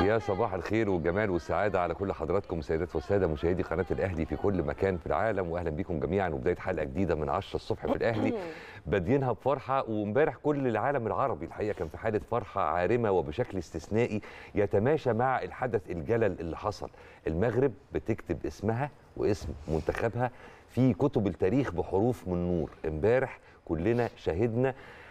يا صباح الخير والجمال والسعادة على كل حضراتكم سيدات والسادة مشاهدي قناة الأهلي في كل مكان في العالم وأهلا بكم جميعا وبداية حلقة جديدة من 10 الصبح في الأهلي بادينها بفرحة وامبارح كل العالم العربي الحقيقة كان في حالة فرحة عارمة وبشكل استثنائي يتماشى مع الحدث الجلل اللي حصل المغرب بتكتب اسمها واسم منتخبها في كتب التاريخ بحروف من نور امبارح كلنا شهدنا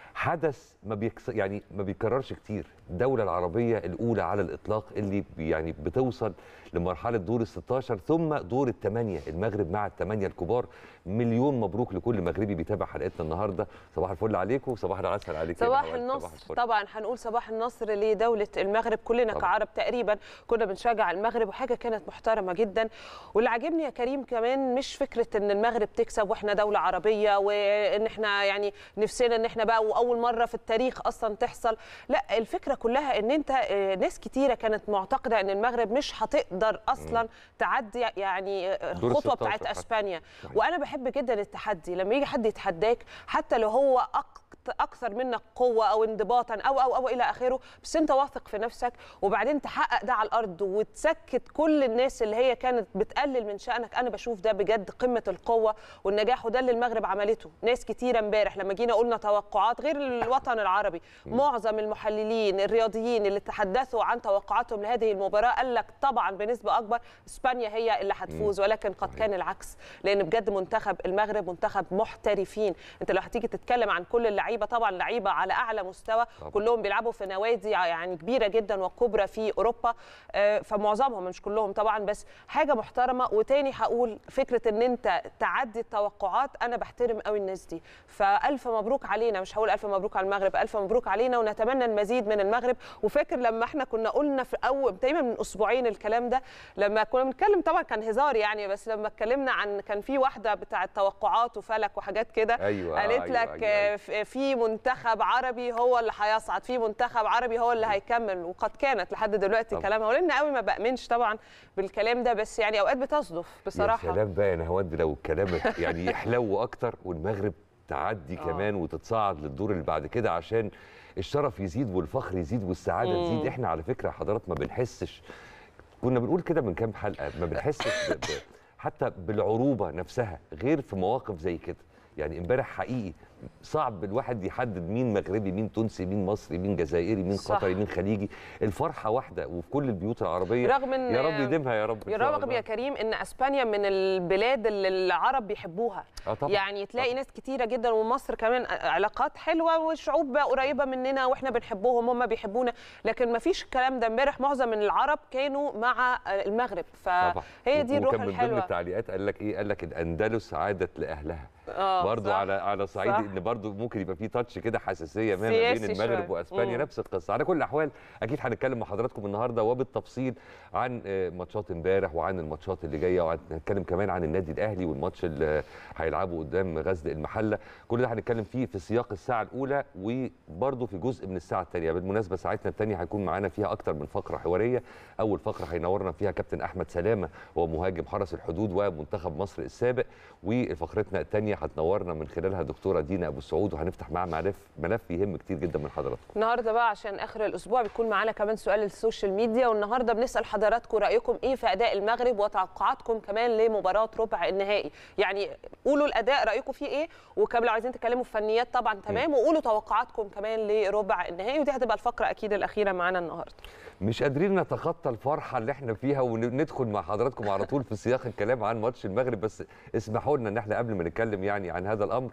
حدث ما بيكس يعني ما بيكررش كتير الدولة العربية الأولى على الإطلاق اللي بي- يعني بتوصل لمرحلة دور ال 16 ثم دور الثمانية المغرب مع الثمانية الكبار مليون مبروك لكل مغربي بيتابع حلقتنا النهاردة صباح الفل عليكم وصباح العسل عليك يا صباح نهاوند. النصر الفل. طبعا هنقول صباح النصر لدولة المغرب كلنا طبعاً. كعرب تقريبا كنا بنشجع المغرب وحاجة كانت محترمة جدا واللي عاجبني يا كريم كمان مش فكرة ان المغرب تكسب واحنا دولة عربية وان احنا يعني نفسنا ان احنا بقى واول مرة في التاريخ اصلا تحصل لا الفكرة كلها ان انت آه، ناس كتيرة كانت معتقدة ان المغرب مش هتقدر اصلا تعدي يعني آه، دور الخطوة 16 بتاعت حتى. اسبانيا صحيح. وانا بحب جدا التحدي لما يجي حد يتحداك حتى لو هو أك- اكثر منك قوه او انضباطا او او او الى اخره بس انت واثق في نفسك وبعدين تحقق ده على الارض وتسكت كل الناس اللي هي كانت بتقلل من شانك انا بشوف ده بجد قمه القوه والنجاح وده اللي المغرب عملته ناس كتيره امبارح لما جينا قلنا توقعات غير الوطن العربي معظم المحللين الرياضيين اللي تحدثوا عن توقعاتهم لهذه المباراه قال لك طبعا بنسبه اكبر اسبانيا هي اللي هتفوز ولكن قد صحيح. كان العكس لان بجد منتخب المغرب منتخب محترفين انت لو هتيجي تتكلم عن كل اللعيبه طبعا لعيبه على اعلى مستوى طبعاً. كلهم بيلعبوا في نوادي يعني كبيره جدا وكبرى في اوروبا آه، فمعظمهم مش كلهم طبعا بس حاجه محترمه وتاني هقول فكره ان انت تعدي التوقعات انا بحترم قوي الناس دي فالف مبروك علينا مش هقول الف مبروك على المغرب الف مبروك علينا ونتمنى المزيد من المغرب وفاكر لما احنا كنا قلنا في اول تقريبا من اسبوعين الكلام ده لما كنا بنتكلم طبعا كان هزار يعني بس لما اتكلمنا عن كان في واحده بتاعه توقعات وفلك وحاجات كده أيوة، قالت أيوة، لك أيوة، أيوة. ف- في منتخب عربي هو اللي هيصعد في منتخب عربي هو اللي هيكمل وقد كانت لحد دلوقتي طبعا. كلامها ولان قوي ما بامنش طبعا بالكلام ده بس يعني اوقات بتصدف بصراحه يا سلام بقى يا نهاوند لو الكلام يعني يحلو اكتر والمغرب تعدي آه. كمان وتتصاعد للدور اللي بعد كده عشان الشرف يزيد والفخر يزيد والسعاده مم. تزيد احنا على فكره حضرات ما بنحسش كنا بنقول كده من كام حلقه ما بنحسش ب... ب... حتى بالعروبه نفسها غير في مواقف زي كده يعني امبارح حقيقي صعب الواحد يحدد مين مغربي مين تونسي مين مصري مين جزائري مين صح. قطري مين خليجي الفرحه واحده وفي كل البيوت العربيه رغم ان يا رب يديمها يا رب إن يا شاء رغم الله. يا كريم ان اسبانيا من البلاد اللي العرب بيحبوها آه طبعا. يعني تلاقي طبعا. ناس كتيره جدا ومصر كمان علاقات حلوه والشعوب بقى قريبه مننا واحنا بنحبهم هم بيحبونا لكن ما فيش الكلام ده امبارح معظم من العرب كانوا مع المغرب طبعا فهي دي الروح وكان من ضمن الحلوه التعليقات قال لك ايه قال لك الاندلس عادت لاهلها اه برضو صح. على على صعيد صح. ان برضو ممكن يبقى في تاتش كده حساسيه ما ما سياسي بين المغرب شوية. واسبانيا مم. نفس القصه على كل الاحوال اكيد هنتكلم مع حضراتكم النهارده وبالتفصيل عن آه، ماتشات امبارح وعن الماتشات اللي جايه وهنتكلم كمان عن النادي الاهلي والماتش اللي هيلعبه قدام غزل المحله كل ده هنتكلم فيه في سياق الساعه الاولى وبرضو في جزء من الساعه الثانيه بالمناسبه ساعتنا الثانيه هيكون معانا فيها اكتر من فقره حواريه اول فقره هينورنا فيها كابتن احمد سلامه هو مهاجم حرس الحدود ومنتخب مصر السابق وفقرتنا الثانيه هتنورنا من خلالها دكتوره دينا ابو السعود وهنفتح معاها ملف ملف يهم كتير جدا من حضراتكم النهارده بقى عشان اخر الاسبوع بيكون معانا كمان سؤال السوشيال ميديا والنهارده بنسال حضراتكم رايكم ايه في اداء المغرب وتوقعاتكم كمان لمباراه ربع النهائي يعني قولوا الاداء رايكم فيه ايه وكمان لو عايزين تتكلموا في فنيات طبعا تمام وقولوا توقعاتكم كمان لربع النهائي ودي هتبقى الفقره اكيد الاخيره معانا النهارده مش قادرين نتخطى الفرحه اللي احنا فيها وندخل مع حضراتكم على طول في سياق الكلام عن ماتش المغرب بس اسمحوا لنا ان احنا قبل ما نتكلم يعني عن هذا الامر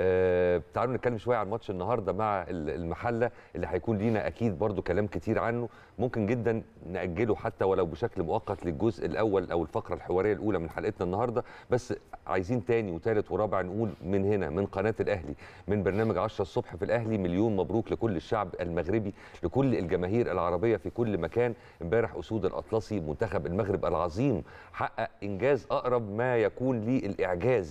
آه تعالوا نتكلم شويه عن ماتش النهارده مع ال- المحله اللي هيكون لينا اكيد برضو كلام كتير عنه ممكن جدا ناجله حتى ولو بشكل مؤقت للجزء الاول او الفقره الحواريه الاولى من حلقتنا النهارده بس عايزين تاني وتالت ورابع نقول من هنا من قناه الاهلي من برنامج 10 الصبح في الاهلي مليون مبروك لكل الشعب المغربي لكل الجماهير العربيه في كل مكان امبارح اسود الاطلسي منتخب المغرب العظيم حقق انجاز اقرب ما يكون للاعجاز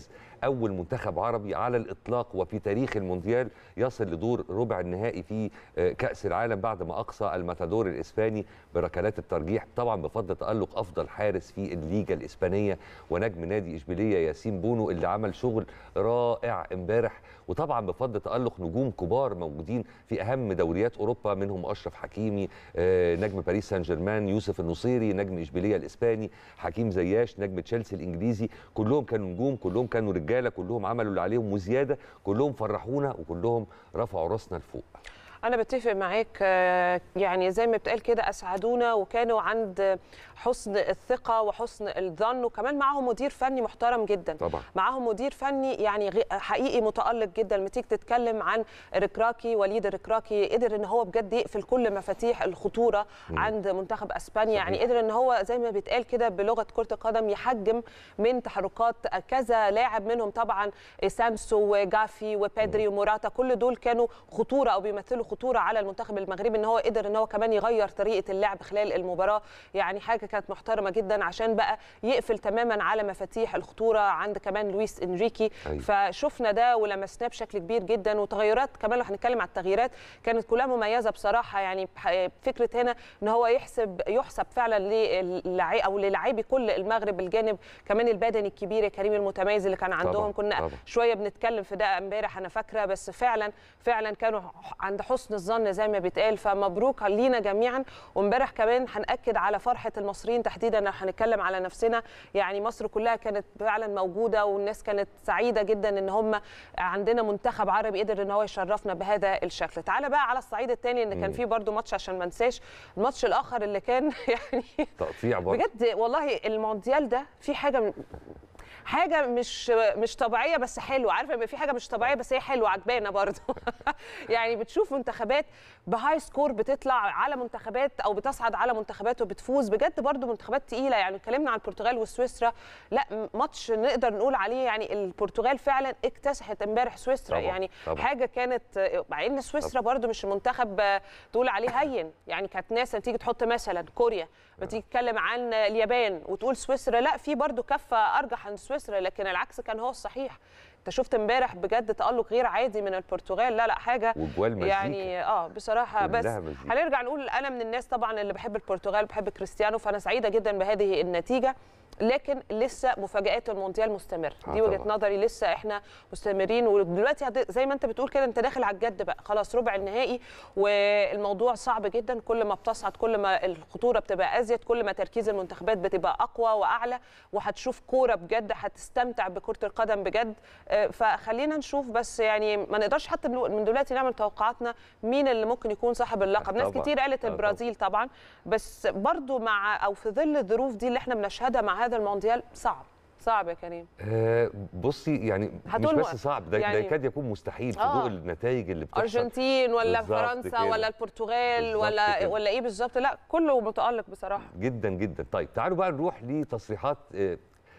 اول منتخب عربي على الاطلاق وفي تاريخ المونديال يصل لدور ربع النهائي في آه، كاس العالم بعد ما اقصى الماتادور الاسباني بركلات الترجيح طبعا بفضل تالق افضل حارس في الليجا الاسبانيه ونجم نادي اشبيليه ياسين بونو اللي عمل شغل رائع امبارح وطبعا بفضل تالق نجوم كبار موجودين في اهم دوريات اوروبا منهم اشرف حكيمي آه، نجم باريس سان جيرمان يوسف النصيري نجم اشبيليه الاسباني حكيم زياش نجم تشيلسي الانجليزي كلهم كانوا نجوم كلهم كانوا رجاله كلهم عملوا اللي عليهم وزياده كلهم فرحونا وكلهم رفعوا راسنا لفوق انا بتفق معاك آه، يعني زي ما بتقال كده اسعدونا وكانوا عند حسن الثقه وحسن الظن وكمان معاهم مدير فني محترم جدا طبعا معاهم مدير فني يعني غ- حقيقي متالق جدا لما تيجي تتكلم عن ركراكي وليد الركراكي قدر ان هو بجد يقفل كل مفاتيح الخطوره مم. عند منتخب اسبانيا صحيح. يعني قدر ان هو زي ما بيتقال كده بلغه كره القدم يحجم من تحركات كذا لاعب منهم طبعا سامسو وجافي وبيدري وموراتا كل دول كانوا خطوره او بيمثلوا خطوره على المنتخب المغربي ان هو قدر ان هو كمان يغير طريقه اللعب خلال المباراه يعني حاجه كانت محترمه جدا عشان بقى يقفل تماما على مفاتيح الخطوره عند كمان لويس انريكي أيوة. فشفنا ده ولمسناه بشكل كبير جدا وتغيرات كمان لو هنتكلم على التغييرات كانت كلها مميزه بصراحه يعني بح- فكره هنا ان هو يحسب يحسب فعلا للاعي او للاعبي كل المغرب الجانب كمان البدني الكبير كريم المتميز اللي كان عندهم طبعاً، كنا طبعاً. شويه بنتكلم في ده امبارح انا فاكره بس فعلا فعلا كانوا عند حسن الظن زي ما بيتقال فمبروك لينا جميعا وامبارح كمان هنأكد على فرحه المصريين تحديدا لو هنتكلم على نفسنا يعني مصر كلها كانت فعلا موجوده والناس كانت سعيده جدا ان هم عندنا منتخب عربي قدر ان هو يشرفنا بهذا الشكل تعالى بقى على الصعيد الثاني ان كان مم. في برضو ماتش عشان ما انساش الماتش الاخر اللي كان يعني تقطيع برضه بجد والله المونديال ده في حاجه م- حاجه مش مش طبيعيه بس حلوه عارفه يبقى في حاجه مش طبيعيه بس هي حلوه عجبانا برضه يعني بتشوف منتخبات بهاي سكور بتطلع على منتخبات او بتصعد على منتخبات وبتفوز بجد برضه منتخبات تقيله يعني اتكلمنا عن البرتغال وسويسرا لا م- ماتش نقدر نقول عليه يعني البرتغال فعلا اكتسحت امبارح سويسرا طبعاً، يعني طبعاً. حاجه كانت مع ان سويسرا برضو مش منتخب آه، تقول عليه هين يعني كانت ناس تيجي تحط مثلا كوريا وتيجي تتكلم عن اليابان وتقول سويسرا لا في برضو كفه ارجح عن سويسرا لكن العكس كان هو الصحيح انت شفت امبارح بجد تالق غير عادي من البرتغال لا لا حاجه وجوال مزيكا يعني اه بصراحه بس كلها مزيكا. هنرجع نقول انا من الناس طبعا اللي بحب البرتغال بحب كريستيانو فانا سعيده جدا بهذه النتيجه لكن لسه مفاجات المونديال مستمر آه دي وجهه طبعاً. نظري لسه احنا مستمرين ودلوقتي هت- زي ما انت بتقول كده انت داخل على الجد بقى خلاص ربع النهائي والموضوع صعب جدا كل ما بتصعد كل ما الخطوره بتبقى ازيد كل ما تركيز المنتخبات بتبقى اقوى واعلى وهتشوف كوره بجد هتستمتع بكره القدم بجد آه، فخلينا نشوف بس يعني ما نقدرش حتى من من دلوقتي نعمل توقعاتنا مين اللي ممكن يكون صاحب اللقب ناس طبعاً. كتير قالت آه طبعاً. البرازيل طبعا بس برضو مع او في ظل الظروف دي اللي احنا بنشهدها مع هذا المونديال صعب صعب يا كريم آه بصي يعني مش هتقول بس م- صعب ده, يعني- ده يكاد يكون مستحيل في آه. ضوء النتائج اللي بتحصل ارجنتين ولا بالظبط فرنسا كده. ولا البرتغال بالظبط ولا كده. ولا ايه بالظبط لا كله متالق بصراحه جدا جدا طيب تعالوا بقى نروح لتصريحات آه،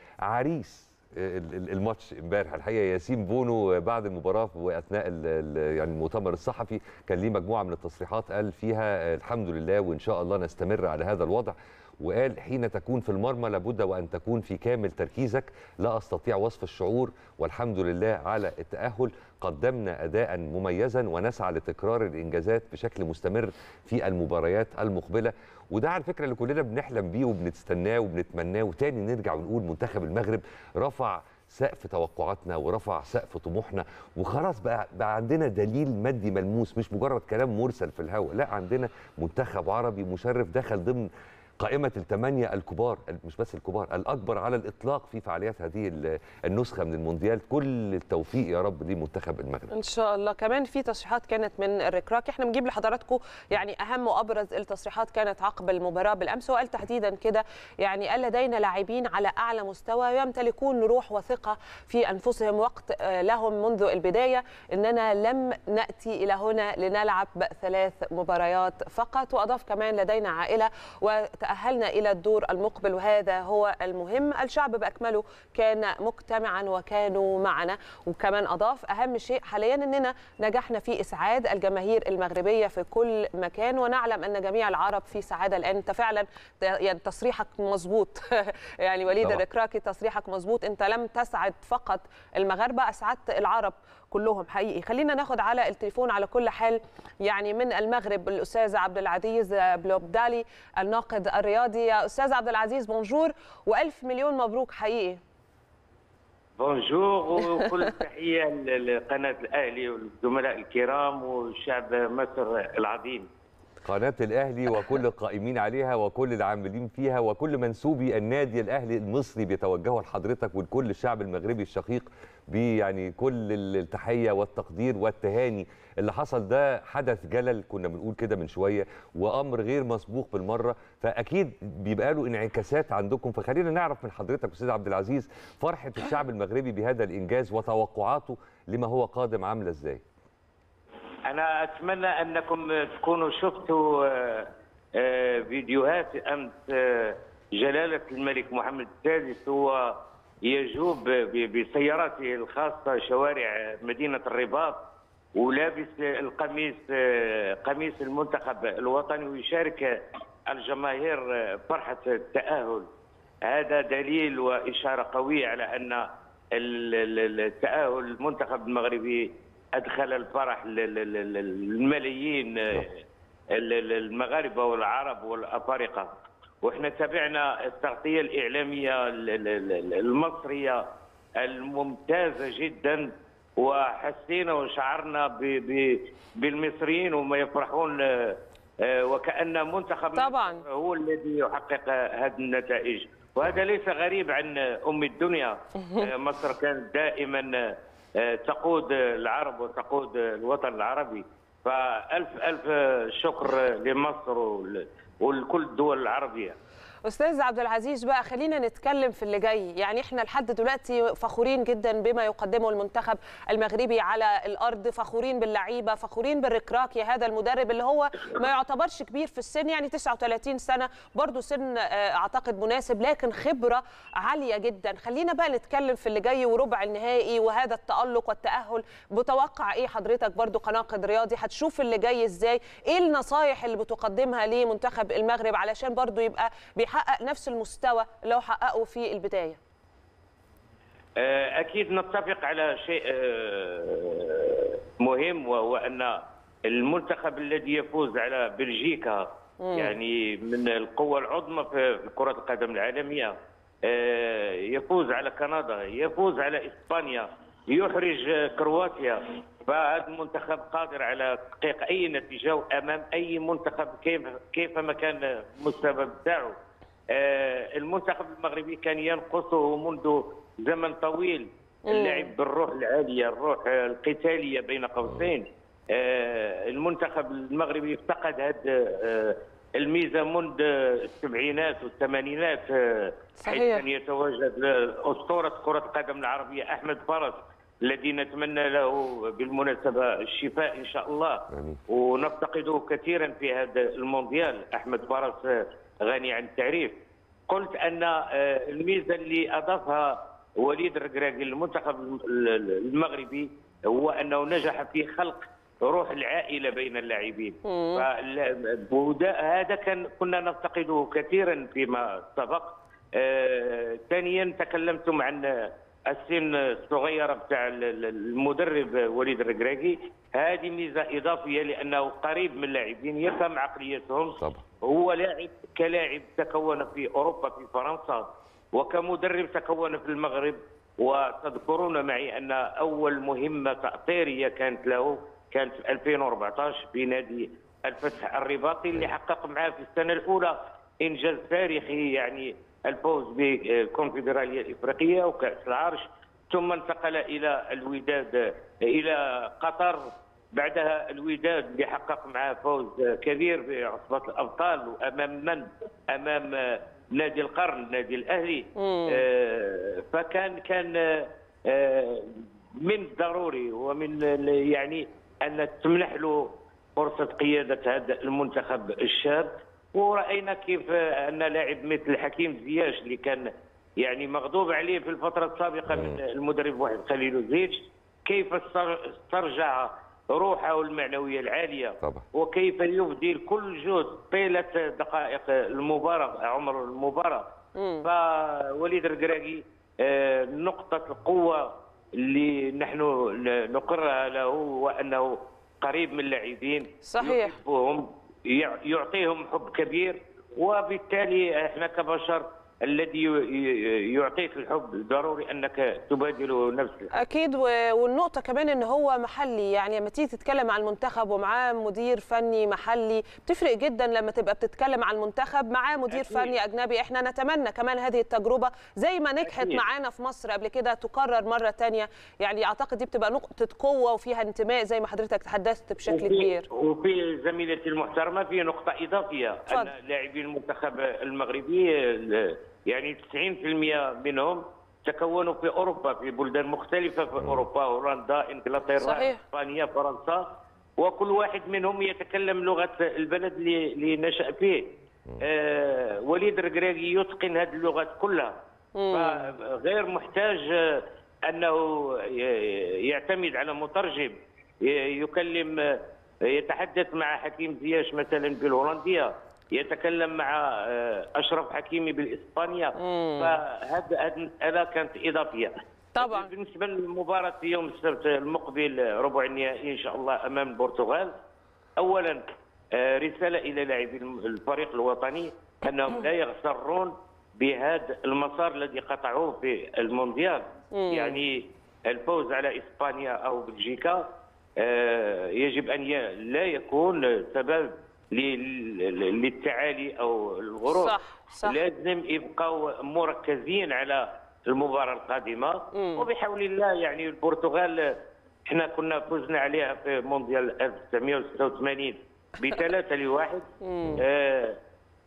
عريس آه، ال- ال- الماتش امبارح الحقيقه ياسين بونو بعد المباراه واثناء ال- ال- يعني المؤتمر الصحفي كان ليه مجموعه من التصريحات قال فيها آه، الحمد لله وان شاء الله نستمر على هذا الوضع وقال حين تكون في المرمى لابد وان تكون في كامل تركيزك لا استطيع وصف الشعور والحمد لله على التاهل قدمنا اداء مميزا ونسعى لتكرار الانجازات بشكل مستمر في المباريات المقبله وده على فكره اللي كلنا بنحلم بيه وبنستناه وبنتمناه وتاني نرجع ونقول منتخب المغرب رفع سقف توقعاتنا ورفع سقف طموحنا وخلاص بقى بقى عندنا دليل مادي ملموس مش مجرد كلام مرسل في الهواء لا عندنا منتخب عربي مشرف دخل ضمن قائمة الثمانية الكبار مش بس الكبار الأكبر على الإطلاق في فعاليات هذه ال- النسخة من المونديال كل التوفيق يا رب لمنتخب المغرب ان شاء الله كمان في تصريحات كانت من الركراك احنا بنجيب لحضراتكم يعني اهم وابرز التصريحات كانت عقب المباراه بالامس وقال تحديدا كده يعني قال لدينا لاعبين على اعلى مستوى يمتلكون روح وثقه في انفسهم وقت آه، لهم منذ البدايه اننا لم ناتي الى هنا لنلعب ثلاث مباريات فقط واضاف كمان لدينا عائله وتاهلنا تاهلنا الى الدور المقبل وهذا هو المهم الشعب باكمله كان مجتمعا وكانوا معنا وكمان اضاف اهم شيء حاليا اننا نجحنا في اسعاد الجماهير المغربيه في كل مكان ونعلم ان جميع العرب في سعاده الان انت فعلا يعني تصريحك مظبوط يعني وليد طبعا. الركراكي تصريحك مظبوط انت لم تسعد فقط المغاربه اسعدت العرب كلهم حقيقي خلينا ناخد على التليفون على كل حال يعني من المغرب الاستاذ عبد العزيز بلوبدالي الناقد الرياضي يا استاذ عبد العزيز بونجور والف مليون مبروك حقيقي بونجور وكل تحيه لقناه الاهلي والزملاء الكرام والشعب مصر العظيم قناة الأهلي وكل القائمين عليها وكل العاملين فيها وكل منسوبي النادي الأهلي المصري بيتوجهوا لحضرتك ولكل الشعب المغربي الشقيق بيعني كل التحية والتقدير والتهاني اللي حصل ده حدث جلل كنا بنقول كده من شوية وأمر غير مسبوق بالمرة فأكيد بيبقى له انعكاسات عندكم فخلينا نعرف من حضرتك أستاذ عبد العزيز فرحة الشعب المغربي بهذا الإنجاز وتوقعاته لما هو قادم عاملة إزاي؟ انا اتمنى انكم تكونوا شفتوا آه، آه، فيديوهات امس آه، جلاله الملك محمد السادس هو يجوب ب- بسيارته الخاصه شوارع مدينه الرباط ولابس القميص قميص المنتخب الوطني ويشارك الجماهير فرحه التاهل هذا دليل واشاره قويه على ان ال- ال- التاهل المنتخب المغربي ادخل الفرح لل- لل- لل- للملايين ال- ال- المغاربه والعرب والافارقه واحنا تابعنا التغطيه الاعلاميه ال- ال- ال- المصريه الممتازه جدا وحسينا وشعرنا ب- ب- بالمصريين وما يفرحون آه، آه، وكان منتخب طبعاً. مصر هو الذي يحقق هذه النتائج وهذا ليس غريب عن ام الدنيا آه، مصر كانت دائما آه، تقود العرب وتقود الوطن العربي فالف الف شكر لمصر ول- ولكل الدول العربيه استاذ عبد العزيز بقى خلينا نتكلم في اللي جاي يعني احنا لحد دلوقتي فخورين جدا بما يقدمه المنتخب المغربي على الارض فخورين باللعيبه فخورين بالركراكي هذا المدرب اللي هو ما يعتبرش كبير في السن يعني 39 سنه برضه سن آه، اعتقد مناسب لكن خبره عاليه جدا خلينا بقى نتكلم في اللي جاي وربع النهائي وهذا التالق والتاهل متوقع ايه حضرتك برضه كناقد رياضي هتشوف اللي جاي ازاي ايه النصايح اللي بتقدمها لمنتخب المغرب علشان برضه يبقى بيحقق نفس المستوى اللي هو حققه في البدايه آه، اكيد نتفق على شيء آه، مهم وهو ان المنتخب الذي يفوز على بلجيكا يعني من القوى العظمى في كره القدم العالميه آه، يفوز على كندا يفوز على اسبانيا يحرج آه، كرواتيا فهذا المنتخب قادر على تحقيق اي نتيجه امام اي منتخب كيف كيفما كان المستوى بتاعه آه، المنتخب المغربي كان ينقصه منذ زمن طويل اللعب بالروح العاليه الروح آه، القتاليه بين قوسين آه، المنتخب المغربي افتقد هذه الميزه منذ السبعينات والثمانينات آه، حيث صحيح. كان يتواجد آه، اسطوره كره القدم العربيه احمد فرس الذي نتمنى له بالمناسبه الشفاء ان شاء الله آمين. ونفتقده كثيرا في هذا المونديال احمد فرس آه، غني عن التعريف قلت ان آه، الميزه اللي اضافها وليد الركراكي للمنتخب ال- ال- المغربي هو انه نجح في خلق روح العائله بين اللاعبين فال- وده- هذا كان كنا نفتقده كثيرا فيما سبق آه، ثانيا تكلمتم عن السن الصغيره بتاع ال- ال- المدرب وليد الركراكي هذه ميزه اضافيه لانه قريب من اللاعبين يفهم عقليتهم طبعا هو لاعب كلاعب تكون في اوروبا في فرنسا وكمدرب تكون في المغرب وتذكرون معي ان اول مهمه تاطيريه كانت له كانت في 2014 في نادي الفتح الرباطي اللي حقق معاه في السنه الاولى انجاز تاريخي يعني الفوز بالكونفدراليه الافريقيه وكاس العرش ثم انتقل الى الوداد الى قطر بعدها الوداد اللي حقق معاه فوز كبير بعصبة الأبطال وأمام من؟ أمام نادي القرن النادي الأهلي آه، فكان كان آه، من الضروري ومن ال- يعني أن تمنح له فرصة قيادة هذا المنتخب الشاب ورأينا كيف أن لاعب مثل حكيم زياش اللي كان يعني مغضوب عليه في الفترة السابقة من المدرب واحد خليل زيتش كيف استر- استرجع روحه المعنوية العالية طبعا. وكيف يبذل كل جهد طيلة دقائق المباراة عمر المباراة فوليد الركراكي آه، نقطة القوة اللي نحن ن- نقرها له وأنه قريب من اللاعبين صحيح. يحبهم يع- يعطيهم حب كبير وبالتالي احنا كبشر الذي ي- ي- يعطيك الحب ضروري انك تبادل نفس الحب اكيد و- والنقطه كمان ان هو محلي يعني لما تيجي تتكلم عن المنتخب ومعاه مدير فني محلي بتفرق جدا لما تبقى بتتكلم عن المنتخب معاه مدير أكيد. فني اجنبي احنا نتمنى كمان هذه التجربه زي ما نجحت أكيد. معانا في مصر قبل كده تكرر مره تانية يعني اعتقد دي بتبقى نقطه قوه وفيها انتماء زي ما حضرتك تحدثت بشكل وفي- كبير وفي زميلتي المحترمه في نقطه اضافيه اتفضل. ان لاعبي المنتخب المغربي ال- يعني 90% منهم تكونوا في اوروبا في بلدان مختلفه في اوروبا هولندا انجلترا صحيح. اسبانيا فرنسا وكل واحد منهم يتكلم لغه البلد اللي اللي نشا فيه آه وليد الركراكي يتقن هذه اللغات كلها فغير محتاج آه، انه ي- يعتمد على مترجم ي- يكلم آه، يتحدث مع حكيم زياش مثلا بالهولنديه يتكلم مع آه، اشرف حكيمي بالاسبانيه فهذا هذه المساله كانت اضافيه طبعا. بالنسبه للمباراه في يوم السبت المقبل ربع النهائي ان شاء الله امام البرتغال اولا آه، رساله الى لاعبي الم- الفريق الوطني انهم لا يغترون بهذا المسار الذي قطعوه في المونديال يعني الفوز على اسبانيا او بلجيكا آه، يجب ان ي- لا يكون سبب لل- للتعالي او الغرور صح، صح. لازم يبقوا مركزين على المباراه القادمه وبحول الله يعني البرتغال احنا كنا فزنا عليها في مونديال 1986 بثلاثة لواحد آه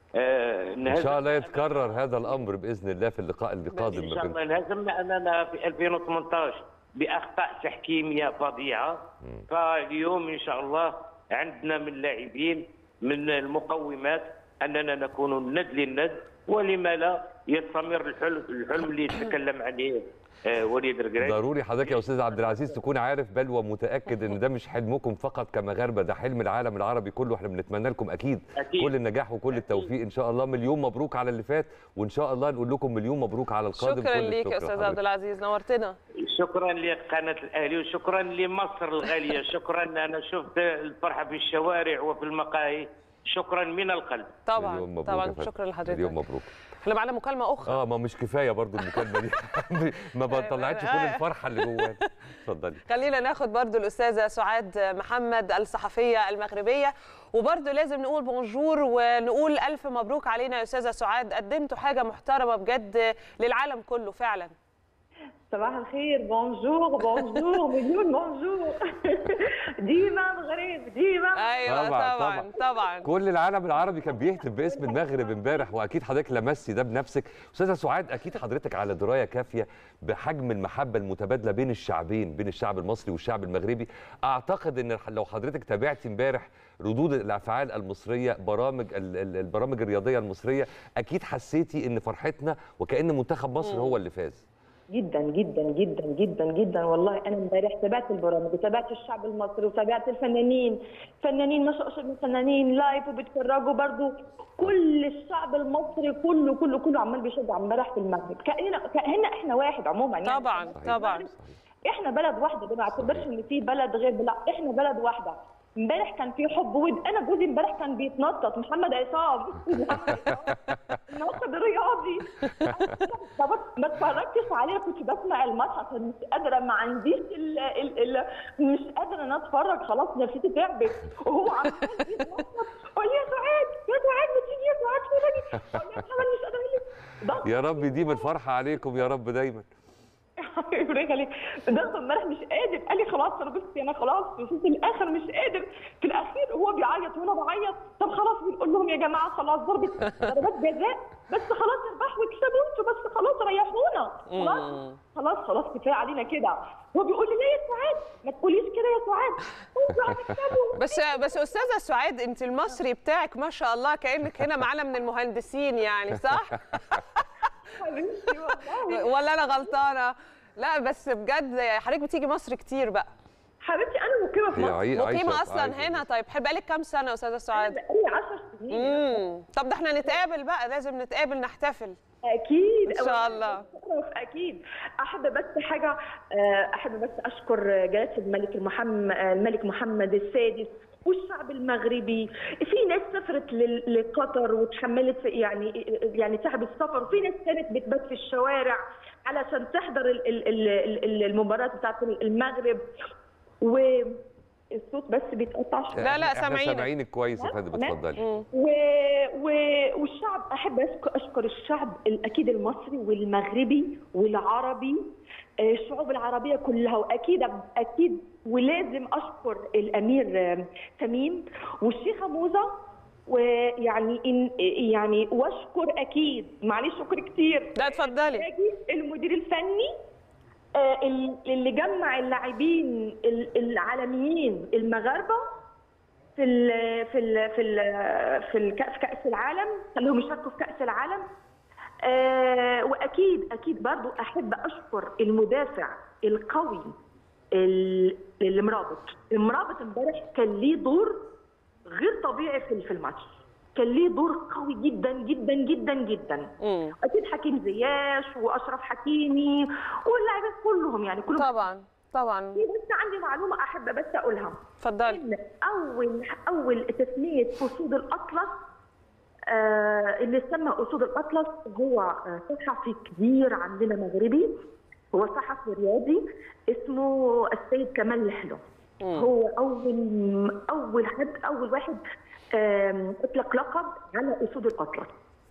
آه ان شاء الله يتكرر هذا الامر باذن الله في اللقاء القادم ان ما شاء بين الله انهزمنا اننا في 2018 باخطاء تحكيميه فظيعه فاليوم ان شاء الله عندنا من لاعبين من المقومات اننا نكون ند للند ولما لا يستمر الحلم الحلم اللي تكلم عليه آه، وليد الركراكي ضروري حضرتك يا استاذ عبد العزيز تكون عارف بل ومتاكد ان ده مش حلمكم فقط كمغاربه ده حلم العالم العربي كله احنا بنتمنى لكم اكيد, أكيد. كل النجاح وكل التوفيق ان شاء الله مليون مبروك على اللي فات وان شاء الله نقول لكم مليون مبروك على القادم شكرا كل ليك الشكر يا استاذ لحضرتك. عبد العزيز نورتنا شكرا لقناة الأهلي وشكرا لمصر الغالية شكرا أنا شفت الفرحة في الشوارع وفي المقاهي شكرا من القلب مليون طبعا مبروك يا طبعا فندم. شكرا مليون لحضرتك مبروك احنا معانا مكالمه اخرى اه ما مش كفايه برضو المكالمه دي ما بطلعتش كل الفرحه اللي جوانا اتفضلي خلينا ناخد برضو الأستاذة سعاد محمد الصحفية المغربية وبرضو لازم نقول بونجور ونقول ألف مبروك علينا يا أستاذة سعاد قدمتوا حاجة محترمة بجد للعالم كله فعلا صباح الخير بونجور بونجور مليون بونجور ديما مغرب ديما أيوة طبعاً، طبعا طبعا, طبعا. كل العالم العربي كان بيهتف باسم المغرب امبارح واكيد حضرتك لمستي ده بنفسك استاذه سعاد اكيد حضرتك على درايه كافيه بحجم المحبه المتبادله بين الشعبين بين الشعب المصري والشعب المغربي اعتقد ان لو حضرتك تابعتي امبارح ردود الافعال المصريه برامج ال- ال- البرامج الرياضيه المصريه اكيد حسيتي ان فرحتنا وكان منتخب مصر هو اللي فاز جدا جدا جدا جدا جدا والله انا امبارح تابعت البرامج وتابعت الشعب المصري وتابعت الفنانين فنانين ما شاء الله فنانين لايف وبيتفرجوا برضو كل الشعب المصري كله كله كله عمال بيشجع امبارح في المغرب كاننا كاننا احنا واحد عموما يعني طبعا طبعا احنا بلد واحده ما بعتبرش ان في بلد غير لا احنا بلد واحده امبارح كان في حب ود انا جوزي امبارح كان بيتنطط محمد عصام محمد عصام الناقد الرياضي أنا ما اتفرجتش عليه كنت بسمع الماتش عشان مش قادره ما عنديش ال ال ال مش قادره ان أنا اتفرج خلاص نفسيتي تعبت وهو عمال بيتنطط قول يا سعاد يا سعاد ما تيجي يا سعاد اتفرجي قول يا محمد مش قادره اقول لك ضغط يا رب دي من فرحه عليكم يا رب دايما يوريك عليك ضغط امبارح مش قادر قال لي خلاص انا بصي انا خلاص وصلت الاخر مش قادر في الاخير هو بيعيط وانا بعيط طب خلاص بنقول لهم يا جماعه خلاص ضربه ضربات جزاء بس خلاص اربحوا واكسبوا انتوا بس خلاص ريحونا خلاص خلاص خلاص كفايه علينا كده هو بيقول لي ليه يا سعاد ما تقوليش كده يا سعاد انتوا هتكسبوا بس بس استاذه سعاد انت المصري بتاعك ما شاء الله كانك هنا معانا من المهندسين يعني صح حبيبتي والله ولا انا غلطانه لا بس بجد حضرتك بتيجي مصر كتير بقى حبيبتي انا مقيمه في هي مصر عاي- عايشة مقيمه في- اصلا عايشة هنا طيب حلو بقالك كام سنه يا استاذه انا سعاد بقالي 10 سنين امم طب ده احنا نتقابل بقى لازم نتقابل نحتفل اكيد إن شاء الله. اكيد احب بس حاجه آه، احب بس اشكر جلاله الملك المحمد الملك محمد السادس والشعب المغربي في ناس سافرت لل- لقطر وتحملت يعني يعني تعب السفر وفي ناس كانت بتبات في الشوارع علشان تحضر ال- ال- ال- ال- المباراه بتاعت المغرب والصوت بس بيتقطع شوية. لا، لا، احنا سامعينك. سامعينك كويس يا فندم تمام. اتفضلي مم. و... و... والشعب احب أشك- اشكر الشعب اكيد المصري والمغربي والعربي آه، الشعوب العربيه كلها واكيد اكيد ولازم اشكر الامير آه، تميم والشيخه موزه ويعني إن يعني واشكر اكيد معلش شكر كتير لا اتفضلي باجي المدير الفني آه، ال- اللي جمع اللاعبين ال- العالميين المغاربه في ال في ال في ال في, ال في كاس العالم خليهم يشاركوا في كاس العالم آه، واكيد اكيد برضو احب اشكر المدافع القوي ال- المرابط المرابط امبارح كان ليه دور غير طبيعي في في الماتش كان ليه دور قوي جدا جدا جدا جدا مم. اكيد حكيم زياش واشرف حكيمي واللاعبين كلهم يعني كلهم طبعا طبعا في بس عندي معلومه احب بس اقولها اتفضلي ان اول اول تسميه اسود الاطلس آه اللي سمى اسود الاطلس هو آه، صحفي كبير عندنا مغربي هو صحفي رياضي اسمه السيد كمال الحلو هو اول اول حد اول واحد آم، اطلق لقب على اسود الاطلس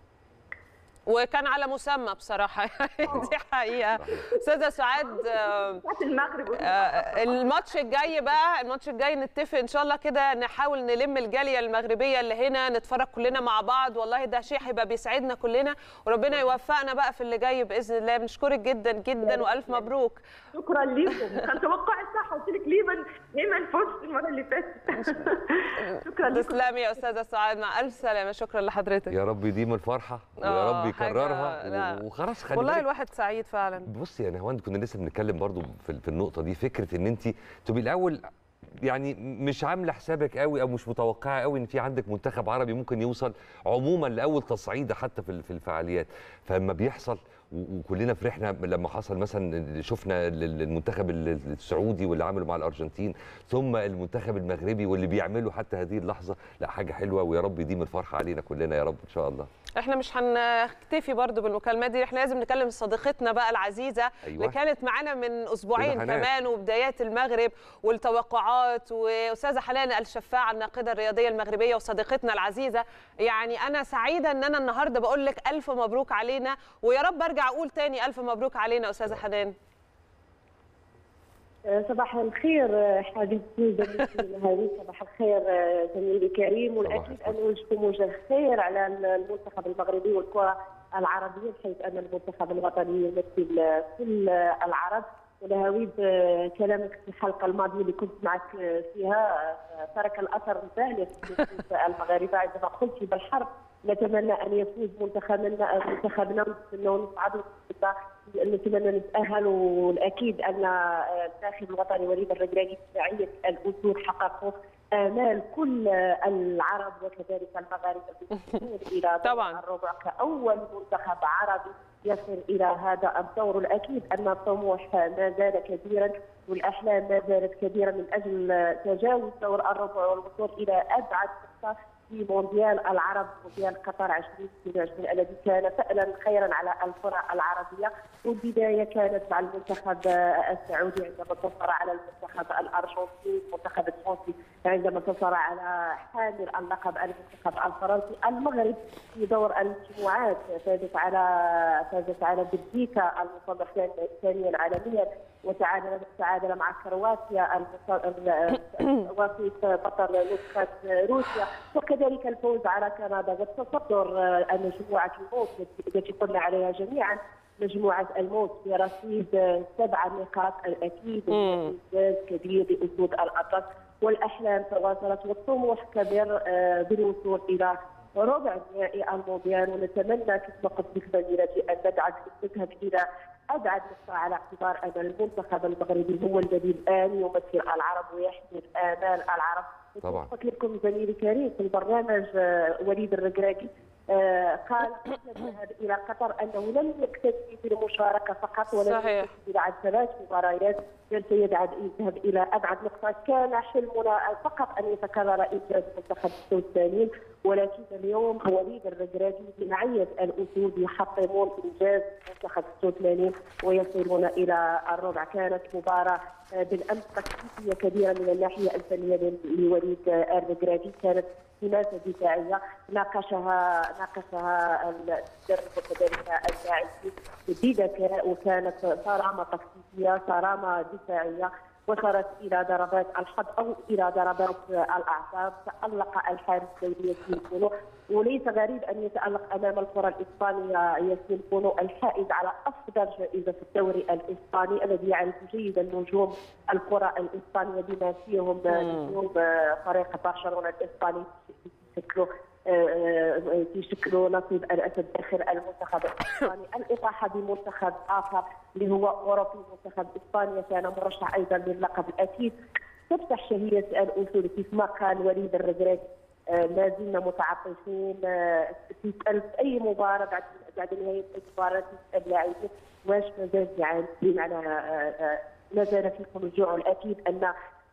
وكان على مسمى بصراحه دي حقيقه استاذه سعاد آه، بتاعت المغرب آه، الماتش الجاي بقى الماتش الجاي نتفق ان شاء الله كده نحاول نلم الجاليه المغربيه اللي هنا نتفرج كلنا مع بعض والله ده شيء هيبقى بيسعدنا كلنا وربنا يوفقنا بقى في اللي جاي باذن الله بنشكرك جدا جدا والف مبروك شكرا لكم كان توقعي صح قلت لك ليبن دايما فزت المره اللي فاتت شكرا لكم تسلمي يا استاذه سعاد مع الف سلامه شكرا لحضرتك يا رب يديم الفرحه ويا آه، رب حاجة- يكررها لا. و- وخلاص خلي والله بالك الواحد سعيد فعلا بصي يا نهوان كنا لسه بنتكلم برضو في, في النقطه دي فكره ان انت تبقي الاول يعني مش عامله حسابك قوي او مش متوقعه قوي ان في عندك منتخب عربي ممكن يوصل عموما لاول تصعيده حتى في ال- في الفعاليات فلما بيحصل و- وكلنا فرحنا لما حصل مثلا شفنا ال- ال- المنتخب ال- السعودي واللي عمله مع الارجنتين ثم المنتخب المغربي واللي بيعمله حتى هذه اللحظه لا حاجه حلوه ويا رب يديم الفرحه علينا كلنا يا رب ان شاء الله احنا مش هنكتفي برضو بالمكالمات دي احنا لازم نكلم صديقتنا بقى العزيزه أيوة. اللي كانت معانا من اسبوعين أستاذة حنان. كمان وبدايات المغرب والتوقعات واستاذه حنان الشفاعه الناقده الرياضيه المغربيه وصديقتنا العزيزه يعني انا سعيده ان انا النهارده بقول لك الف مبروك علينا ويا رب ارجع اقول تاني الف مبروك علينا استاذه حنان صباح الخير حبيبتي زميلتي الهادي صباح الخير زميلي كريم والاكيد الفل. ان نوجهكم وجه الخير على المنتخب المغربي والكره العربيه بحيث ان المنتخب الوطني يمثل كل العرب ولهويد كلامك في الحلقه الماضيه اللي كنت معك فيها ترك الاثر البالغ في نفوس المغاربه عندما قلت بالحرب نتمنى ان يفوز منتخبنا منتخبنا ونتمنى نصعد نتمنى نتاهل والاكيد ان الداخل الوطني وليد الرجراجي بتاعيه الاسود حققوا امال كل العرب وكذلك المغاربه بالوصول الى دور طبعاً. الربع كاول منتخب عربي يصل الى هذا الدور الاكيد ان الطموح ما زال كبيرا والاحلام ما زالت كبيره من اجل تجاوز دور الربع والوصول الى ابعد نقطه في مونديال العرب مونديال قطر 2022 الذي كان فعلا خيرا على الكره العربيه والبدايه كانت مع المنتخب السعودي عندما انتصر على المنتخب الارجنتيني المنتخب الفرنسي عندما انتصر على حامل اللقب المنتخب الفرنسي المغرب في دور المجموعات فازت على فازت على بلجيكا المصنف ثانيا عالميا وتعادل تعادل مع كرواتيا وصيف بطل نسخه روسيا وكذلك الفوز على كندا والتصدر مجموعه الموت التي قلنا عليها جميعا مجموعة الموت برصيد سبع نقاط الأكيد إنجاز كبير لأسود الأطلس والأحلام تواصلت والطموح كبير بالوصول إلى ربع نهائي المونديال ونتمنى كما قلت لك زميلتي أن ندعم نذهب إلى ابعد نقطه على اعتبار ان المنتخب المغربي هو الذي الان يمثل العرب ويحمل امال العرب طبعا قلت لكم زميلي كريم في البرنامج وليد الركراكي قال قبل الذهاب الى قطر انه لن يكتفي بالمشاركه فقط ولن صحيح. يكتفي بعد ثلاث مباريات بل سيذهب يذهب الى ابعد نقطه كان حلمنا فقط ان يتكرر انجاز منتخب السودانيين ولكن اليوم وليد الركراكي بمعيه الاسود يحطمون انجاز منتخب السودانيين ويصلون الى الربع كانت مباراه بالامس تكتيكيه كبيره من الناحيه الفنيه لوليد الركراكي كانت سماسه دفاعيه ناقشها ناقشها المدرب وكذلك اللاعبين بذكاء وكانت صرامه تكتيكيه صرامه دفاعيه وصلت الى ضربات الحظ او الى ضربات الاعصاب تالق الحارس الدولي ياسين كونو وليس غريب ان يتالق امام الكره الاسبانيه ياسين كونو الحائز على افضل جائزه في الدوري الاسباني الذي يعرف جيدا نجوم الكره الاسبانيه بما فيهم نجوم فريق برشلونه الاسباني يشكلوا يشكلوا نصيب الاسد داخل المنتخب الاسباني الاطاحه بمنتخب اخر اللي هو اوروبي منتخب اسبانيا كان مرشح ايضا للقب الاكيد تفتح شهيه الاسود كيف ما قال وليد الركراكي ما زلنا متعطشين تسال في اي مباراه بعد بعد نهايه المباراه تسال اللاعبين واش مازال جعانين على ما زال فيكم الجوع الاكيد ان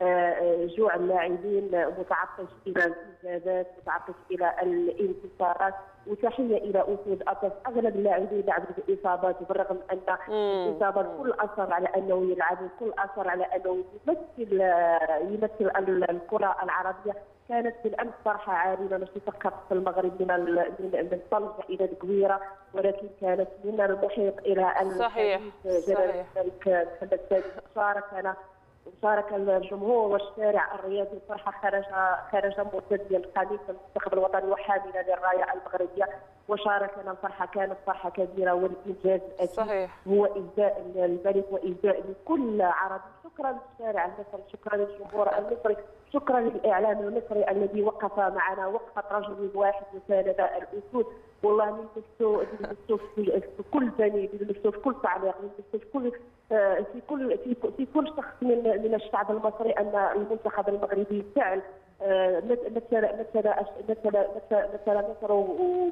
جوع اللاعبين متعطش الى الانجازات متعطش الى الانتصارات وتحيه الى اسود اطلس اغلب اللاعبين لعبوا بالاصابات بالرغم ان الاصابات كل اثر على انه يلعب كل اثر على انه يمثل يمثل الكره العربيه كانت بالامس فرحه عارمه مش فقط في المغرب من من طنجه الى القويره ولكن كانت من المحيط الى صحيح جلال الملك محمد الثاني شاركنا شارك الجمهور والشارع الرياضي الفرحه خرج خرج مرتديا قميص المنتخب الوطني وحاملا للرايه المغربيه وشاركنا الفرحه كانت فرحه كبيره والانجاز الاكيد صحيح. هو ازاء الملك وازاء لكل عربي شكرا للشارع المصري شكرا للجمهور المصري شكرا للاعلام المصري الذي وقف معنا وقفه رجل واحد وساند الاسود والله نلمسوا نلمسوا في كل جانب نلمسوا في كل تعليق نلمسوا في كل في كل في, في كل شخص من من الشعب المصري ان المنتخب المغربي فعل مثل مثل مثل مثل مثل مصر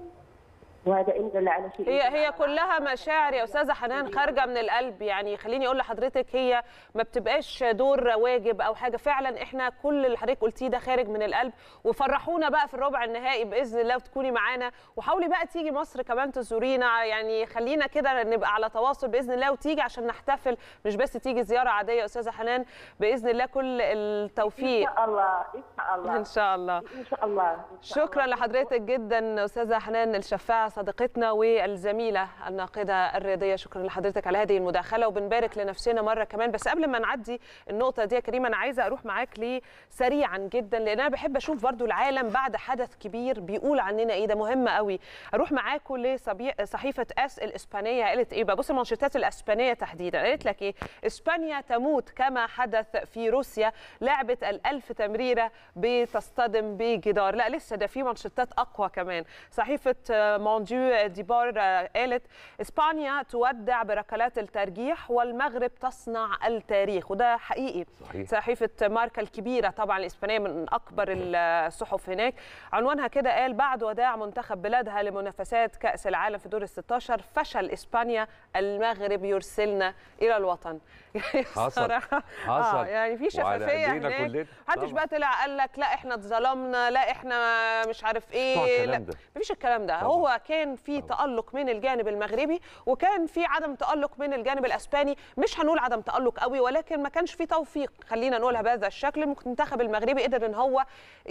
وهذا ان دل على شيء هي هي كلها مشاعر يا استاذه حنان خارجه من القلب يعني خليني اقول لحضرتك هي ما بتبقاش دور واجب او حاجه فعلا احنا كل اللي حضرتك قلتيه ده خارج من القلب وفرحونا بقى في الربع النهائي باذن الله وتكوني معانا وحاولي بقى تيجي مصر كمان تزورينا يعني خلينا كده نبقى على تواصل باذن الله وتيجي عشان نحتفل مش بس تيجي زياره عاديه يا استاذه حنان باذن الله كل التوفيق ان شاء الله ان شاء الله ان شاء الله ان شاء الله إن شاء شكرا الله. لحضرتك جدا استاذه حنان الشفاعه صديقتنا والزميله الناقده الرياضيه شكرا لحضرتك على هذه المداخله وبنبارك لنفسنا مره كمان بس قبل ما نعدي النقطه دي يا كريم انا عايزه اروح معاك ليه سريعا جدا لان انا بحب اشوف برضو العالم بعد حدث كبير بيقول عننا ايه ده مهم قوي اروح معاكم لصحيفه اس الاسبانيه قالت ايه بقى بص المانشيتات الاسبانيه تحديدا قالت لك ايه اسبانيا تموت كما حدث في روسيا لعبه الألف تمريره بتصطدم بجدار لا لسه ده في مانشيتات اقوى كمان صحيفه موند مونديو ديبار آه، قالت اسبانيا تودع بركلات الترجيح والمغرب تصنع التاريخ وده حقيقي صحيح. صحيفه ماركا الكبيره طبعا الاسبانيه من اكبر الصحف هناك عنوانها كده قال بعد وداع منتخب بلادها لمنافسات كاس العالم في دور ال 16 فشل اسبانيا المغرب يرسلنا الى الوطن يعني حصل. بصراحة، حصل. آه يعني في وعلى شفافيه إيدينا هناك كلنا. محدش طبعاً. بقى طلع قال لك لا احنا اتظلمنا لا احنا مش عارف بتوع ايه الكلام لا ده. مفيش الكلام ده طبعاً. هو كان في طبعاً. تألق من الجانب المغربي وكان في عدم تألق من الجانب الاسباني مش هنقول عدم تألق قوي ولكن ما كانش في توفيق خلينا نقولها بهذا الشكل المنتخب المغربي قدر ان هو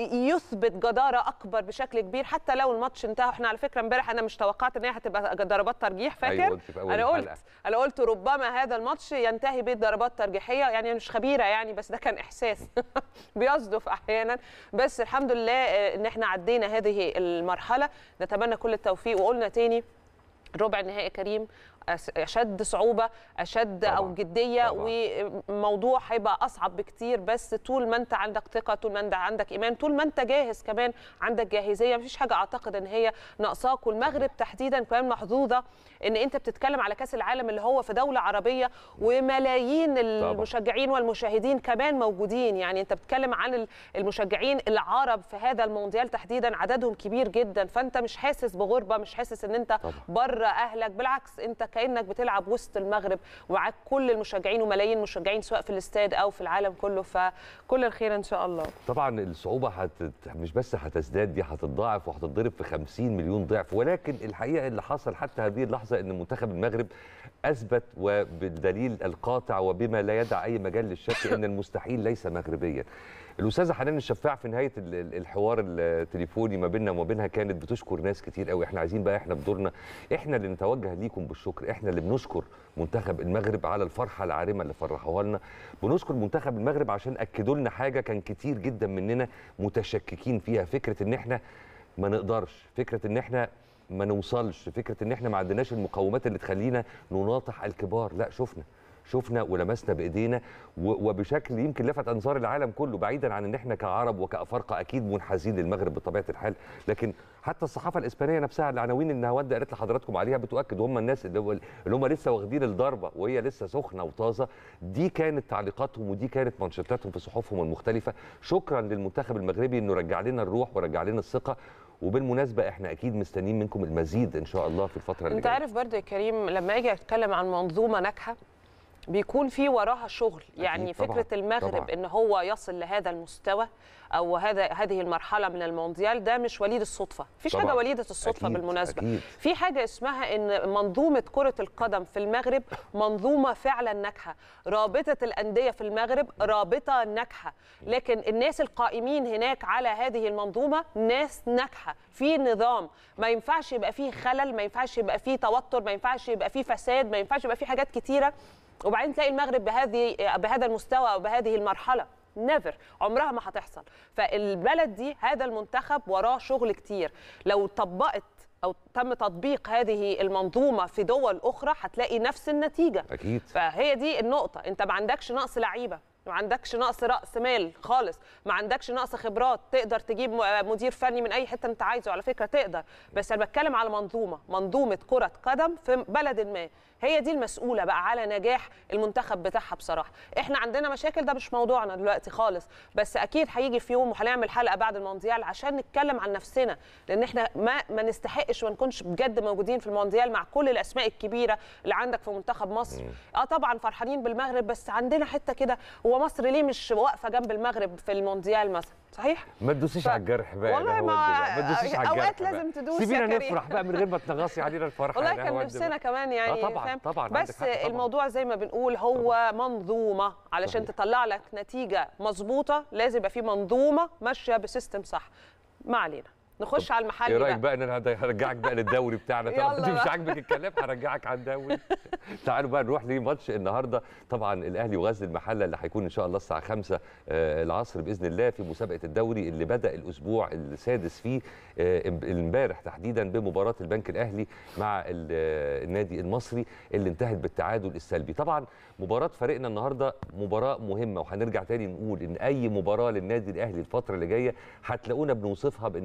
يثبت جدارة اكبر بشكل كبير حتى لو الماتش انتهى احنا على فكرة امبارح انا مش توقعت ان هي هتبقى ضربات ترجيح فاكر أيوة، قلت في أول انا قلت الحلقة. انا قلت ربما هذا الماتش ينتهي بضربات ترجيحيه يعني أنا مش خبيره يعني بس ده كان احساس بيصدف احيانا بس الحمد لله آه، ان احنا عدينا هذه المرحله نتمنى كل التوفيق وقلنا تاني ربع النهائي كريم أس- اشد صعوبه اشد طبعاً، او جديه طبعاً. وموضوع هيبقى اصعب بكتير بس طول ما انت عندك ثقه طول ما انت عندك ايمان طول ما انت جاهز كمان عندك جاهزيه مفيش حاجه اعتقد ان هي ناقصاك والمغرب تحديدا كمان محظوظه ان انت بتتكلم على كاس العالم اللي هو في دوله عربيه وملايين المشجعين والمشاهدين كمان موجودين يعني انت بتتكلم عن ال- المشجعين العرب في هذا المونديال تحديدا عددهم كبير جدا فانت مش حاسس بغربه مش حاسس ان انت طبعاً. بره اهلك بالعكس انت كانك بتلعب وسط المغرب ومعاك كل المشجعين وملايين المشجعين سواء في الاستاد او في العالم كله فكل الخير ان شاء الله طبعا الصعوبه هت... مش بس هتزداد دي هتتضاعف وهتتضرب في 50 مليون ضعف ولكن الحقيقه اللي حصل حتى هذه اللحظه ان منتخب المغرب اثبت وبالدليل القاطع وبما لا يدع اي مجال للشك ان المستحيل ليس مغربيا الاستاذه حنان الشفاع في نهايه ال- ال- الحوار التليفوني ما بيننا وما بينها كانت بتشكر ناس كتير قوي احنا عايزين بقى احنا بدورنا احنا اللي نتوجه ليكم بالشكر احنا اللي بنشكر منتخب المغرب على الفرحه العارمه اللي فرحوها لنا بنشكر منتخب المغرب عشان اكدوا لنا حاجه كان كتير جدا مننا متشككين فيها فكره ان احنا ما نقدرش فكره ان احنا ما نوصلش فكره ان احنا ما عندناش المقومات اللي تخلينا نناطح الكبار لا شفنا شفنا ولمسنا بايدينا و- وبشكل يمكن لفت انظار العالم كله بعيدا عن ان احنا كعرب وكافارقه اكيد منحازين للمغرب بطبيعه الحال لكن حتى الصحافه الاسبانيه نفسها العناوين اللي هوند قالت لحضراتكم عليها بتؤكد هم الناس اللي, هو اللي هم لسه واخدين الضربه وهي لسه سخنه وطازه دي كانت تعليقاتهم ودي كانت منشطاتهم في صحفهم المختلفه شكرا للمنتخب المغربي انه رجع لنا الروح ورجع لنا الثقه وبالمناسبه احنا اكيد مستنيين منكم المزيد ان شاء الله في الفتره اللي انت جايه عارف برضه يا كريم لما اجي اتكلم عن منظومه ناجحه بيكون في وراها شغل يعني طبعاً، فكره المغرب طبعاً. ان هو يصل لهذا المستوى او هذا هذه المرحله من المونديال ده مش وليد الصدفه مفيش طبعاً. حاجه وليده الصدفه أكيد، بالمناسبه أكيد. في حاجه اسمها ان منظومه كره القدم في المغرب منظومه فعلا ناجحه رابطه الانديه في المغرب رابطه ناجحه لكن الناس القائمين هناك على هذه المنظومه ناس ناجحه في نظام ما ينفعش يبقى فيه خلل ما ينفعش يبقى فيه توتر ما ينفعش يبقى فيه فساد ما ينفعش يبقى فيه حاجات كتيره وبعدين تلاقي المغرب بهذه بهذا المستوى او بهذه المرحله نيفر عمرها ما هتحصل فالبلد دي هذا المنتخب وراه شغل كتير لو طبقت او تم تطبيق هذه المنظومه في دول اخرى هتلاقي نفس النتيجه اكيد فهي دي النقطة، أنت ما عندكش نقص لعيبة، ما عندكش نقص رأس مال خالص، ما عندكش نقص خبرات، تقدر تجيب م- مدير فني من أي حتة أنت عايزه على فكرة تقدر، بس أنا بتكلم على منظومة، منظومة كرة قدم في بلد ما، هي دي المسؤولة بقى على نجاح المنتخب بتاعها بصراحة، إحنا عندنا مشاكل ده مش موضوعنا دلوقتي خالص، بس أكيد هيجي في يوم وهنعمل حلقة بعد المونديال عشان نتكلم عن نفسنا، لأن إحنا ما ما نستحقش وما نكونش بجد موجودين في المونديال مع كل الأسماء الكبيرة اللي عندك في منتخب مصر، اه طبعا فرحانين بالمغرب بس عندنا حته كده هو مصر ليه مش واقفه جنب المغرب في المونديال مثلا صحيح ما تدوسيش ف- على الجرح بقى والله يا ما- نهاوند بقى. ما تدوسيش على الجرح أوقات بقى. لازم تدوس يا سيبينا كريم. نفرح بقى من غير ما تنغصي علينا الفرحه والله يا كان نهاوند نفسنا بقى. كمان يعني آه طبعا فاهم؟ طبعا عندك بس حق طبعاً. الموضوع زي ما بنقول هو منظومه علشان صحيح. تطلع لك نتيجه مظبوطه لازم يبقى في منظومه ماشيه بسيستم صح ما علينا نخش على المحل ايه رايك بقى بقى ان انا هرجعك بقى للدوري بتاعنا يلا طالما انت مش بقى. عاجبك الكلام هرجعك على الدوري تعالوا بقى نروح لماتش النهارده طبعا الاهلي وغزل المحله اللي هيكون ان شاء الله الساعه 5 آه، العصر باذن الله في مسابقه الدوري اللي بدا الاسبوع السادس فيه آه، امبارح تحديدا بمباراه البنك الاهلي مع ال- آه، النادي المصري اللي انتهت بالتعادل السلبي طبعا مباراه فريقنا النهارده مباراه مهمه وهنرجع تاني نقول ان اي مباراه للنادي الاهلي الفتره اللي جايه هتلاقونا بنوصفها بانها مباراه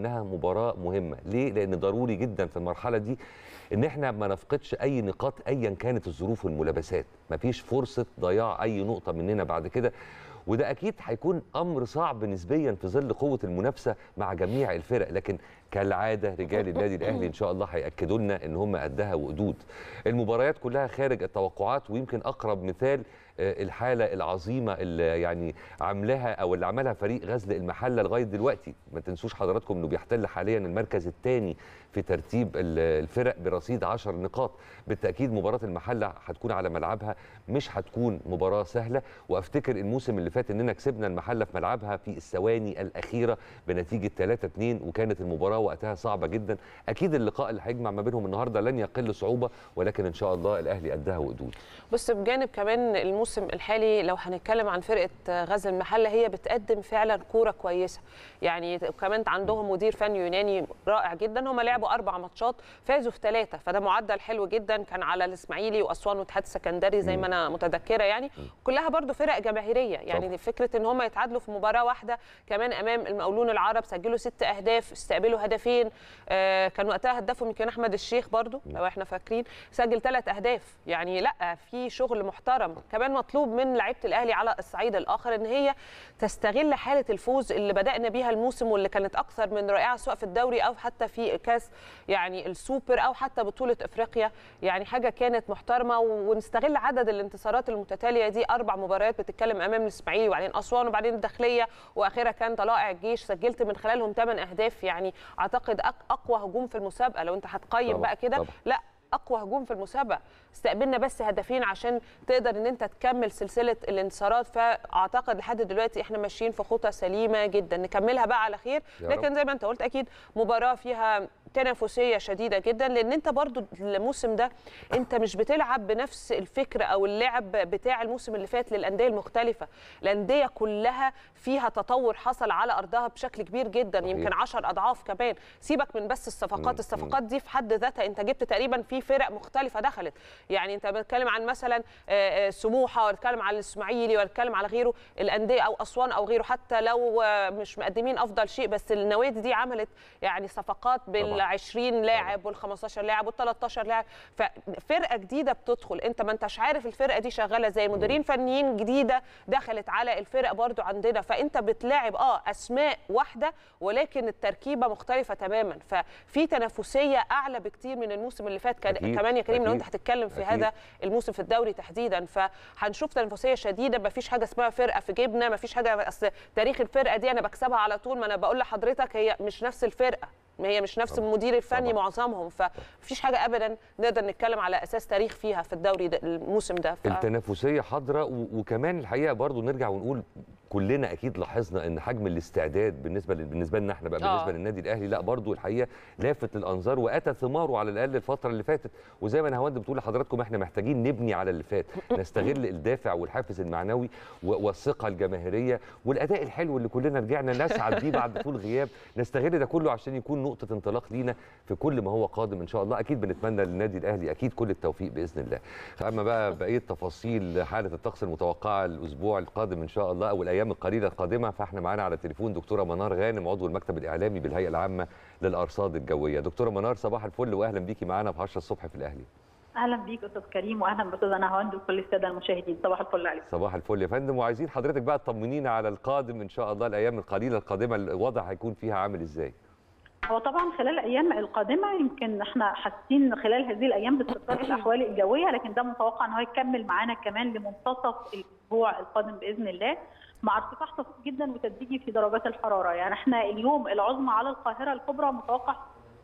مباراه مهمه ليه لان ضروري جدا في المرحله دي ان احنا ما نفقدش اي نقاط ايا كانت الظروف والملابسات مفيش فرصه ضياع اي نقطه مننا بعد كده وده اكيد هيكون امر صعب نسبيا في ظل قوه المنافسه مع جميع الفرق لكن كالعاده رجال النادي الاهلي ان شاء الله هياكدوا لنا ان هم قدها وقدود المباريات كلها خارج التوقعات ويمكن اقرب مثال آه، الحاله العظيمه اللي يعني عاملاها او اللي عملها فريق غزل المحله لغايه دلوقتي ما تنسوش حضراتكم انه بيحتل حاليا المركز الثاني في ترتيب ال- الفرق برصيد 10 نقاط بالتاكيد مباراه المحله هتكون على ملعبها مش هتكون مباراه سهله وافتكر الموسم اللي فات اننا كسبنا المحله في ملعبها في الثواني الاخيره بنتيجه 3 2 وكانت المباراه وقتها صعبه جدا اكيد اللقاء اللي هيجمع ما بينهم النهارده لن يقل صعوبه ولكن ان شاء الله الاهلي قدها وقدود بص بجانب كمان الموسم الحالي لو هنتكلم عن فرقه غزل المحله هي بتقدم فعلا كوره كويسه يعني كمان عندهم مدير فني يوناني رائع جدا هم لعبوا اربع ماتشات فازوا في ثلاثه فده معدل حلو جدا كان على الاسماعيلي واسوان والاتحاد السكندري زي ما انا متذكره يعني كلها برضو فرق جماهيريه يعني طبعا. فكره ان هم يتعادلوا في مباراه واحده كمان امام المقاولون العرب سجلوا ست اهداف استقبلوا هدفين آه كان وقتها هدافهم يمكن احمد الشيخ برضو لو احنا فاكرين سجل ثلاث اهداف يعني لا في شغل محترم كمان مطلوب من لعيبه الاهلي على الصعيد الاخر ان هي تستغل حاله الفوز اللي بدانا بيها الموسم واللي كانت اكثر من رائعه سواء في الدوري او حتى في كاس يعني السوبر او حتى بطوله افريقيا يعني حاجه كانت محترمه ونستغل عدد الانتصارات المتتاليه دي اربع مباريات بتتكلم امام الاسماعيلي وبعدين اسوان وبعدين الداخليه واخيرا كان طلائع الجيش سجلت من خلالهم 8 اهداف يعني اعتقد أق- اقوى هجوم في المسابقه لو انت هتقيم طبعاً، بقى كده طبعاً. لا اقوى هجوم في المسابقه استقبلنا بس هدفين عشان تقدر ان انت تكمل سلسله الانتصارات فاعتقد لحد دلوقتي احنا ماشيين في خطى سليمه جدا نكملها بقى على خير يا رب. لكن زي ما انت قلت اكيد مباراه فيها تنافسيه شديده جدا لان انت برضو الموسم ده انت مش بتلعب بنفس الفكر او اللعب بتاع الموسم اللي فات للانديه المختلفه الانديه كلها فيها تطور حصل على ارضها بشكل كبير جدا صحيح. يمكن 10 اضعاف كمان سيبك من بس الصفقات الصفقات دي في حد ذاتها انت جبت تقريبا في فرق مختلفه دخلت يعني انت بتتكلم عن مثلا آه، آه، سموحه ولا بتتكلم على الاسماعيلي ولا بتتكلم على غيره الانديه او اسوان او غيره حتى لو آه، مش مقدمين افضل شيء بس النوادي دي عملت يعني صفقات بال 20 لاعب وال 15 لاعب وال 13 لاعب ففرقه جديده بتدخل انت ما انتش عارف الفرقه دي شغاله زي مديرين فنيين جديده دخلت على الفرق برضو عندنا فانت بتلاعب اه اسماء واحده ولكن التركيبه مختلفه تماما ففي تنافسيه اعلى بكتير من الموسم اللي فات كان- أكيد، كمان يا كريم لو انت أكيد، هتتكلم في أكيد. هذا الموسم في الدوري تحديدا فهنشوف تنافسيه شديده ما فيش حاجه اسمها فرقه في جيبنا ما فيش حاجه اصل تاريخ الفرقه دي انا بكسبها على طول ما انا بقول لحضرتك هي مش نفس الفرقه ما هي مش نفس طبعاً. المدير الفني طبعاً. معظمهم فمفيش حاجه ابدا نقدر نتكلم على اساس تاريخ فيها في الدوري ده الموسم ده ف... التنافسيه حاضره و- وكمان الحقيقه برضو نرجع ونقول كلنا اكيد لاحظنا ان حجم الاستعداد بالنسبه ل- بالنسبه لنا احنا بقى آه. بالنسبه للنادي الاهلي لا برضو الحقيقه لافت للانظار واتى ثماره على الاقل الفتره اللي فاتت وزي ما نهاوند بتقول لحضراتكم احنا محتاجين نبني على اللي فات نستغل الدافع والحافز المعنوي و- والثقه الجماهيريه والاداء الحلو اللي كلنا رجعنا نسعد بيه بعد طول غياب نستغل ده كله عشان يكون نقطه انطلاق لينا في كل ما هو قادم ان شاء الله اكيد بنتمنى للنادي الاهلي اكيد كل التوفيق باذن الله اما بقى بقيه تفاصيل حاله الطقس المتوقعه الاسبوع القادم ان شاء الله او الايام القليله القادمه فاحنا معانا على التليفون دكتوره منار غانم عضو المكتب الاعلامي بالهيئه العامه للارصاد الجويه دكتوره منار صباح الفل واهلا بيكي معانا في 10 الصبح في الاهلي اهلا بيك استاذ كريم واهلا باستاذ نهاوند وكل الساده المشاهدين صباح الفل عليكم صباح الفل يا فندم وعايزين حضرتك بقى تطمنينا على القادم ان شاء الله الايام القليله القادمه الوضع هيكون فيها عامل ازاي هو طبعا خلال الايام القادمه يمكن احنا حاسين خلال هذه الايام باستقرار الاحوال الجويه لكن ده متوقع ان هو يكمل معانا كمان لمنتصف الاسبوع القادم باذن الله مع ارتفاع طفيف جدا وتدريجي في درجات الحراره يعني احنا اليوم العظمى على القاهره الكبرى متوقع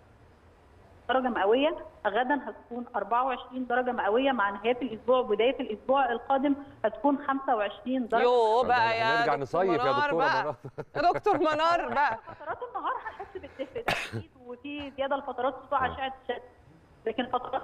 درجه مئويه غدا هتكون 24 درجه مئويه مع نهايه الاسبوع وبدايه الاسبوع القادم هتكون 25 درجه يو بقى يا هنرجع دكتور نصيف يا منار دكتوره بقى. منار يا دكتور منار بقى فترات النهار هنحس بالدفء ده اكيد وفي زياده لفترات سطوع اشعه الشمس لكن فترات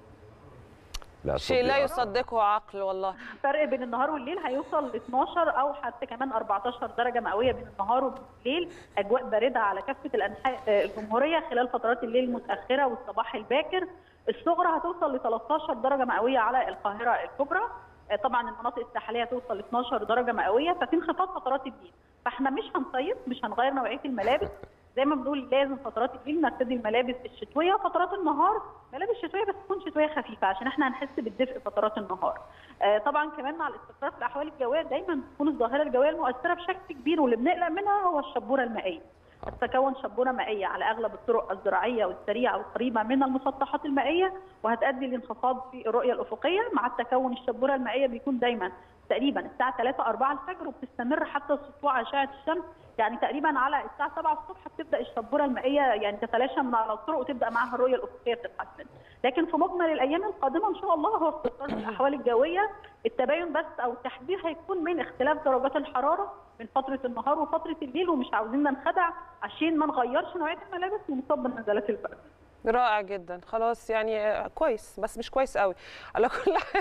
لا شيء لا صدق. يصدقه عقل والله الفرق بين النهار والليل هيوصل ل 12 او حتى كمان 14 درجه مئويه بين النهار وبالليل اجواء بارده على كافه الانحاء آه، الجمهوريه خلال فترات الليل المتاخره والصباح الباكر الصغرى هتوصل ل 13 درجه مئويه على القاهره الكبرى آه، طبعا المناطق الساحليه توصل ل 12 درجه مئويه ففي انخفاض فترات الليل فاحنا مش هنصيف مش هنغير نوعيه الملابس زي ما بنقول لازم فترات الليل نرتدي الملابس الشتويه فترات النهار ملابس شتويه بس تكون شتويه خفيفه عشان احنا هنحس بالدفء فترات النهار آه طبعا كمان مع الاستقرار في الاحوال الجويه دايما بتكون الظاهره الجويه المؤثره بشكل كبير واللي بنقلق منها هو الشبوره المائيه تتكون شبوره مائيه على اغلب الطرق الزراعيه والسريعه والقريبه من المسطحات المائيه وهتؤدي لانخفاض في الرؤيه الافقيه مع التكون الشبوره المائيه بيكون دايما تقريبا الساعه 3 4 الفجر وبتستمر حتى سطوع اشعه الشمس يعني تقريبا على الساعه 7 الصبح بتبدا الشبوره المائيه يعني تتلاشى من على الطرق وتبدا معاها الرؤيه الافقيه بتتحسن لكن في مجمل الايام القادمه ان شاء الله هو استقرار في الاحوال الجويه التباين بس او التحذير هيكون من اختلاف درجات الحراره من فتره النهار وفتره الليل ومش عاوزين ننخدع عشان ما نغيرش نوعيه الملابس ونصاب بنزلات البرد رائع جدا خلاص يعني آه، كويس بس مش كويس قوي على كل حال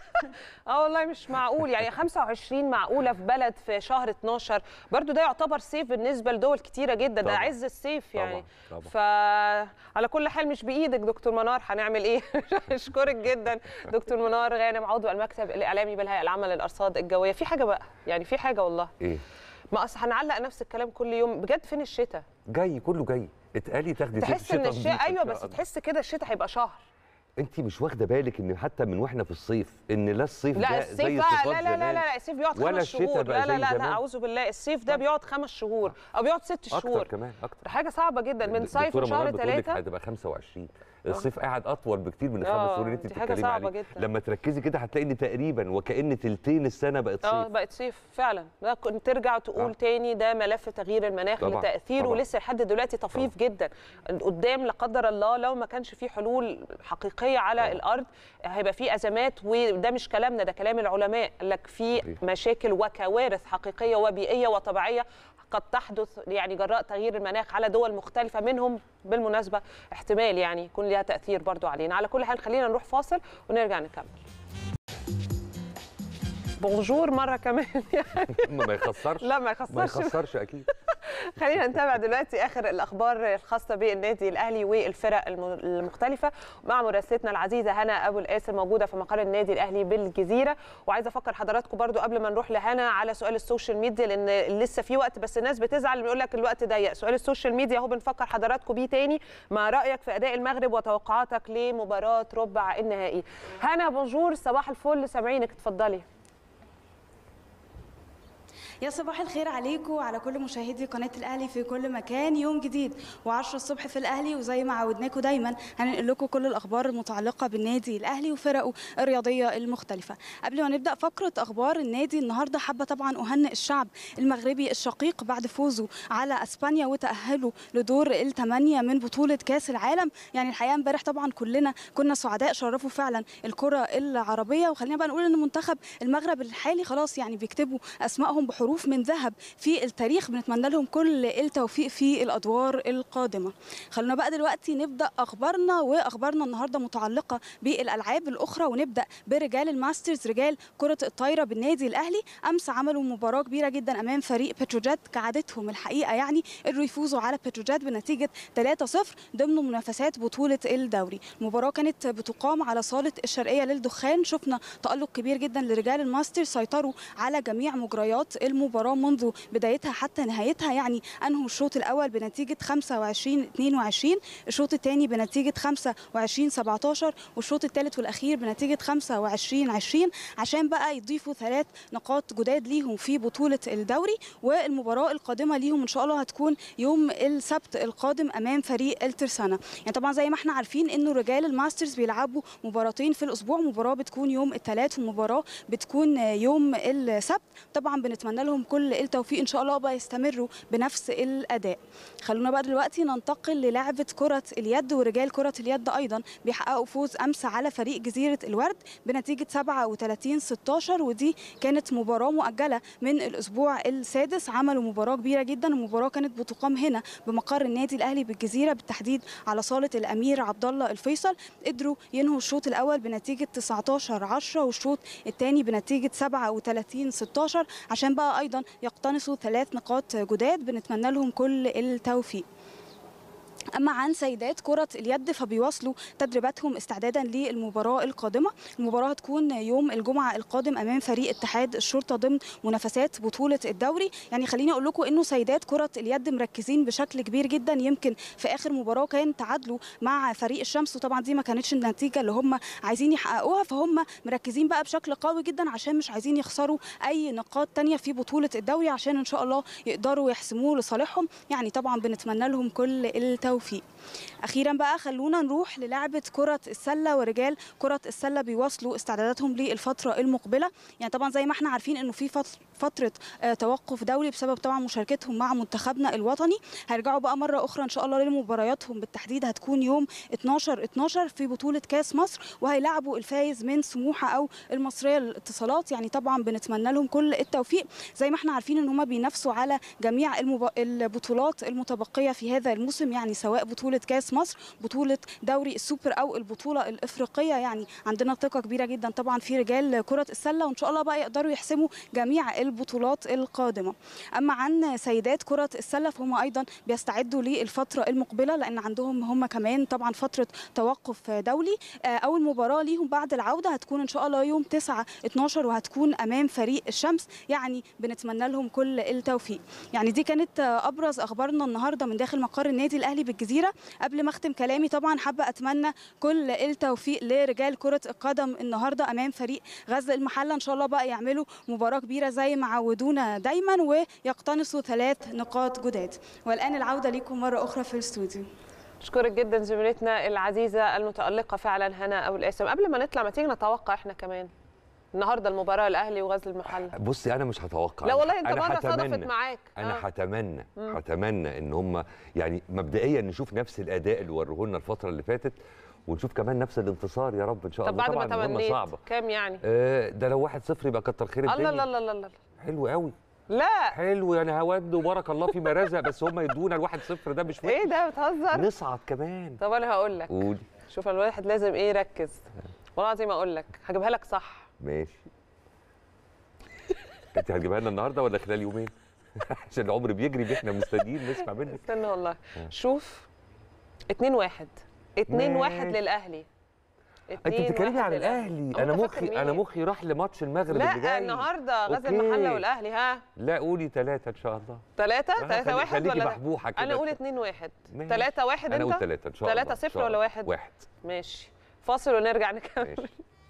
اه والله مش معقول يعني 25 معقوله في بلد في شهر 12 برضو ده يعتبر صيف بالنسبه لدول كتيره جدا ده طبعاً. عز الصيف يعني طبعاً، طبعاً. فعلى كل حال مش بايدك دكتور منار هنعمل ايه اشكرك جدا دكتور منار غانم عضو المكتب الاعلامي بالهيئه العامه للارصاد الجويه في حاجه بقى يعني في حاجه والله ايه ما اصل هنعلق نفس الكلام كل يوم بجد فين الشتاء جاي كله جاي اتقالي تاخدي تحس ان شتا الشتاء نضيفة إن ايوه شاء بس الله. تحس كده الشتاء هيبقى شهر انت مش واخده بالك ان حتى من واحنا في الصيف ان لا الصيف لا ده الصيف زي بقى صفات لا لا لا زمان لا الصيف بيقعد ولا خمس الشتاء شهور بقى لا لا زي لا, لا زمان. اعوذ بالله الصيف ده بيقعد خمس شهور او بيقعد ست اكتر شهور كمان اكتر حاجه صعبه جدا من صيف دكتورة لشهر منار بتقول لك ثلاثه هتبقى 25 الصيف قاعد اطول بكتير من آه، الخمس شهور اللي انت دي حاجة بتتكلمي صعبة عليه جدا. لما تركزي كده هتلاقي ان تقريبا وكأن تلتين السنه بقت اه صيف بقت صيف فعلا ده كنت ترجع تقول آه. تاني ده ملف تغيير المناخ طبعاً، اللي تاثيره طبعاً. لسه لحد دلوقتي طفيف جدا قدام لا قدر الله لو ما كانش في حلول حقيقيه على طبعاً. الارض هيبقى في ازمات وده مش كلامنا ده كلام العلماء قال لك في صحيح. مشاكل وكوارث حقيقيه وبيئيه وطبيعيه قد تحدث يعني جراء تغيير المناخ على دول مختلفه منهم بالمناسبه احتمال يعني يكون ليها تاثير برضو علينا على كل حال خلينا نروح فاصل ونرجع نكمل بونجور مره كمان يعني ما يخسرش لا ما ما يخسرش يخسرش اكيد خلينا نتابع دلوقتي اخر الاخبار الخاصه بالنادي الاهلي والفرق الم- المختلفه مع مراسلتنا العزيزه هنا ابو القاسم موجوده في مقر النادي الاهلي بالجزيره وعايزه افكر حضراتكم برضو قبل ما نروح لهنا على سؤال السوشيال ميديا لان لسه في وقت بس الناس بتزعل بيقول لك الوقت ضيق سؤال السوشيال ميديا اهو بنفكر حضراتكم بيه تاني ما رايك في اداء المغرب وتوقعاتك لمباراه ربع النهائي هنا بونجور صباح الفل سامعينك اتفضلي يا صباح الخير عليكم وعلى كل مشاهدي قناة الأهلي في كل مكان يوم جديد و10 الصبح في الأهلي وزي ما عودناكم دايما هننقل لكم كل الأخبار المتعلقة بالنادي الأهلي وفرقه الرياضية المختلفة قبل ما نبدأ فقرة أخبار النادي النهاردة حابة طبعا أهنئ الشعب المغربي الشقيق بعد فوزه على أسبانيا وتأهله لدور الثمانية من بطولة كأس العالم يعني الحقيقة امبارح طبعا كلنا كنا سعداء شرفوا فعلا الكرة العربية وخلينا بقى نقول إن منتخب المغرب الحالي خلاص يعني بيكتبوا أسمائهم بحروف من ذهب في التاريخ بنتمنى لهم كل التوفيق في الادوار القادمه خلونا بقى دلوقتي نبدا اخبارنا واخبارنا النهارده متعلقه بالالعاب الاخرى ونبدا برجال الماسترز رجال كره الطايره بالنادي الاهلي امس عملوا مباراه كبيره جدا امام فريق بتروجيت كعادتهم الحقيقه يعني قدروا يفوزوا على بتروجيت بنتيجه 3-0 ضمن منافسات بطوله الدوري المباراه كانت بتقام على صاله الشرقيه للدخان شفنا تالق كبير جدا لرجال الماسترز سيطروا على جميع مجريات المباراه منذ بدايتها حتى نهايتها يعني انهوا الشوط الاول بنتيجه 25 22 الشوط الثاني بنتيجه 25 17 والشوط الثالث والاخير بنتيجه 25 20 عشان بقى يضيفوا ثلاث نقاط جداد ليهم في بطوله الدوري والمباراه القادمه ليهم ان شاء الله هتكون يوم السبت القادم امام فريق الترسانه يعني طبعا زي ما احنا عارفين انه رجال الماسترز بيلعبوا مباراتين في الاسبوع مباراه بتكون يوم الثلاث ومباراه بتكون يوم السبت طبعا بنتمنى لهم كل التوفيق ان شاء الله بقى يستمروا بنفس الاداء خلونا بقى دلوقتي ننتقل للعبه كره اليد ورجال كره اليد ايضا بيحققوا فوز امس على فريق جزيره الورد بنتيجه 37 16 ودي كانت مباراه مؤجله من الاسبوع السادس عملوا مباراه كبيره جدا المباراه كانت بتقام هنا بمقر النادي الاهلي بالجزيره بالتحديد على صاله الامير عبد الله الفيصل قدروا ينهوا الشوط الاول بنتيجه 19 10 والشوط الثاني بنتيجه 37 16 عشان بقى ايضا يقتنصوا ثلاث نقاط جداد بنتمنى لهم كل التوفيق اما عن سيدات كره اليد فبيواصلوا تدريباتهم استعدادا للمباراه القادمه المباراه هتكون يوم الجمعه القادم امام فريق اتحاد الشرطه ضمن منافسات بطوله الدوري يعني خليني اقول لكم انه سيدات كره اليد مركزين بشكل كبير جدا يمكن في اخر مباراه كان تعادلوا مع فريق الشمس وطبعا دي ما كانتش النتيجه اللي هم عايزين يحققوها فهم مركزين بقى بشكل قوي جدا عشان مش عايزين يخسروا اي نقاط تانية في بطوله الدوري عشان ان شاء الله يقدروا يحسموه لصالحهم يعني طبعا بنتمنى لهم كل التوفيق اخيرا بقى خلونا نروح للعبه كره السله ورجال كره السله بيواصلوا استعداداتهم للفتره المقبله يعني طبعا زي ما احنا عارفين انه في فت- فتره آه، توقف دولي بسبب طبعا مشاركتهم مع منتخبنا الوطني هيرجعوا بقى مره اخرى ان شاء الله لمبارياتهم بالتحديد هتكون يوم 12 12 في بطوله كاس مصر وهيلعبوا الفايز من سموحه او المصريه للاتصالات يعني طبعا بنتمنى لهم كل التوفيق زي ما احنا عارفين ان هم بينافسوا على جميع المب... البطولات المتبقيه في هذا الموسم يعني سواء بطوله كاس مصر بطوله دوري السوبر او البطوله الافريقيه يعني عندنا ثقه كبيره جدا طبعا في رجال كره السله وان شاء الله بقى يقدروا يحسموا جميع البطولات القادمه اما عن سيدات كره السله فهم ايضا بيستعدوا للفتره المقبله لان عندهم هم كمان طبعا فتره توقف دولي آه، اول مباراه ليهم بعد العوده هتكون ان شاء الله يوم 9 12 وهتكون امام فريق الشمس يعني بنتمنى لهم كل التوفيق يعني دي كانت آه، ابرز اخبارنا النهارده من داخل مقر النادي الاهلي بالجزيره قبل ما اختم كلامي طبعا حابه اتمنى كل التوفيق لرجال كره القدم النهارده امام فريق غزل المحله ان شاء الله بقى يعملوا مباراه كبيره زي ما عودونا دايما ويقتنصوا ثلاث نقاط جداد والان العوده ليكم مره اخرى في الاستوديو اشكرك جدا زميلتنا العزيزه المتالقه فعلا هنا ابو القاسم قبل ما نطلع ما تيجي نتوقع احنا كمان النهارده المباراه الاهلي وغزل المحله بصي انا مش هتوقع لا والله انت أنا مره صدفت هتمنى. معاك انا آه. هتمنى هتمنى ان هم يعني مبدئيا نشوف نفس الاداء اللي وروه لنا الفتره اللي فاتت ونشوف كمان نفس الانتصار يا رب ان شاء طب الله بعد ما طبعا مهمه تمنيت صعبه كام يعني آه ده لو واحد صفر يبقى كتر خير الله الدنيا الله الله الله حلو قوي لا حلو يعني هود وبارك الله فيما رزق بس هم يدونا الواحد صفر ده مش ايه وحش ده بتهزر نصعد كمان طب انا هقول لك قولي شوف الواحد لازم ايه يركز والله العظيم اقول لك هجيبها لك صح ماشي انت هتجيبها لنا النهارده ولا خلال يومين عشان العمر بيجري احنا مستنيين نسمع منك استنى والله شوف 2 1 2 1 ماشي. للاهلي انت 2 بتتكلمي واحد على للأهلي. الاهلي هو انا أنت فاكر مخي انا مين؟ مخي راح لماتش المغرب اللي لا جاي النهارده غزل أوكي. المحله والاهلي ها لا قولي ثلاثة ان شاء الله ثلاثة لا، ثلاثة خلي- واحد خليكي ولا محبوحة كده. انا اقول 2 1 ماشي. 3 1 انا انت اقول ثلاثة ان شاء الله 3 إن 0 شاء ولا الله. واحد واحد ماشي فاصل ونرجع نكمل ماشي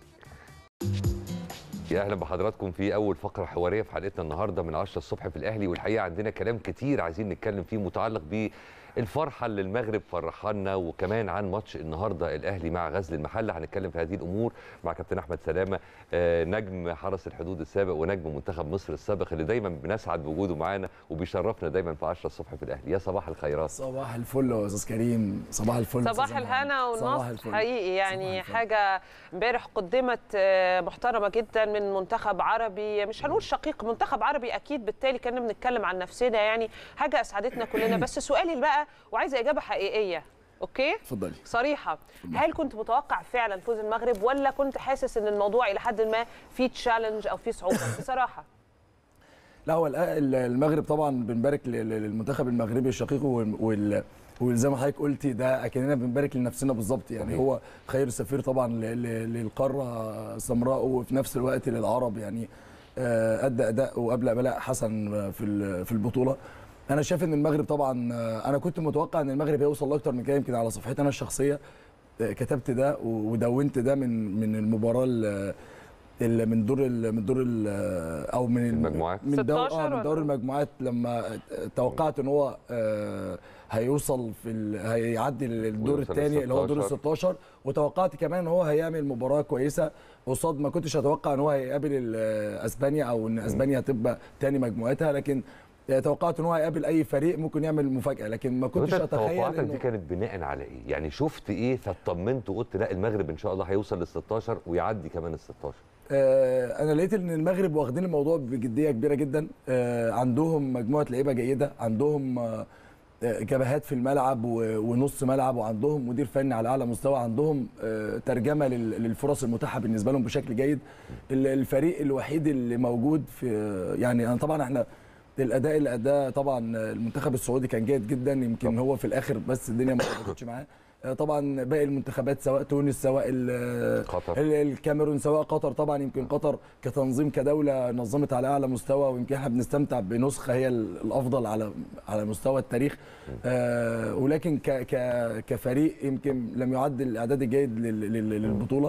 يا اهلا بحضراتكم في اول فقره حواريه في حلقتنا النهارده من 10 الصبح في الاهلي والحقيقه عندنا كلام كتير عايزين نتكلم فيه متعلق بالفرحه اللي المغرب فرحنا وكمان عن ماتش النهارده الاهلي مع غزل المحله هنتكلم في هذه الامور مع كابتن احمد سلامه آه، نجم حرس الحدود السابق ونجم منتخب مصر السابق اللي دايما بنسعد بوجوده معانا وبيشرفنا دايما في 10 الصبح في الاهلي يا صباح الخيرات صباح الفل يا استاذ كريم صباح الفل صباح أستاذة الهنا مريم. صباح والنصر الفل. حقيقي يعني صباح الفل. حاجه امبارح قدمت آه، محترمه جدا من منتخب عربي مش هنقول شقيق منتخب عربي اكيد بالتالي كنا بنتكلم عن نفسنا يعني حاجه اسعدتنا كلنا بس سؤالي بقى وعايزه اجابه حقيقيه اوكي اتفضلي صريحه هل كنت متوقع فعلا فوز المغرب ولا كنت حاسس ان الموضوع الى حد ما في تشالنج او في صعوبه بصراحه لا هو الأ- ال- المغرب طبعا بنبارك ل- ل- للمنتخب المغربي الشقيق وال- وال وزي ما حضرتك قلتي ده اكننا بنبارك لنفسنا بالظبط يعني صحيح. هو خير سفير طبعا ل- ل- للقاره السمراء وفي نفس الوقت للعرب يعني آه، ادى اداء وابلى بلاء حسن في ال- في البطوله انا شايف ان المغرب طبعا آه، انا كنت متوقع ان المغرب هيوصل لاكتر من كده يمكن على صفحتي انا الشخصيه آه، كتبت ده و- ودونت ده من من المباراه ال- ال- من دور ال- من دور ال- او من ال- المجموعات. من دور 16 اه من دور ولا؟ المجموعات لما توقعت ان هو آه، هيوصل في ال... هيعدي الدور ويوصل الثاني اللي هو دور ال 16. 16 وتوقعت كمان ان هو هيعمل مباراه كويسه قصاد ما كنتش اتوقع ان هو هيقابل ال- اسبانيا او ان اسبانيا هتبقى ثاني مجموعتها لكن توقعت ان هو هيقابل اي فريق ممكن يعمل مفاجاه لكن ما كنتش وانت اتخيل توقعاتك دي انه كانت بناء على ايه؟ يعني شفت ايه فاطمنت وقلت لا المغرب ان شاء الله هيوصل لل 16 ويعدي كمان ال 16 آه، انا لقيت ان المغرب واخدين الموضوع بجديه كبيره جدا آه، عندهم مجموعه لعيبه جيده عندهم آه، آه، جبهات في الملعب و- ونص ملعب وعندهم مدير فني على اعلى مستوى عندهم آه، ترجمه لل- للفرص المتاحه بالنسبه لهم بشكل جيد ال- الفريق الوحيد اللي موجود في يعني أنا طبعا احنا الاداء اللي اداه طبعا المنتخب السعودي كان جيد جدا يمكن هو في الاخر بس الدنيا ما ظبطتش معاه آه، طبعا باقي المنتخبات سواء تونس سواء ال- قطر. ال- الكاميرون سواء قطر طبعا يمكن قطر كتنظيم كدوله نظمت على اعلى مستوى ويمكن احنا بنستمتع بنسخه هي ال- الافضل على على مستوى التاريخ آه ولكن ك ك كفريق يمكن لم يعد الاعداد الجيد لل- لل- للبطوله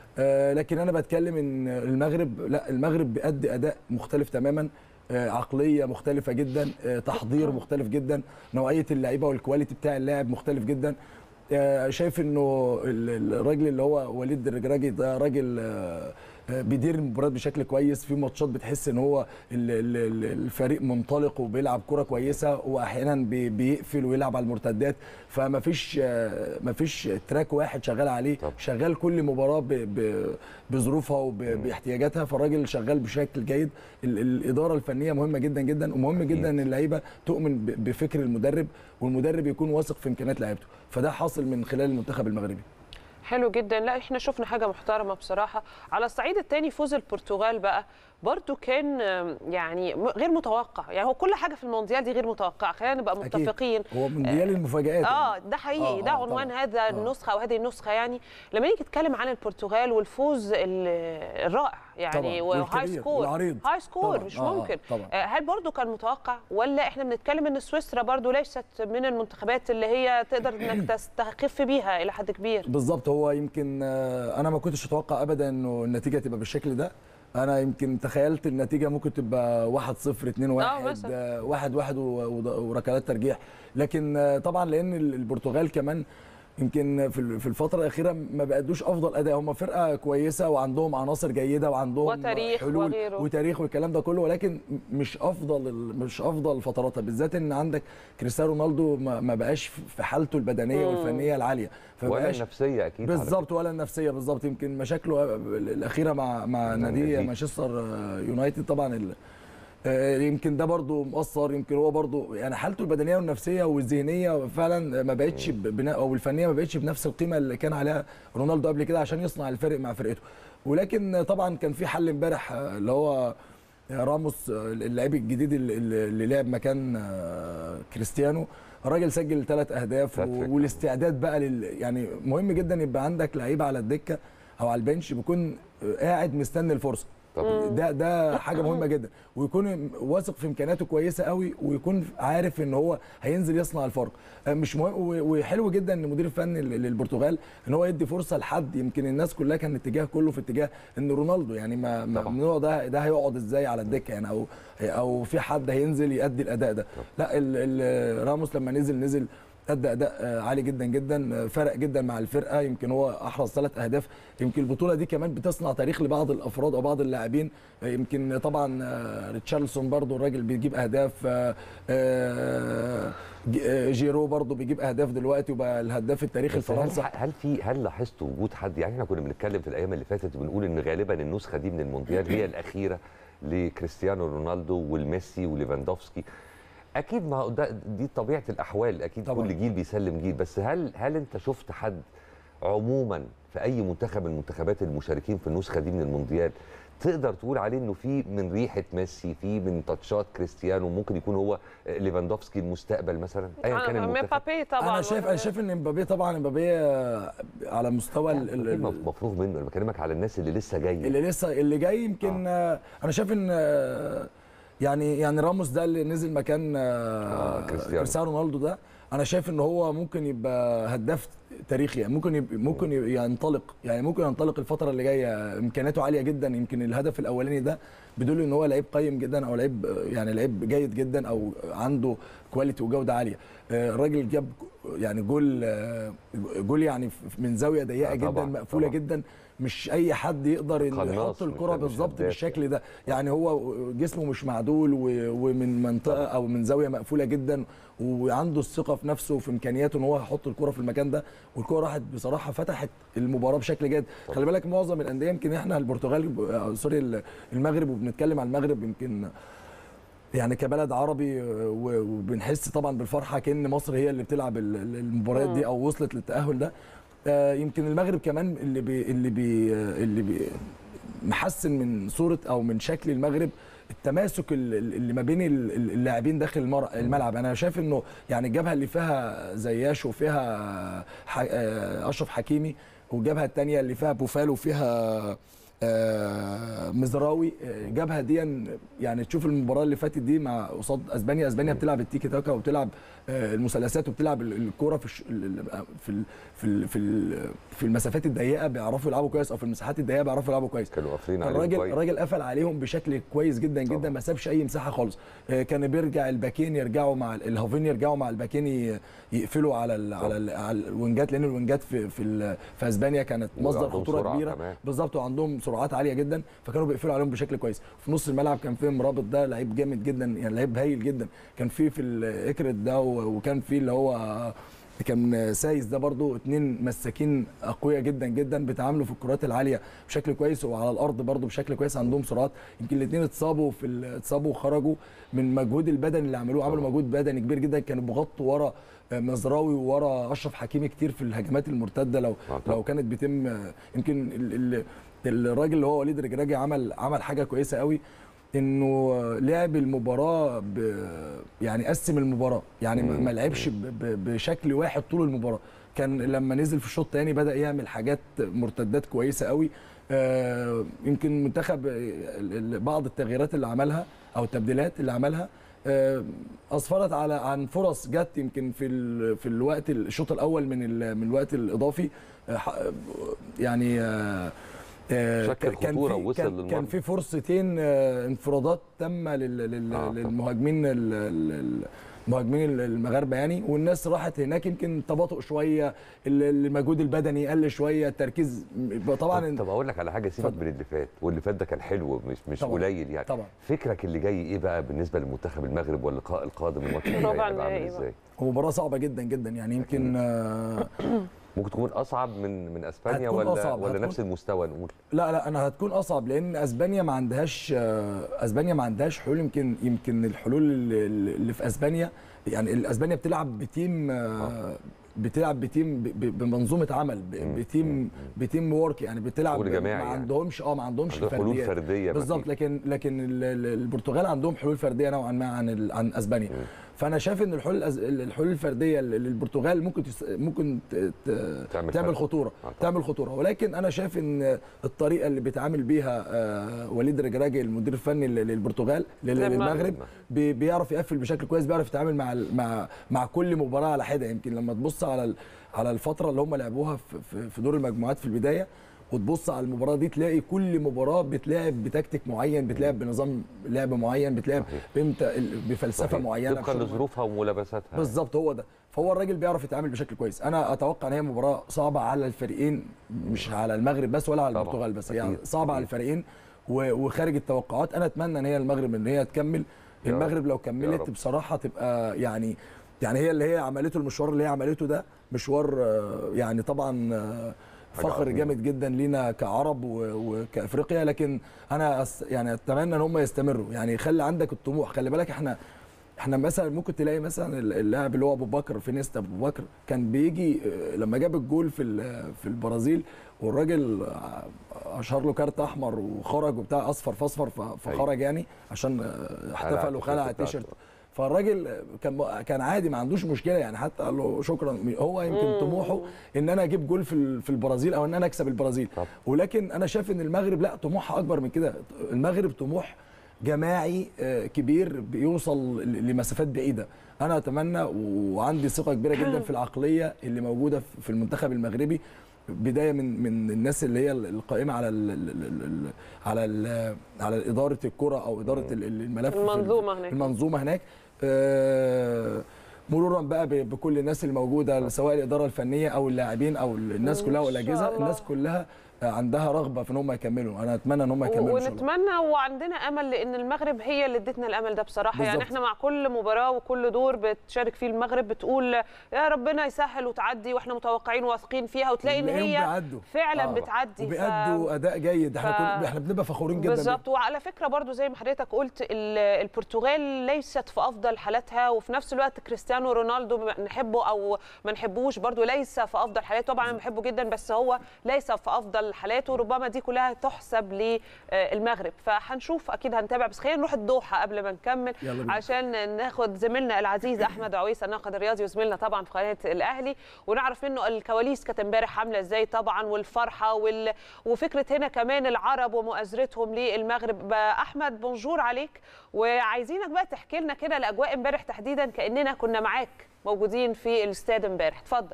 آه لكن انا بتكلم ان المغرب لا المغرب بيأدي اداء مختلف تماما آه، عقليه مختلفه جدا آه، تحضير مختلف جدا نوعيه اللعيبه والكواليتي بتاع اللاعب مختلف جدا آه، شايف انه ال- الراجل اللي هو وليد الرجراجي ده راجل آه، آه، بيدير المباريات بشكل كويس في ماتشات بتحس ان هو ال- ال- ال- الفريق منطلق وبيلعب كرة كويسه واحيانا بي- بيقفل ويلعب على المرتدات فما فيش آه، ما فيش تراك واحد شغال عليه طب. شغال كل مباراه ب- ب- بظروفها وباحتياجاتها فالراجل شغال بشكل جيد ال- الاداره الفنيه مهمه جدا جدا ومهم جدا ان اللعيبه تؤمن ب- بفكر المدرب والمدرب يكون واثق في امكانيات لعيبته فده حاصل من خلال المنتخب المغربي حلو جدا لا احنا شفنا حاجه محترمه بصراحه على الصعيد الثاني فوز البرتغال بقى برضو كان آم، يعني م- غير متوقع يعني هو كل حاجه في المونديال دي غير متوقعه خلينا نبقى أكيد. متفقين هو من ديال المفاجآت اه يعني. ده حقيقي آه، ده آه، عنوان طبعاً. هذا النسخه او هذه النسخه يعني لما نيجي نتكلم عن البرتغال والفوز ال- الرائع يعني طبعاً، وهاي والكبير سكور والعريض. هاي سكور طبعاً، مش آه، آه، ممكن طبعاً. آه، هل برضو كان متوقع ولا احنا بنتكلم ان سويسرا برضو ليست من المنتخبات اللي هي تقدر انك تستخف بيها الى حد كبير بالظبط هو يمكن آه، انا ما كنتش اتوقع ابدا انه النتيجه تبقى بالشكل ده انا يمكن تخيلت النتيجه ممكن تبقى 1 0 2 1 مثلاً. 1 1 وركلات ترجيح لكن آه، طبعا لان ال- البرتغال كمان يمكن في ال- في الفتره الاخيره ما بقدوش افضل اداء هم فرقه كويسه وعندهم عناصر جيده وعندهم وتاريخ حلول وغيره. وتاريخ والكلام ده كله ولكن مش افضل ال- مش افضل فتراتها بالذات ان عندك كريستيانو رونالدو ما ما بقاش في حالته البدنيه والفنيه العاليه ولا فبقاش النفسيه اكيد على بالظبط ولا النفسيه بالظبط يمكن مشاكله الاخيره مع مع نادي نادي. مانشستر يونايتد طبعا ال- آه، يمكن ده برضو مؤثر يمكن هو برضو يعني حالته البدنيه والنفسيه والذهنيه فعلا ما بقتش بنا او الفنيه ما بقتش بنفس القيمه اللي كان عليها رونالدو قبل كده عشان يصنع الفرق مع فرقته ولكن طبعا كان في حل امبارح آه، اللي هو راموس آه، اللاعب الجديد اللي, اللي لعب مكان آه، كريستيانو الراجل سجل ثلاث اهداف هاتريك. والاستعداد بقى لل يعني مهم جدا يبقى عندك لعيبه على الدكه او على البنش بيكون قاعد مستني الفرصه طبعاً. ده ده حاجه مهمه جدا ويكون واثق في امكانياته كويسه قوي ويكون عارف ان هو هينزل يصنع الفرق آه، مش مهم و- وحلو جدا ان المدير الفني لل- للبرتغال ان هو يدي فرصه لحد يمكن الناس كلها كان الاتجاه كله في اتجاه ان رونالدو يعني ما ما- طبعاً. ممنوع ده ده هيقعد ازاي على الدكه يعني او او في حد هينزل يأدي الاداء ده لا ال- ال- راموس لما نزل نزل ادى اداء آه، عالي جدا جدا آه، فرق جدا مع الفرقه يمكن هو احرز ثلاث اهداف يمكن البطوله دي كمان بتصنع تاريخ لبعض الافراد او بعض اللاعبين آه، يمكن طبعا آه، ريتشارلسون برضو الراجل بيجيب اهداف آه، آه، ج- آه، جيرو برضو بيجيب اهداف دلوقتي وبقى الهداف التاريخي بس هل, لفرنسا هل في هل لاحظت وجود حد يعني احنا كنا بنتكلم في الايام اللي فاتت وبنقول ان غالبا النسخه دي من المونديال هي الاخيره لكريستيانو رونالدو والميسي وليفاندوفسكي اكيد ما هو ده دي طبيعه الاحوال اكيد طبعاً. كل جيل بيسلم جيل بس هل هل انت شفت حد عموما في اي منتخب من المنتخبات المشاركين في النسخه دي من المونديال تقدر تقول عليه انه في من ريحه ميسي في من تاتشات كريستيانو ممكن يكون هو ليفاندوفسكي المستقبل مثلا ايا كان آه، المنتخب مبابي طبعا انا شايف انا شايف ان مبابي طبعا مبابي آه، على مستوى ال- ال- ال- مفروغ منه انا بكلمك على الناس اللي لسه جايه اللي لسه اللي جاي يمكن آه. انا شايف ان آه، يعني يعني راموس ده اللي نزل مكان آه آه، كريستيانو. كريستيانو رونالدو ده انا شايف ان هو ممكن يبقى هداف تاريخي يعني ممكن يبقى ممكن يبقى ينطلق يعني ممكن ينطلق الفتره اللي جايه امكانياته عاليه جدا يمكن الهدف الاولاني ده بيدل ان هو لعيب قيم جدا او لعيب آه، يعني لعيب جيد جدا او عنده كواليتي وجوده عاليه آه، الراجل جاب يعني جول آه، جول يعني من زاويه ضيقه آه، جدا طبعاً، مقفوله طبعاً. جدا مش اي حد يقدر إنه قناص يحط مش- الكره مش بالظبط هداف بالشكل ده يعني هو جسمه مش معدول و- ومن منطقه او من زاويه مقفوله جدا وعنده الثقه في نفسه وفي امكانياته ان هو يحط الكره في المكان ده والكره راحت بصراحه فتحت المباراه بشكل جيد خلي بالك معظم الانديه يمكن احنا البرتغال آه، سوري المغرب وبنتكلم عن المغرب يمكن يعني كبلد عربي آه، و- وبنحس طبعا بالفرحه كان مصر هي اللي بتلعب ال- ال- المباريات دي او وصلت للتاهل ده آه، يمكن المغرب كمان اللي بي اللي بي آه، اللي بي محسن من صوره او من شكل المغرب التماسك ال- ال- اللي ما بين ال- ال- اللاعبين داخل المر- الملعب انا شايف انه يعني الجبهه اللي فيها زياش وفيها ح- آه، اشرف حكيمي والجبهه الثانيه اللي فيها بوفال وفيها آه، مزراوي آه، الجبهه دي يعني تشوف المباراه اللي فاتت دي مع قصاد اسبانيا اسبانيا بتلعب التيكي تاكا وبتلعب آه، المثلثات وبتلعب ال- الكوره في الش- ال- ال- في ال- في ال- في ال- في المسافات الضيقه بيعرفوا يلعبوا كويس او في المساحات الضيقه بيعرفوا يلعبوا كويس كانوا قافلين عليهم الراجل كويس. الراجل قفل عليهم بشكل كويس جدا جدا طبعا. ما سابش اي مساحه خالص آه، كان بيرجع الباكين يرجعوا مع ال- الهافين يرجعوا مع الباكين ي- يقفلوا على ال على ال على الوينجات لان الوينجات في في, ال- في اسبانيا كانت مصدر وعندهم خطوره سرعة كبيره كمان. بالظبط وعندهم سرعات عاليه جدا فكانوا بيقفلوا عليهم بشكل كويس في نص الملعب كان في مرابط ده لعيب جامد جدا يعني لعيب هايل جدا كان في في الاكرت ده و- وكان في اللي هو كان سايس ده برضو اتنين مساكين اقوياء جدا جدا بيتعاملوا في الكرات العاليه بشكل كويس وعلى الارض برضو بشكل كويس عندهم سرعات يمكن الاثنين اتصابوا في ال- اتصابوا وخرجوا من المجهود البدني اللي عملوه عملوا مجهود بدني كبير جدا كانوا بيغطوا ورا مزراوي وورا اشرف حكيمي كتير في الهجمات المرتده لو آه طبعا. لو كانت بتم يمكن ال- ال- الراجل اللي هو وليد رجراجي عمل عمل حاجه كويسه قوي انه لعب المباراه ب يعني قسم المباراه يعني ما ما لعبش ب- ب- بشكل واحد طول المباراه كان لما نزل في الشوط الثاني بدا يعمل حاجات مرتدات كويسه قوي آه، يمكن منتخب آه، ال- ال- بعض التغييرات اللي عملها او التبديلات اللي عملها آه، اسفرت على عن فرص جت يمكن في ال- في الوقت الشوط الاول من ال- من الوقت الاضافي آه، ح- يعني آه، آه، شكل كان خطورة في- ووصل كان, للمرمى. كان في فرصتين آه، انفرادات تامه لل- لل- آه، طبعا. للمهاجمين ال- ال- المهاجمين المغاربه يعني والناس راحت هناك يمكن تباطؤ شويه ال- المجهود البدني قل شويه التركيز م- طبعا طب اقول لك على حاجه سيبك اتفضل. من اللي فات واللي فات ده كان حلو مش مش طبعاً. قليل يعني طبعا فكرك اللي جاي ايه بقى بالنسبه لمنتخب المغرب واللقاء القادم الماتش اللي جاي ربع هيبقى عامل النهائي بقى. ازاي هو مباراه صعبه جدا جدا يعني يمكن آه، ممكن تكون اصعب من من اسبانيا هتكون ولا أصعب، ولا هتكون- نفس المستوى نقول لا لا انا هتكون اصعب لان اسبانيا ما عندهاش آه، اسبانيا ما عندهاش حلول يمكن يمكن الحلول اللي, اللي في اسبانيا يعني اسبانيا بتلعب بتيم آه، بتلعب بتيم ب- ب- بمنظومه عمل ب- بتيم بتيم وورك يعني بتلعب شغل جماعي ما يعني. عندهمش اه ما عندهمش عندهم حلول فرديات. فرديه بالظبط مفيش. لكن لكن ال- ال- البرتغال عندهم حلول فرديه نوعا ما عن ال- عن اسبانيا فانا شايف ان الحلول الأز- الحلول الفرديه للبرتغال ممكن تس... ممكن ت... ت... تعمل تعمل فرق. خطوره طبعا. تعمل خطوره ولكن انا شايف ان الطريقه اللي بيتعامل بيها آه، وليد رجراجي المدير الفني لل- للبرتغال لل- للمغرب. للمغرب بي- بيعرف يقفل بشكل كويس بيعرف يتعامل مع ال- مع مع كل مباراه على حده يمكن لما تبص على ال- على الفتره اللي هم لعبوها في- في في دور المجموعات في البدايه وتبص على المباراه دي تلاقي كل مباراه بتلعب بتكتيك معين بتلعب بنظام لعب معين بتلعب بامتى ال- بفلسفه صحيح. معينه طبقا بشغل لظروفها وملابساتها بالظبط هو ده فهو الراجل بيعرف يتعامل بشكل كويس انا اتوقع ان هي مباراه صعبه على الفريقين مش على المغرب بس ولا على طبعاً. البرتغال بس هي أكيد. صعبه على أكيد. الفريقين و- وخارج التوقعات انا اتمنى ان هي المغرب ان هي تكمل يا رب. المغرب لو يا كملت رب. بصراحه تبقى يعني يعني هي اللي هي عملته المشوار اللي هي عملته ده مشوار آه، يعني طبعا آه، حاجة فخر عظيمة. جامد جدا لينا كعرب و- وكافريقيا لكن انا أس- يعني اتمنى ان هم يستمروا يعني خلي عندك الطموح خلي بالك احنا احنا مثلا ممكن تلاقي مثلا اللاعب اللي هو ابو بكر فينيستا ابو بكر كان بيجي آه، لما جاب الجول في ال- في البرازيل والراجل آه، اشهر له كارت احمر وخرج وبتاع اصفر فاصفر ف- فخرج يعني عشان آه، احتفل وخلع التيشيرت فالراجل كان كان عادي ما عندوش مشكله يعني حتى قال له شكرا هو يمكن طموحه ان انا اجيب جول في ال- في البرازيل او ان انا اكسب البرازيل طب. ولكن انا شايف ان المغرب لا طموحها اكبر من كده المغرب طموح جماعي آه، كبير بيوصل ل- لمسافات بعيده انا اتمنى وعندي ثقه كبيره جدا في العقليه اللي موجوده في- في المنتخب المغربي بدايه من من الناس اللي هي القائمه على ال ال ال على ال على اداره الكره او اداره ال- الملف في ال- المنظومة هناك. المنظومه هناك آه، مرورا بقى ب- بكل الناس الموجوده سواء الاداره الفنيه او اللاعبين او الناس كلها إن والاجهزه شاء الله. الناس كلها عندها رغبه في ان هم يكملوا انا اتمنى ان هم يكملوا إن شاء الله. ونتمنى وعندنا امل لان المغرب هي اللي ادتنا الامل ده بصراحه يعني بالظبط. احنا مع كل مباراه وكل دور بتشارك فيه المغرب بتقول يا ربنا يسهل وتعدي واحنا متوقعين واثقين فيها وتلاقي ان تلاقيهم هي بيعدوا. فعلا آه. بتعدي ف- وبيأدوا اداء جيد احنا ف- كل... احنا بنبقى فخورين جدا بالظبط وعلى فكره برضو زي ما حضرتك قلت ال- البرتغال ليست في افضل حالاتها وفي نفس الوقت كريستيانو رونالدو نحبه او ما نحبوش برضو ليس في افضل حالاته طبعا انا بحبه جدا بس هو ليس في افضل الحالات وربما دي كلها تحسب للمغرب فهنشوف اكيد هنتابع بس خلينا نروح الدوحه قبل ما نكمل يلا بينا. عشان ناخد زميلنا العزيز احمد عويس الناقد الرياضي وزميلنا طبعا في قناه الاهلي ونعرف منه الكواليس كانت امبارح عامله ازاي طبعا والفرحه وال... وفكره هنا كمان العرب ومؤازرتهم للمغرب احمد بونجور عليك وعايزينك بقى تحكي لنا كده الاجواء امبارح تحديدا كاننا كنا معاك موجودين في الاستاد امبارح اتفضل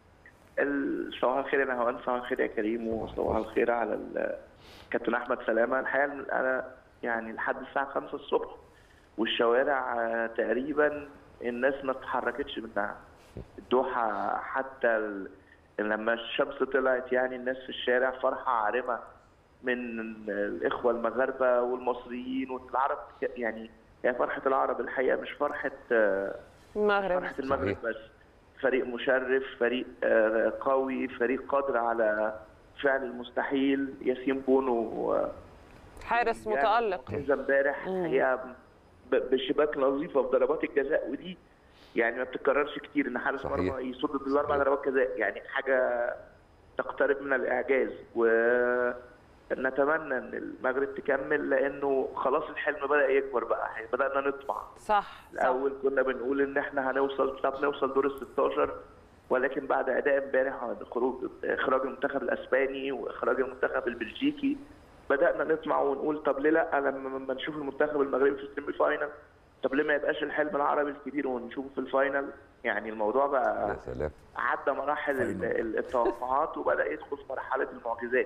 ال- صباح الخير يا نهوان صباح الخير يا كريم وصباح الخير على ال- كابتن احمد سلامه الحقيقه إن انا يعني لحد الساعه 5 الصبح والشوارع آه، تقريبا الناس ما اتحركتش منها الدوحه حتى ال- لما الشمس طلعت يعني الناس في الشارع فرحه عارمه من الاخوه المغاربه والمصريين والعرب يعني هي فرحه العرب الحقيقه مش فرحه آه، المغرب فرحة المغرب صحيح. بس فريق مشرف فريق آه، قوي فريق قادر على فعل المستحيل ياسين بونو آه، حارس يعني متالق معجزة امبارح الحقيقه ب- بشباك نظيفه في ضربات الجزاء ودي يعني ما بتتكررش كتير ان حارس صحيح. مرمى يصد بالاربع صحيح. ضربات جزاء يعني حاجه تقترب من الاعجاز ونتمنى ان المغرب تكمل لانه خلاص الحلم بدا يكبر بقى بدانا نطمع صح صح الاول كنا بنقول ان احنا هنوصل طب نوصل دور ال 16 ولكن بعد اداء امبارح وبعد خروج اخراج المنتخب الاسباني واخراج المنتخب البلجيكي بدانا نطمع ونقول طب ليه لا لما لما نشوف المنتخب المغربي في السيمي فاينل طب ليه ما يبقاش الحلم العربي الكبير ونشوفه في الفاينل يعني الموضوع بقى يا سلام عدى مراحل ال- ال- التوقعات وبدا يدخل في مرحله المعجزات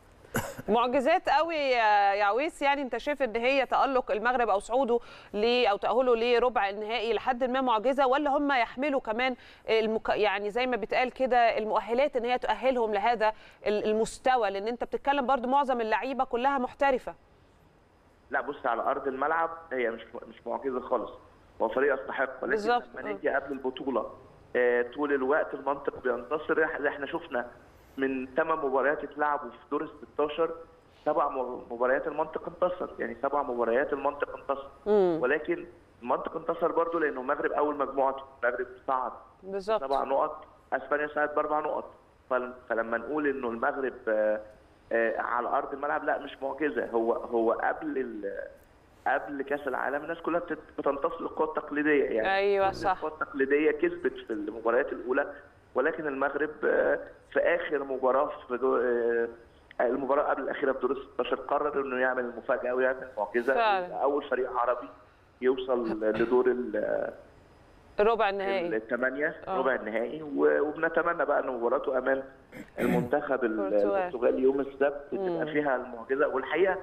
معجزات قوي يا يا عويس يعني انت شايف ان هي تالق المغرب او صعوده ل او تاهله لربع النهائي لحد ما معجزه ولا هم يحملوا كمان المك... يعني زي ما بيتقال كده المؤهلات ان هي تؤهلهم لهذا ال- المستوى لان انت بتتكلم برضو معظم اللعيبه كلها محترفه لا بص على ارض الملعب هي مش مش معجزه خالص هو فريق يستحق ولكن بالظبط. لما نيجي قبل البطوله آه، طول الوقت المنطق بينتصر احنا إحنا شفنا من ثمان مباريات اتلعبوا في دور ال 16 سبع م- مباريات المنطق انتصر يعني سبع مباريات المنطق انتصر ولكن المنطق انتصر برضه لانه المغرب اول مجموعته المغرب صعد بالظبط سبع نقط اسبانيا صعدت باربع نقط فل- فلما نقول انه المغرب آه، آه، على ارض الملعب لا مش معجزه هو هو قبل ال- قبل كاس العالم الناس كلها بتت- بتنتصر للقوى التقليديه يعني أيوة كل صح. القوى التقليديه كسبت في المباريات الاولى ولكن المغرب آه، في اخر مباراه في دو... آه، المباراه قبل الاخيره في دور ال 16 قرر انه يعمل المفاجاه ويعمل معجزه فعلا. اول فريق عربي يوصل لدور ال- ربع النهائي الثمانية آه. ربع النهائي و- وبنتمنى بقى ان مباراته امام المنتخب ال- البرتغال. البرتغالي يوم السبت تبقى فيها المعجزه والحقيقه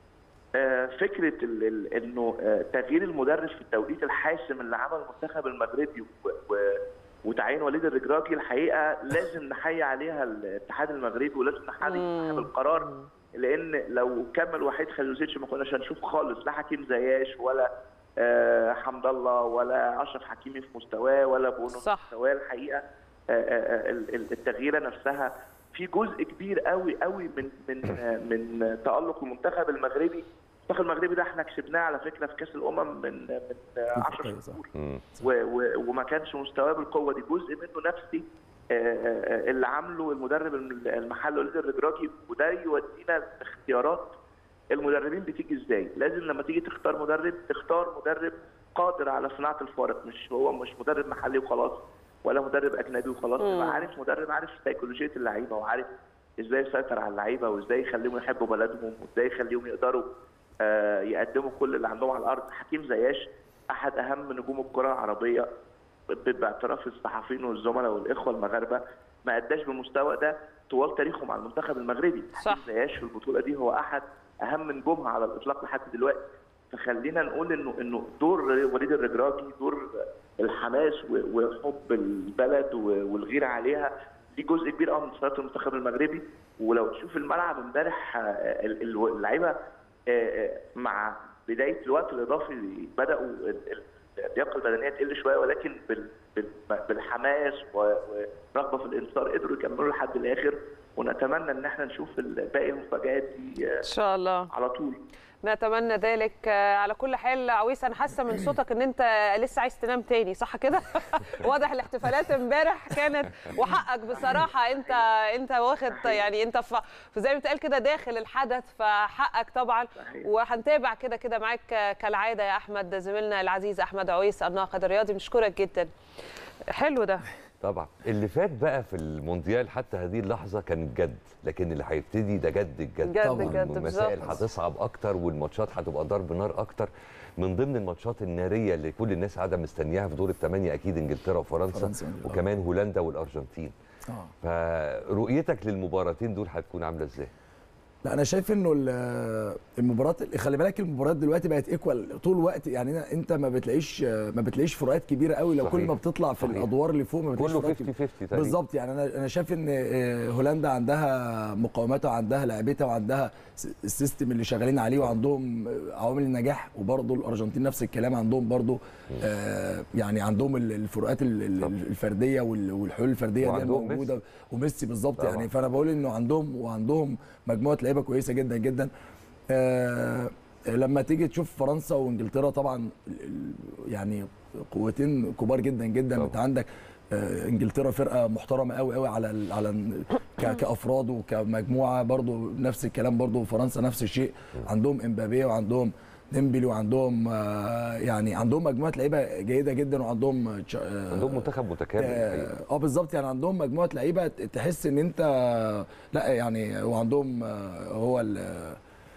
آه، فكره ال- ال- انه آه، تغيير المدرب في التوقيت الحاسم اللي عمل المنتخب المغربي و- و- وتعيين وليد الرجراجي الحقيقه لازم نحيي عليها الاتحاد المغربي ولازم نحيي صاحب القرار لان لو كمل وحيد خليلوزيتش ما كناش هنشوف خالص لا حكيم زياش ولا آه، حمد الله ولا اشرف حكيمي في مستواه ولا بونو في صح. مستواه الحقيقه آه، آه، ال- ال- التغييره نفسها في جزء كبير قوي قوي من من آه، من تالق المنتخب المغربي المنتخب المغربي ده احنا كسبناه على فكره في كاس الامم من من 10 أيوة صح. شهور مم. و- و- وما كانش مستواه بالقوه دي جزء منه نفسي آه، آه، اللي عامله المدرب المحلي وليد الرجراجي وده يودينا لاختيارات المدربين بتيجي ازاي لازم لما تيجي تختار مدرب تختار مدرب قادر على صناعه الفارق مش هو مش مدرب محلي وخلاص ولا مدرب اجنبي وخلاص يبقى عارف مدرب عارف سيكولوجيه اللعيبه وعارف ازاي يسيطر على اللعيبه وازاي يخليهم يحبوا بلدهم وازاي يخليهم يقدروا آه، يقدموا كل اللي عندهم على الارض حكيم زياش احد اهم نجوم الكره العربيه ب- باعتراف الصحفيين والزملاء والاخوه المغاربه ما اداش بالمستوى ده طوال تاريخه مع المنتخب المغربي صح. حكيم زياش في البطوله دي هو احد اهم نجومها على الاطلاق لحد دلوقتي فخلينا نقول انه انه دور وليد الرجراجي دور الحماس و- وحب البلد و- والغيره عليها دي جزء كبير قوي من صلاه المنتخب المغربي ولو تشوف الملعب امبارح آه، ال- ال- اللعيبه آه، آه، مع بدايه الوقت الاضافي بداوا ال- ال- اللياقه البدنيه تقل شويه ولكن بال- بال- بالحماس و- ورغبه في الانتصار قدروا يكملوا لحد الاخر ونتمنى ان احنا نشوف ال- باقي المفاجات دي آه، ان شاء الله على طول نتمنى ذلك آه، على كل حال عويس انا حاسه من صوتك ان انت لسه عايز تنام تاني صح كده واضح الاحتفالات امبارح كانت وحقك بصراحه انت انت واخد يعني انت ف- زي ما بتقال كده داخل الحدث فحقك طبعا وهنتابع كده كده معاك آه، كالعاده يا احمد زميلنا العزيز احمد عويس الناقد الرياضي بنشكرك جدا حلو ده طبعا اللي فات بقى في المونديال حتى هذه اللحظه كان جد لكن اللي هيبتدي ده جد الجد جد طبعاً. جد المسائل بالظبط هتصعب اكتر والماتشات هتبقى ضرب نار اكتر من ضمن الماتشات الناريه اللي كل الناس قاعده مستنياها في دور الثمانيه اكيد انجلترا وفرنسا فرنسا، آه. وكمان هولندا والارجنتين اه فرؤيتك للمباراتين دول هتكون عامله ازاي؟ لا انا شايف انه ال- المباراه خلي بالك المباريات دلوقتي بقت ايكوال طول الوقت يعني أنا- انت ما بتلاقيش ما بتلاقيش فروقات كبيره قوي لو كل صحيح. ما بتطلع في صحيح. الادوار اللي فوق ما بتلاقيش كله فروقات 50 كبيرة. 50 تقريبا بالظبط يعني انا انا شايف ان آه، هولندا عندها مقاومتها وعندها لعبتها وعندها س- السيستم اللي شغالين عليه وعندهم آه، عوامل النجاح وبرضه الارجنتين نفس الكلام عندهم برضه آه يعني عندهم ال- الفروقات ال- ال- طبعا. الفرديه وال- والحلول الفرديه دي وعندهم موجوده وميسي بالظبط طبعا. يعني فانا بقول انه عندهم وعندهم مجموعه لعيبه كويسه جدا جدا آه لما تيجي تشوف فرنسا وانجلترا طبعا ال- ال- يعني قوتين كبار جدا جدا طبعا. انت عندك آه، انجلترا فرقه محترمه قوي قوي على ال على ال- ك- كافراد وكمجموعه برضو نفس الكلام برضو فرنسا نفس الشيء عندهم امبابي وعندهم ديمبلي وعندهم آه، يعني عندهم مجموعه لعيبه جيده جدا وعندهم تش- آه، عندهم منتخب متكامل الحقيقة. اه آه، بالظبط يعني عندهم مجموعه لعيبه ت- تحس ان انت لا يعني وعندهم آه، هو ال-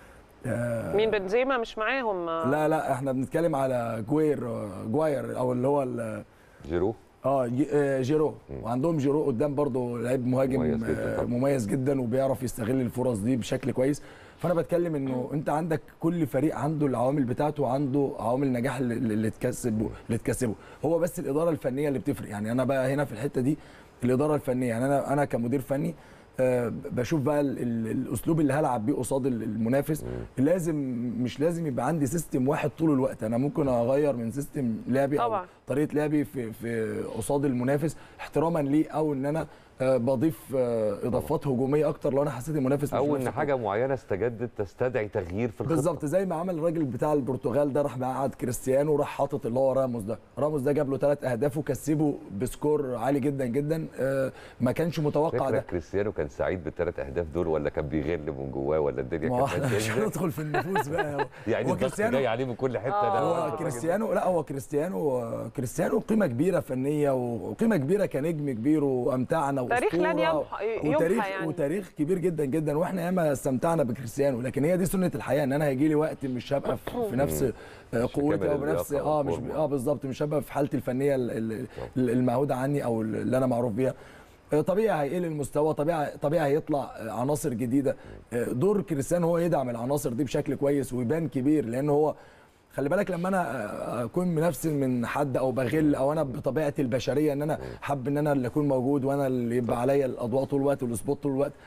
آه، مين بنزيما مش معاهم آه، لا لا احنا بنتكلم على جوير آه، جواير او اللي هو ال- جيرو اه جي- آه، جيرو وعندهم جيرو قدام برضو لعيب مهاجم مميز جداً آه، طبعاً. مميز جدا وبيعرف يستغل الفرص دي بشكل كويس فانا بتكلم انه انت عندك كل فريق عنده العوامل بتاعته وعنده عوامل النجاح اللي, اللي تكسبه اللي تكسبه هو بس الاداره الفنيه اللي بتفرق يعني انا بقى هنا في الحته دي الاداره الفنيه يعني انا انا كمدير فني آه، بشوف بقى ال- ال- الاسلوب اللي هلعب بيه قصاد ال- المنافس لازم مش لازم يبقى عندي سيستم واحد طول الوقت انا ممكن اغير من سيستم لعبي او طبعاً. طريقه لعبي في في قصاد المنافس احتراما ليه او ان انا آه، بضيف آه، اضافات هجوميه اكتر لو انا حسيت المنافس مش او نفس ان حاجه معينه استجدت تستدعي تغيير في الخطه بالظبط زي ما عمل الراجل بتاع البرتغال ده راح مقعد كريستيانو وراح حاطط اللي هو راموس ده راموس ده جاب له ثلاث اهداف وكسبه بسكور عالي جدا جدا آه، ما كانش متوقع فكرة ده كريستيانو كان سعيد بالثلاث اهداف دول ولا كان بيغل من جواه ولا الدنيا ما هو كانت احنا مش ماشية؟ هندخل في النفوس بقى هو- يعني هو الضغط جاي عليه من كل حته ده هو الراجل كريستيانو لا هو كريستيانو كريستيانو قيمه كبيره فنيه وقيمه كبيره كنجم كبير وامتعنا تاريخ لن وأسطورة يمحى- يمحى وتاريخ يعني. وتاريخ كبير جدا جدا واحنا ياما استمتعنا بكريستيانو لكن هي دي سنه الحياه ان انا هيجي لي وقت مش هبقى في في نفس آه، قوتي كامل او بنفس اللياقة اه مش والفورمة. اه بالظبط مش هبقى في حالتي الفنيه ال- ال- ال- المعهوده عني او اللي انا معروف بيها آه، طبيعي هيقل المستوى طبيعي طبيعي هيطلع آه، عناصر جديده آه، دور كريستيانو هو يدعم العناصر دي بشكل كويس ويبان كبير لان هو خلي بالك لما انا آه، اكون منفسن من حد او بغل او انا بطبيعتي البشريه ان انا حابب ان انا اللي اكون موجود وانا اللي يبقى عليا الاضواء طول الوقت والسبوت طول الوقت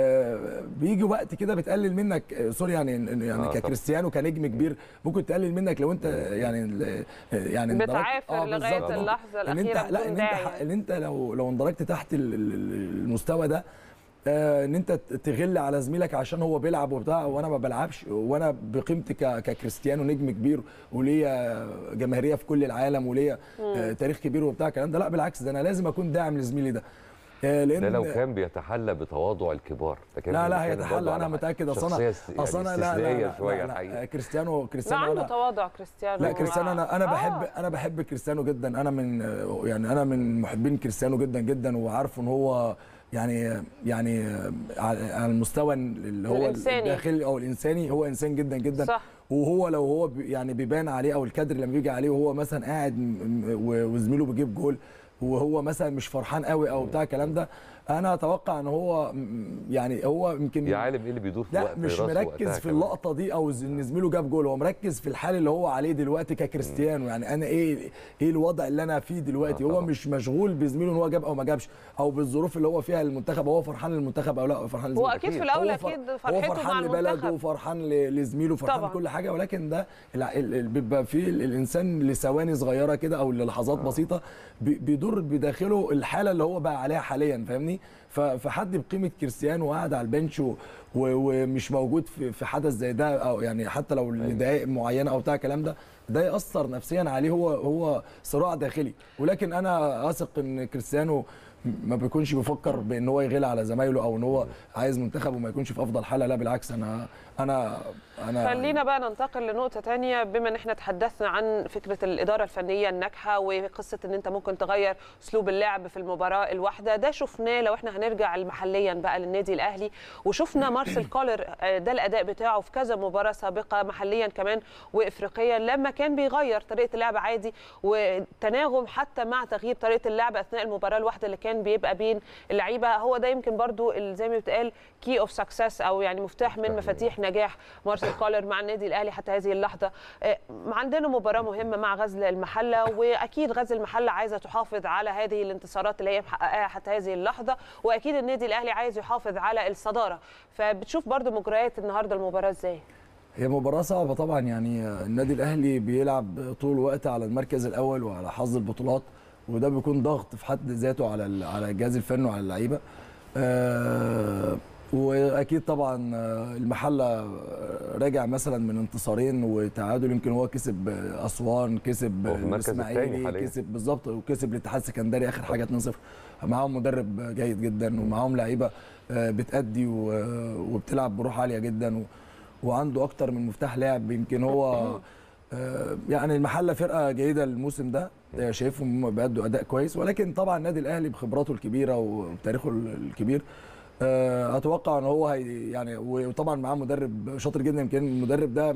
آه، بيجي وقت كده بتقلل منك آه، سوري يعني يعني آه، طبعا. ككريستيانو كنجم كبير ممكن تقلل منك لو انت يعني ال- يعني اندرجت- بتعافر لغاية بالظبط. اللحظة ان انت الأخيرة لا بدون ان داعي انت ان انت لو لو اندرجت تحت ال- ال- المستوى ده آه، ان انت تغل على زميلك عشان هو بيلعب وبتاع وانا ما بلعبش وانا بقيمتي ك- ككريستيانو نجم كبير وليا جماهيريه في كل العالم وليا آه، تاريخ كبير وبتاع الكلام ده لا بالعكس ده انا لازم اكون داعم لزميلي ده آه، لان ده لو كان بيتحلى بتواضع الكبار ده كان لا لا بيتكلم برضه هيتحلى على انا متاكد اصل شخصية انا است- يعني اصل انا لا لا استثنائية لا, شوية لا, لا الحقيقة. كريستيانو لا كريستيانو عنده انا تواضع كريستيانو لا كريستيانو انا انا آه. بحب انا بحب كريستيانو جدا انا من يعني انا من محبين كريستيانو جدا جدا وعارف ان هو يعني يعني على على المستوى اللي هو الإنساني. الداخلي او الانساني هو انسان جدا جدا صح. وهو لو هو بي- يعني بيبان عليه او الكادر لما بيجي عليه وهو مثلا قاعد م- م- و- وزميله بيجيب جول وهو مثلا مش فرحان قوي او بتاع الكلام ده انا اتوقع ان هو م- يعني هو يمكن يا عالم ايه اللي بيدور في لا وقت مش راسه مركز وقتها في كمان. اللقطه دي او ز- ان زميله جاب جول هو مركز في الحال اللي هو عليه دلوقتي ككريستيانو يعني انا ايه ايه الوضع اللي انا فيه دلوقتي آه هو طبعا. مش مشغول بزميله ان هو جاب او ما جابش او بالظروف اللي هو فيها المنتخب هو فرحان للمنتخب او لا هو فرحان هو لزميله. اكيد في أكيد. الاول هو فر- اكيد هو فرحته مع فرحان لبلده المنتخب وفرحان ل- لزميله فرحان طبعاً. لكل حاجه ولكن ده الع- ال- ال- بيبقى فيه ال- الانسان لثواني صغيره كده او للحظات بسيطه بي- بيدور بداخله الحاله اللي هو بقى عليها حاليا فاهمني ف- فحد بقيمه كريستيانو وقاعد على البنش و- و- ومش موجود في في حدث زي ده او يعني حتى لو لدقائق معينه او بتاع الكلام ده ده ياثر نفسيا عليه هو هو صراع داخلي ولكن انا اثق ان كريستيانو ما بيكونش بيفكر بان هو يغير على زمايله او ان هو عايز منتخبه ما يكونش في افضل حاله لا بالعكس انا انا انا خلينا بقى ننتقل لنقطة تانية بما ان احنا تحدثنا عن فكرة الإدارة الفنية الناجحة وقصة ان انت ممكن تغير اسلوب اللعب في المباراة الواحدة ده شفناه لو احنا هنرجع محليا بقى للنادي الأهلي وشفنا مارسيل كولر آه، ده الأداء بتاعه في كذا مباراة سابقة محليا كمان وإفريقيا لما كان بيغير طريقة اللعب عادي وتناغم حتى مع تغيير طريقة اللعب أثناء المباراة الواحدة اللي كان بيبقى بين اللعيبة هو ده يمكن برضو ال- زي ما بيتقال كي اوف سكسس او يعني مفتاح من مفاتيح نجاح مارسيل كولر مع النادي الاهلي حتى هذه اللحظه آه، عندنا مباراه مهمه مع غزل المحله واكيد غزل المحله عايزه تحافظ على هذه الانتصارات اللي هي محققاها حتى هذه اللحظه واكيد النادي الاهلي عايز يحافظ على الصداره فبتشوف برضو مجريات النهارده المباراه ازاي هي مباراة صعبة طبعا يعني النادي الأهلي بيلعب طول الوقت على المركز الأول وعلى حظ البطولات وده بيكون ضغط في حد ذاته على ال- على الجهاز الفني وعلى اللعيبة آه، وأكيد طبعا آه، المحلة آه، راجع مثلا من انتصارين وتعادل يمكن هو كسب آه، أسوان كسب هو في المركز الثاني الإسماعيلي حاليا. كسب بالظبط وكسب الاتحاد السكندري آخر حاجة 2-0 معاهم مدرب جيد جدا ومعاهم لعيبة آه، بتأدي و- وبتلعب بروح عالية جدا و وعنده اكتر من مفتاح لعب يمكن هو آه، يعني المحله فرقه جيده الموسم ده آه، شايفهم هم بيأدوا اداء كويس ولكن طبعا النادي الاهلي بخبراته الكبيره وتاريخه الكبير آه، اتوقع ان هو هي يعني وطبعا معاه مدرب شاطر جدا يمكن المدرب ده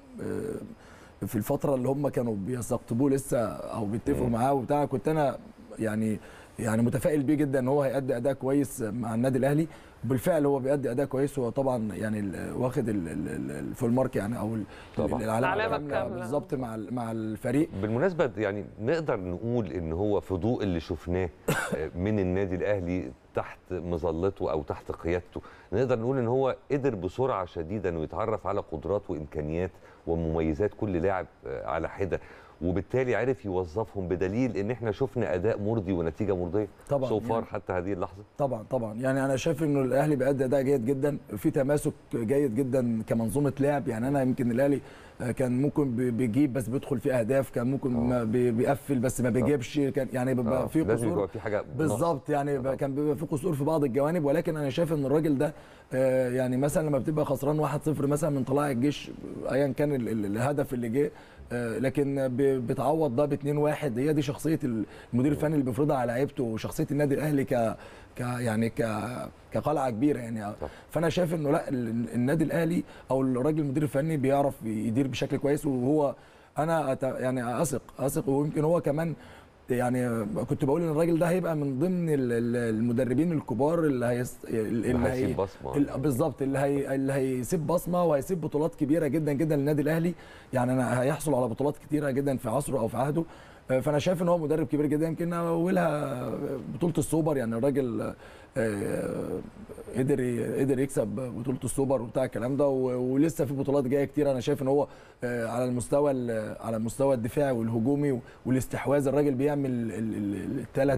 آه، في الفتره اللي هم كانوا بيستقطبوه لسه او بيتفقوا معاه وبتاع كنت انا يعني يعني متفائل بيه جدا ان هو هيأدي اداء كويس مع النادي الاهلي وبالفعل هو بيأدي اداء كويس وهو طبعا يعني ال- واخد ال- ال- ال- الفول مارك يعني او ال- طبعاً. العلامه العلامة الكاملة الكاملة. بالظبط مع ال- مع الفريق بالمناسبة يعني نقدر نقول ان هو في ضوء اللي شفناه من النادي الاهلي تحت مظلته او تحت قيادته نقدر نقول ان هو قدر بسرعة شديدة انه يتعرف على قدرات وامكانيات ومميزات كل لاعب على حدة وبالتالي عرف يوظفهم بدليل ان احنا شفنا اداء مرضي ونتيجة مرضية طبعاً، سو فار يعني- حتى هذه اللحظة طبعا طبعا يعني انا شايف انه الاهلي بيأدي اداء جيد جدا في تماسك جيد جدا كمنظومه لعب يعني انا يمكن الاهلي آه، كان ممكن بي- بيجيب بس بيدخل في اهداف كان ممكن ما بي- بيقفل بس ما بيجيبش كان يعني بيبقى آه، في لازم يبقى قصور في حاجة نقص. بالظبط يعني بقى كان بيبقى في قصور في بعض الجوانب ولكن انا شايف ان الراجل ده آه، يعني مثلا لما بتبقى خسران 1-0 مثلا من طلائع الجيش ايا كان ال- ال- الهدف اللي جه آه، لكن ب- بتعوض ده ب 2-1 هي دي شخصيه المدير الفني اللي بيفرضها على لعيبته وشخصيه النادي الاهلي ك ك يعني ك كقلعه كبيره يعني فانا شايف انه لا ال- النادي الاهلي او الراجل المدير الفني بيعرف يدير بشكل كويس وهو انا أت- يعني اثق اثق ويمكن هو كمان يعني كنت بقول ان الراجل ده هيبقى من ضمن ال- ال- المدربين الكبار اللي هيس اللي هيسيب بصمة. ال- بالظبط اللي هي اللي هيسيب بصمه وهيسيب بطولات كبيره جدا جدا للنادي الاهلي يعني انا هيحصل على بطولات كتيره جدا في عصره او في عهده آه، فانا شايف ان هو مدرب كبير جدا يمكن اولها بطوله السوبر يعني الراجل آه، قدر ي- قدر يكسب بطوله السوبر وبتاع الكلام ده و- ولسه في بطولات جايه كتير انا شايف ان هو آه، على المستوى ال- على المستوى الدفاعي والهجومي والاستحواذ الراجل بيعمل الثلاث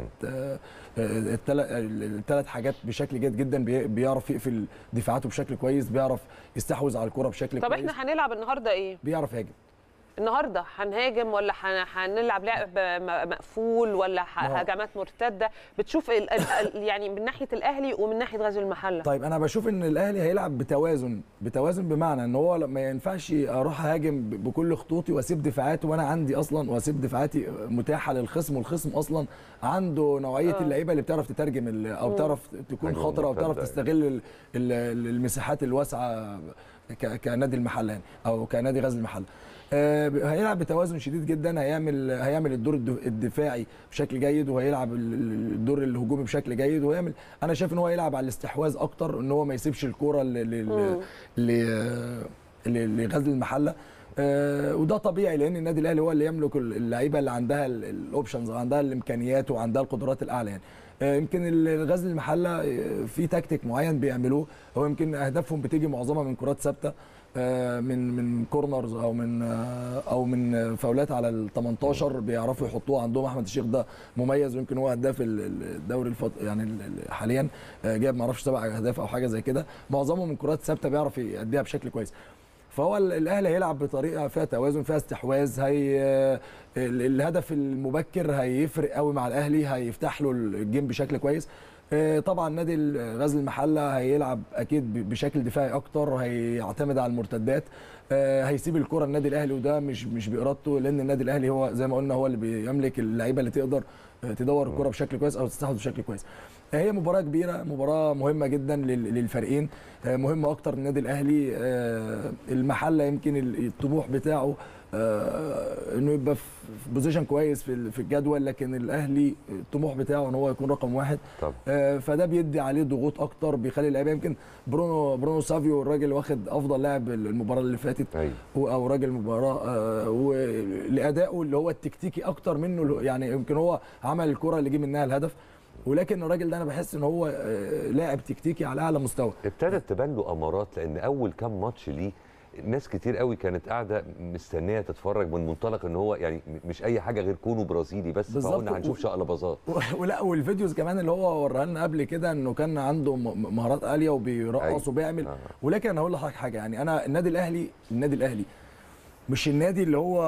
الثلاث حاجات بشكل جيد جدا بي- بيعرف يقفل دفاعاته بشكل كويس بيعرف يستحوذ على الكره بشكل طب كويس احنا هنلعب النهارده ايه بيعرف يهاجم النهارده هنهاجم ولا هن- هنلعب لعب م- مقفول ولا ح- ما هو- هجمات مرتده بتشوف ال ال ال يعني من ناحيه الاهلي ومن ناحيه غزل المحله طيب انا بشوف ان الاهلي هيلعب بتوازن بتوازن بمعنى ان هو ما ينفعش اروح اهاجم ب- بكل خطوطي واسيب دفاعاتي وانا عندي اصلا واسيب دفاعاتي متاحه للخصم والخصم اصلا عنده نوعيه آه. اللعيبه اللي بتعرف تترجم ال- او مم. بتعرف تكون هجمة خطره او بتعرف مرتدة. تستغل ال- ال- المساحات الواسعه ك- كنادي المحله يعني او كنادي غزل المحله آه، هيلعب بتوازن شديد جدا هيعمل هيعمل الدور الد- الدفاعي بشكل جيد وهيلعب ال- ال- الدور الهجومي بشكل جيد وهيعمل انا شايف ان هو يلعب على الاستحواذ اكتر ان هو ما يسيبش الكوره ل- ل- مم. ل- ل- لغزل المحله آه، وده طبيعي لان النادي الاهلي هو اللي يملك اللعيبه اللي عندها ال- الاوبشنز وعندها الامكانيات وعندها القدرات الاعلى يعني آه، يمكن ال- غزل المحله آه، في تكتيك معين بيعملوه هو يمكن اهدافهم بتيجي معظمها من كرات ثابته آه، من من كورنرز او من آه، او من فاولات على ال 18 بيعرفوا يحطوها عندهم احمد الشيخ ده مميز ويمكن هو هداف ال- ال- الدوري الفط... يعني ال- ال- حاليا آه، جايب ما اعرفش سبع اهداف او حاجه زي كده معظمهم من كرات ثابته بيعرف يأديها بشكل كويس فهو ال- الاهلي هيلعب بطريقه فيها توازن فيها استحواذ هي ال- الهدف المبكر هيفرق قوي مع الاهلي هيفتح له الجيم بشكل كويس آه، طبعا نادي ال- غزل المحله هيلعب اكيد ب- بشكل دفاعي اكتر هيعتمد على المرتدات آه، هيسيب الكره النادي الاهلي وده مش مش بارادته لان النادي الاهلي هو زي ما قلنا هو اللي بيملك اللعيبه اللي تقدر آه، تدور الكره بشكل كويس او تستحوذ بشكل كويس هي مباراه كبيره مباراه مهمه جدا لل- للفريقين آه، مهمه اكتر النادي الاهلي آه، المحله يمكن ال- الطموح بتاعه آه، انه يبقى في في بوزيشن كويس في ال- في الجدول لكن الاهلي الطموح بتاعه ان هو يكون رقم واحد طبعا آه، فده بيدي عليه ضغوط اكتر بيخلي اللعيبه يمكن برونو برونو سافيو الراجل واخد افضل لاعب المباراه اللي فاتت ايوه هو او راجل المباراه آه، ولادائه اللي هو التكتيكي اكتر منه اللي هو- يعني يمكن هو عمل الكره اللي جه منها الهدف ولكن الراجل ده انا بحس ان هو آه، لاعب تكتيكي على اعلى مستوى ابتدت تبان له امارات لان اول كام ماتش ليه ناس كتير قوي كانت قاعده مستنيه تتفرج من منطلق ان هو يعني مش اي حاجه غير كونه برازيلي بس بالظبط. فقلنا هنشوف و- شقلباظات و- ولا والفيديوز كمان اللي هو وراها لنا قبل كده انه كان عنده م- مهارات عاليه وبيرقص أيوة. وبيعمل آه. ولكن انا هقول لحضرتك حاجه يعني انا النادي الاهلي النادي الاهلي مش النادي اللي هو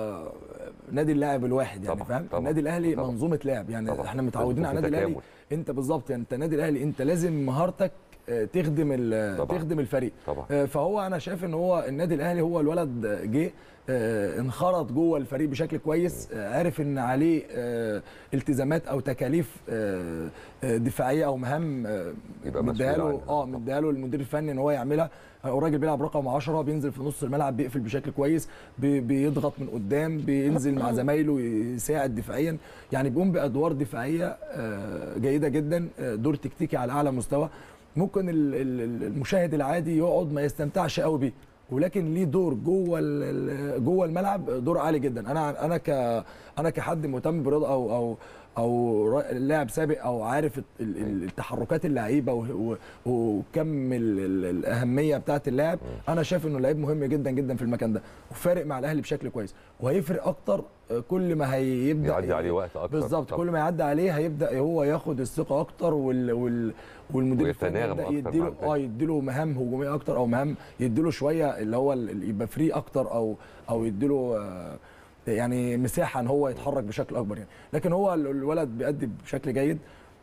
نادي اللاعب الواحد يعني طبعاً، فاهم طبعاً، النادي الاهلي طبعاً. منظومه لعب يعني طبعاً. احنا متعودين لازم على يكون النادي في الاهلي تكامل. انت بالظبط يعني انت النادي الاهلي انت لازم مهارتك آه، تخدم ال- طبعاً. تخدم الفريق طبعا آه، فهو انا شايف ان هو النادي الاهلي هو الولد جه آه، انخرط جوه الفريق بشكل كويس آه، عارف ان عليه آه، التزامات او تكاليف آه، آه، دفاعيه او مهام آه، يبقى مديها مسؤول له عنها. اه مديها له المدير الفني ان هو يعملها آه، الراجل بيلعب رقم 10 بينزل في نص الملعب بيقفل بشكل كويس بي- بيضغط من قدام بينزل مع زمايله يساعد دفاعيا يعني بيقوم بادوار دفاعيه آه، جيده جدا آه، دور تكتيكي على اعلى مستوى ممكن ال- ال- المشاهد العادي يقعد ما يستمتعش قوي بيه ولكن ليه دور جوه ال- ال- جوه الملعب دور عالي جدا انا انا ك انا كحد مهتم بالرياضه او او او را- لاعب سابق او عارف ال- ال- التحركات اللعيبه و- و- وكم ال- ال- الاهميه بتاعه اللاعب انا شايف انه لعيب مهم جدا جدا في المكان ده وفارق مع الاهلي بشكل كويس وهيفرق اكتر كل ما هيبدا يعدي عليه وقت اكتر بالظبط طبعاً. كل ما يعدي عليه هيبدا هو ياخد الثقه اكتر وال وال والمدير الفني ويتناغم يبدا أكتر يديله مع الفريق. اه يديله مهام هجوميه اكتر او مهام يديله شويه اللي هو ال- يبقى فري اكتر او او يديله آه، يعني مساحه ان هو يتحرك بشكل اكبر يعني لكن هو ال- الولد بيأدي بشكل جيد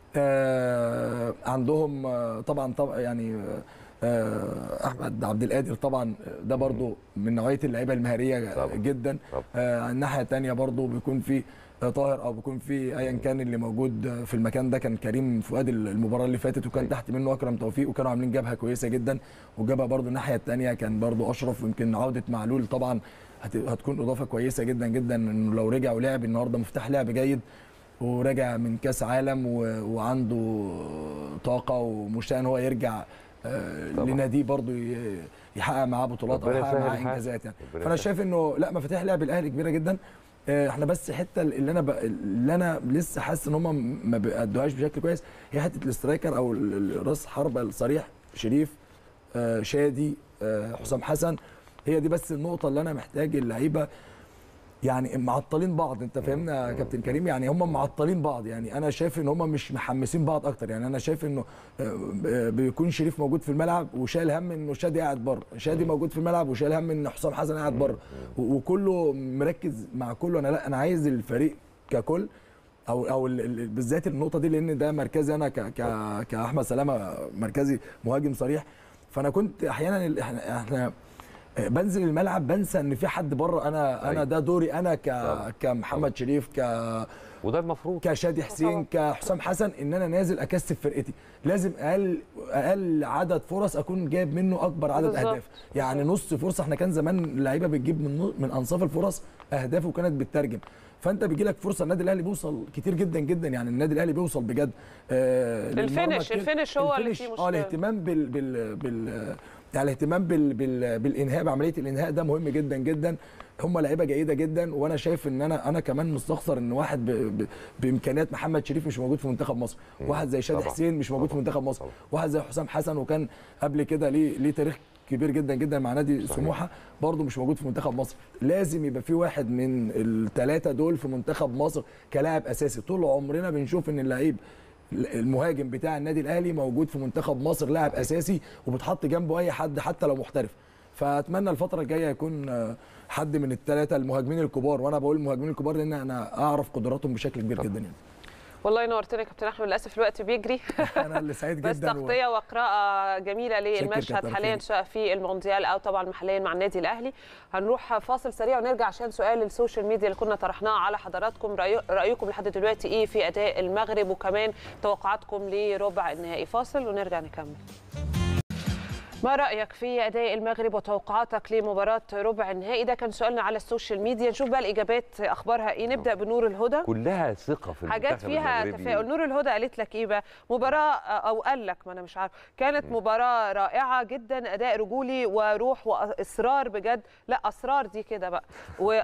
آه، عندهم آه، طبعا طبعا يعني آه، احمد عبد القادر طبعا ده برضو من نوعيه اللعيبه المهاريه طبعاً. جدا طبعاً. آه، الناحيه الثانيه برضو بيكون في آه، طاهر او بيكون في ايا كان اللي موجود آه، في المكان ده كان كريم فؤاد المباراه اللي فاتت وكان أيوة. تحت منه اكرم توفيق وكانوا عاملين جبهه كويسه جدا وجبهه برضو الناحيه الثانيه كان برضو اشرف ويمكن عوده معلول طبعا هت- هتكون اضافه كويسه جدا جدا انه لو رجع ولعب النهارده مفتاح لعب جيد وراجع من كاس عالم و... وعنده طاقه ومشتاق ان هو يرجع آه، طبعاً. لناديه برضو ي- يحقق معاه بطولات او ربنا يحقق يسهل معاه الحال. انجازات يعني ربنا فانا يسهل. شايف انه لا مفاتيح لعب الاهلي كبيره جدا آه، احنا بس حته اللي انا ب... اللي انا لسه حاسس ان هم ما بيأدوهاش بشكل كويس هي حته الاسترايكر او ال- ال- راس حربه الصريح شريف آه، شادي آه، حسام حسن هي دي بس النقطه اللي انا محتاج اللعيبه يعني معطلين بعض انت فاهمنا يا كابتن كريم يعني هم معطلين بعض يعني انا شايف ان هم مش محمسين بعض اكتر يعني انا شايف انه آه، ب- بيكون شريف موجود في الملعب وشايل هم انه شادي قاعد بره شادي موجود في الملعب وشايل هم ان حسام حسن قاعد بره و- وكله مركز مع كله انا لا انا عايز الفريق ككل او او ال- ال- بالذات النقطه دي لان ده مركزي انا ك ك كاحمد سلامه مركزي مهاجم صريح فانا كنت احيانا ال- احنا احنا بنزل الملعب بنسى ان في حد بره انا انا أيوة. ده دوري انا ك طبعا. كمحمد شريف ك وده المفروض كشادي حسين كحسام حسن ان انا نازل اكثف فرقتي لازم اقل اقل عدد فرص اكون جايب منه اكبر عدد بالظبط. اهداف يعني نص فرصه احنا كان زمان اللعيبه بتجيب من نص- من انصاف الفرص اهداف وكانت بتترجم فانت بيجي لك فرصه النادي الاهلي بيوصل كتير جدا جدا يعني النادي الاهلي بيوصل بجد آه للمرمى الفينش- كتير. الفينش هو اللي الفينش، فيه اه مشكلة. الاهتمام بال بال بال يعني الاهتمام بال بال بالانهاء بعمليه الانهاء ده مهم جدا جدا هم لعيبه جيده جدا وانا شايف ان انا انا كمان مستخسر ان واحد ب ب بامكانيات محمد شريف مش موجود في منتخب مصر واحد زي شادي طبعاً. حسين مش موجود في طبعاً. منتخب مصر طبعاً. واحد زي حسام حسن وكان قبل كده ليه ليه تاريخ كبير جدا جدا مع نادي سموحه برضه مش موجود في منتخب مصر لازم يبقى في واحد من الثلاثه دول في منتخب مصر كلاعب اساسي طول عمرنا بنشوف ان اللعيب المهاجم بتاع النادي الاهلي موجود في منتخب مصر لاعب اساسي وبتحط جنبه اي حد حتى لو محترف فاتمنى الفتره الجايه يكون آه، حد من الثلاثه المهاجمين الكبار وانا بقول المهاجمين الكبار لان انا اعرف قدراتهم بشكل كبير جدا يعني والله نورتنا يا كابتن احمد للاسف الوقت بيجري انا اللي سعيد بس جدا و- تغطيه وقراءه جميله للمشهد كابتن حاليا خيري. سواء في المونديال او طبعا محليا مع النادي الاهلي هنروح فاصل سريع ونرجع عشان سؤال السوشيال ميديا اللي كنا طرحناه على حضراتكم رأي- رايكم لحد دلوقتي ايه في اداء المغرب وكمان توقعاتكم لربع النهائي فاصل ونرجع نكمل ما رايك في اداء المغرب وتوقعاتك لمباراه ربع النهائي ده كان سؤالنا على السوشيال ميديا نشوف بقى الاجابات اخبارها ايه نبدا بنور الهدى كلها ثقه في حاجات المنتخب فيها المغربي. تفاؤل نور الهدى قالت لك ايه بقى مباراه او قال لك ما انا مش عارف كانت مباراه رائعه جدا اداء رجولي وروح واصرار بجد لا اسرار دي كده بقى و...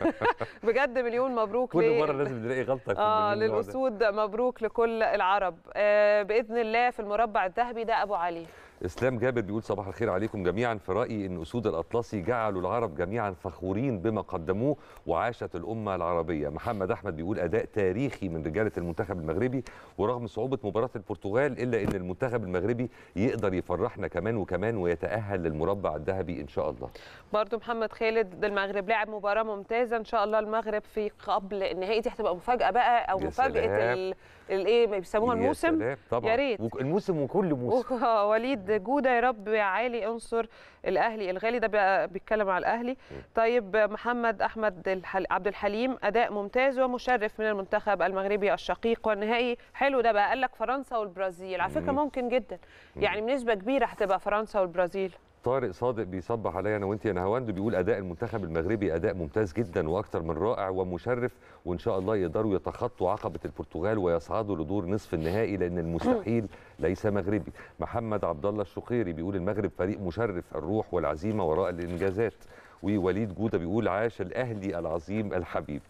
بجد مليون مبروك كل ل- مره لازم نلاقي غلطه في اه النوع ده. للاسود مبروك لكل العرب آه باذن الله في المربع الذهبي ده ابو علي اسلام جابر بيقول صباح الخير عليكم جميعا في رايي ان اسود الاطلسي جعلوا العرب جميعا فخورين بما قدموه وعاشت الامه العربيه محمد احمد بيقول اداء تاريخي من رجاله المنتخب المغربي ورغم صعوبه مباراه البرتغال الا ان المنتخب المغربي يقدر يفرحنا كمان وكمان ويتاهل للمربع الذهبي ان شاء الله برضو محمد خالد المغرب لعب مباراه ممتازه ان شاء الله المغرب في قبل النهائي دي هتبقى مفاجاه بقى او يا مفاجاه سلام. ال- الايه ما بيسموها يا الموسم سلام، طبعا يا ريت وك- الموسم وكل موسم آه، وليد جوده يا رب يا عالي انصر الاهلي الغالي ده بقى بيتكلم على الاهلي طيب محمد احمد الحل... عبد الحليم اداء ممتاز ومشرف من المنتخب المغربي الشقيق والنهائي حلو ده بقى قال لك فرنسا والبرازيل على فكره مم. ممكن جدا يعني بنسبه كبيره هتبقى فرنسا والبرازيل طارق صادق بيصبح عليا انا وانت يا نهاوند بيقول اداء المنتخب المغربي اداء ممتاز جدا واكثر من رائع ومشرف وان شاء الله يقدروا يتخطوا عقبه البرتغال ويصعدوا لدور نصف النهائي لان المستحيل ليس مغربي محمد عبد الله الشقيري بيقول المغرب فريق مشرف الروح والعزيمه وراء الانجازات ووليد جوده بيقول عاش الاهلي العظيم الحبيب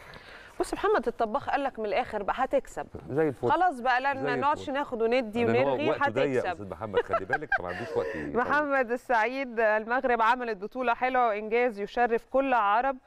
بص محمد الطباخ قال لك من الاخر بقى هتكسب زي الفل خلاص بقى لا زي ما نقعدش الفل. ناخد وندي لأن هو ونرغي وقته ضيق يا هتكسب استاذ محمد خلي بالك ما عندوش وقت يطول. محمد السعيد المغرب عملت بطولة حلوة وإنجاز يشرف كل عرب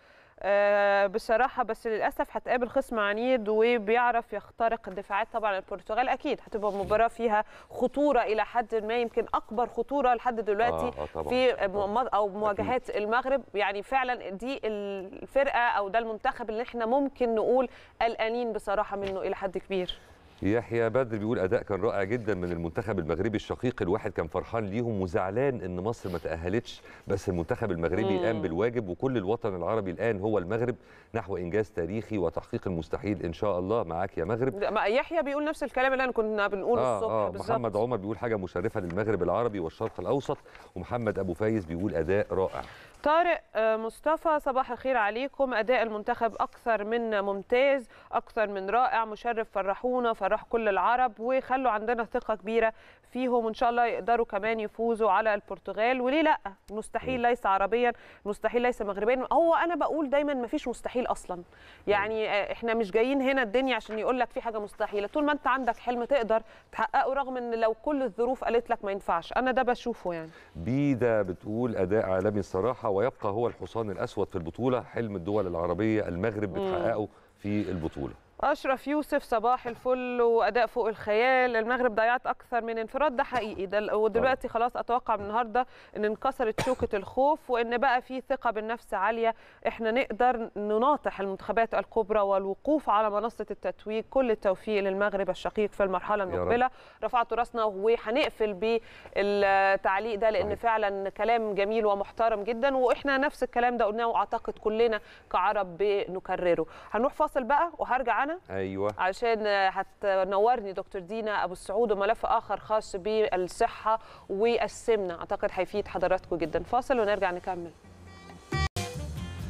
آه، بصراحة بس للأسف هتقابل خصم عنيد وبيعرف يخترق الدفاعات طبعا البرتغال أكيد هتبقى مباراة فيها خطورة إلى حد ما يمكن أكبر خطورة لحد دلوقتي آه، آه، طبعاً. في م- أو مواجهات المغرب يعني فعلا دي الفرقة أو ده المنتخب اللي احنا ممكن نقول قلقانين بصراحة منه إلى حد كبير يحيى بدر بيقول اداء كان رائع جدا من المنتخب المغربي الشقيق الواحد كان فرحان ليهم وزعلان ان مصر ما تاهلتش بس المنتخب المغربي مم. قام بالواجب وكل الوطن العربي الان هو المغرب نحو انجاز تاريخي وتحقيق المستحيل ان شاء الله معاك يا مغرب ما يحيى بيقول نفس الكلام اللي انا كنا بنقوله الصبح آه بالظبط محمد عمر بيقول حاجه مشرفه للمغرب العربي والشرق الاوسط ومحمد ابو فايز بيقول اداء رائع طارق آه، مصطفى صباح الخير عليكم اداء المنتخب اكثر من ممتاز اكثر من رائع مشرف فرحونا فرح كل العرب وخلوا عندنا ثقه كبيره فيهم وان شاء الله يقدروا كمان يفوزوا على البرتغال وليه لا مستحيل ليس عربيا مستحيل ليس مغربيا هو انا بقول دايما ما فيش مستحيل اصلا يعني آه، احنا مش جايين هنا الدنيا عشان يقول لك في حاجه مستحيله طول ما انت عندك حلم تقدر تحققه رغم ان لو كل الظروف قالت لك ما ينفعش انا ده بشوفه يعني بيدا بتقول اداء عالمي الصراحه ويبقى هو الحصان الاسود في البطوله حلم الدول العربيه المغرب بتحققه في البطوله اشرف يوسف صباح الفل واداء فوق الخيال المغرب ضيعت اكثر من انفراد ده حقيقي ده ودلوقتي خلاص اتوقع من النهارده ان انكسرت شوكه الخوف وان بقى في ثقه بالنفس عاليه احنا نقدر نناطح المنتخبات الكبرى والوقوف على منصه التتويج كل التوفيق للمغرب الشقيق في المرحله رب. المقبله رفعت راسنا وهنقفل بالتعليق ده لان صحيح. فعلا كلام جميل ومحترم جدا واحنا نفس الكلام ده قلناه واعتقد كلنا كعرب بنكرره هنروح فاصل بقى وهرجع انا ايوه عشان هتنورني دكتور دينا ابو السعود وملف اخر خاص بالصحه والسمنه اعتقد هيفيد حضراتكم جدا فاصل ونرجع نكمل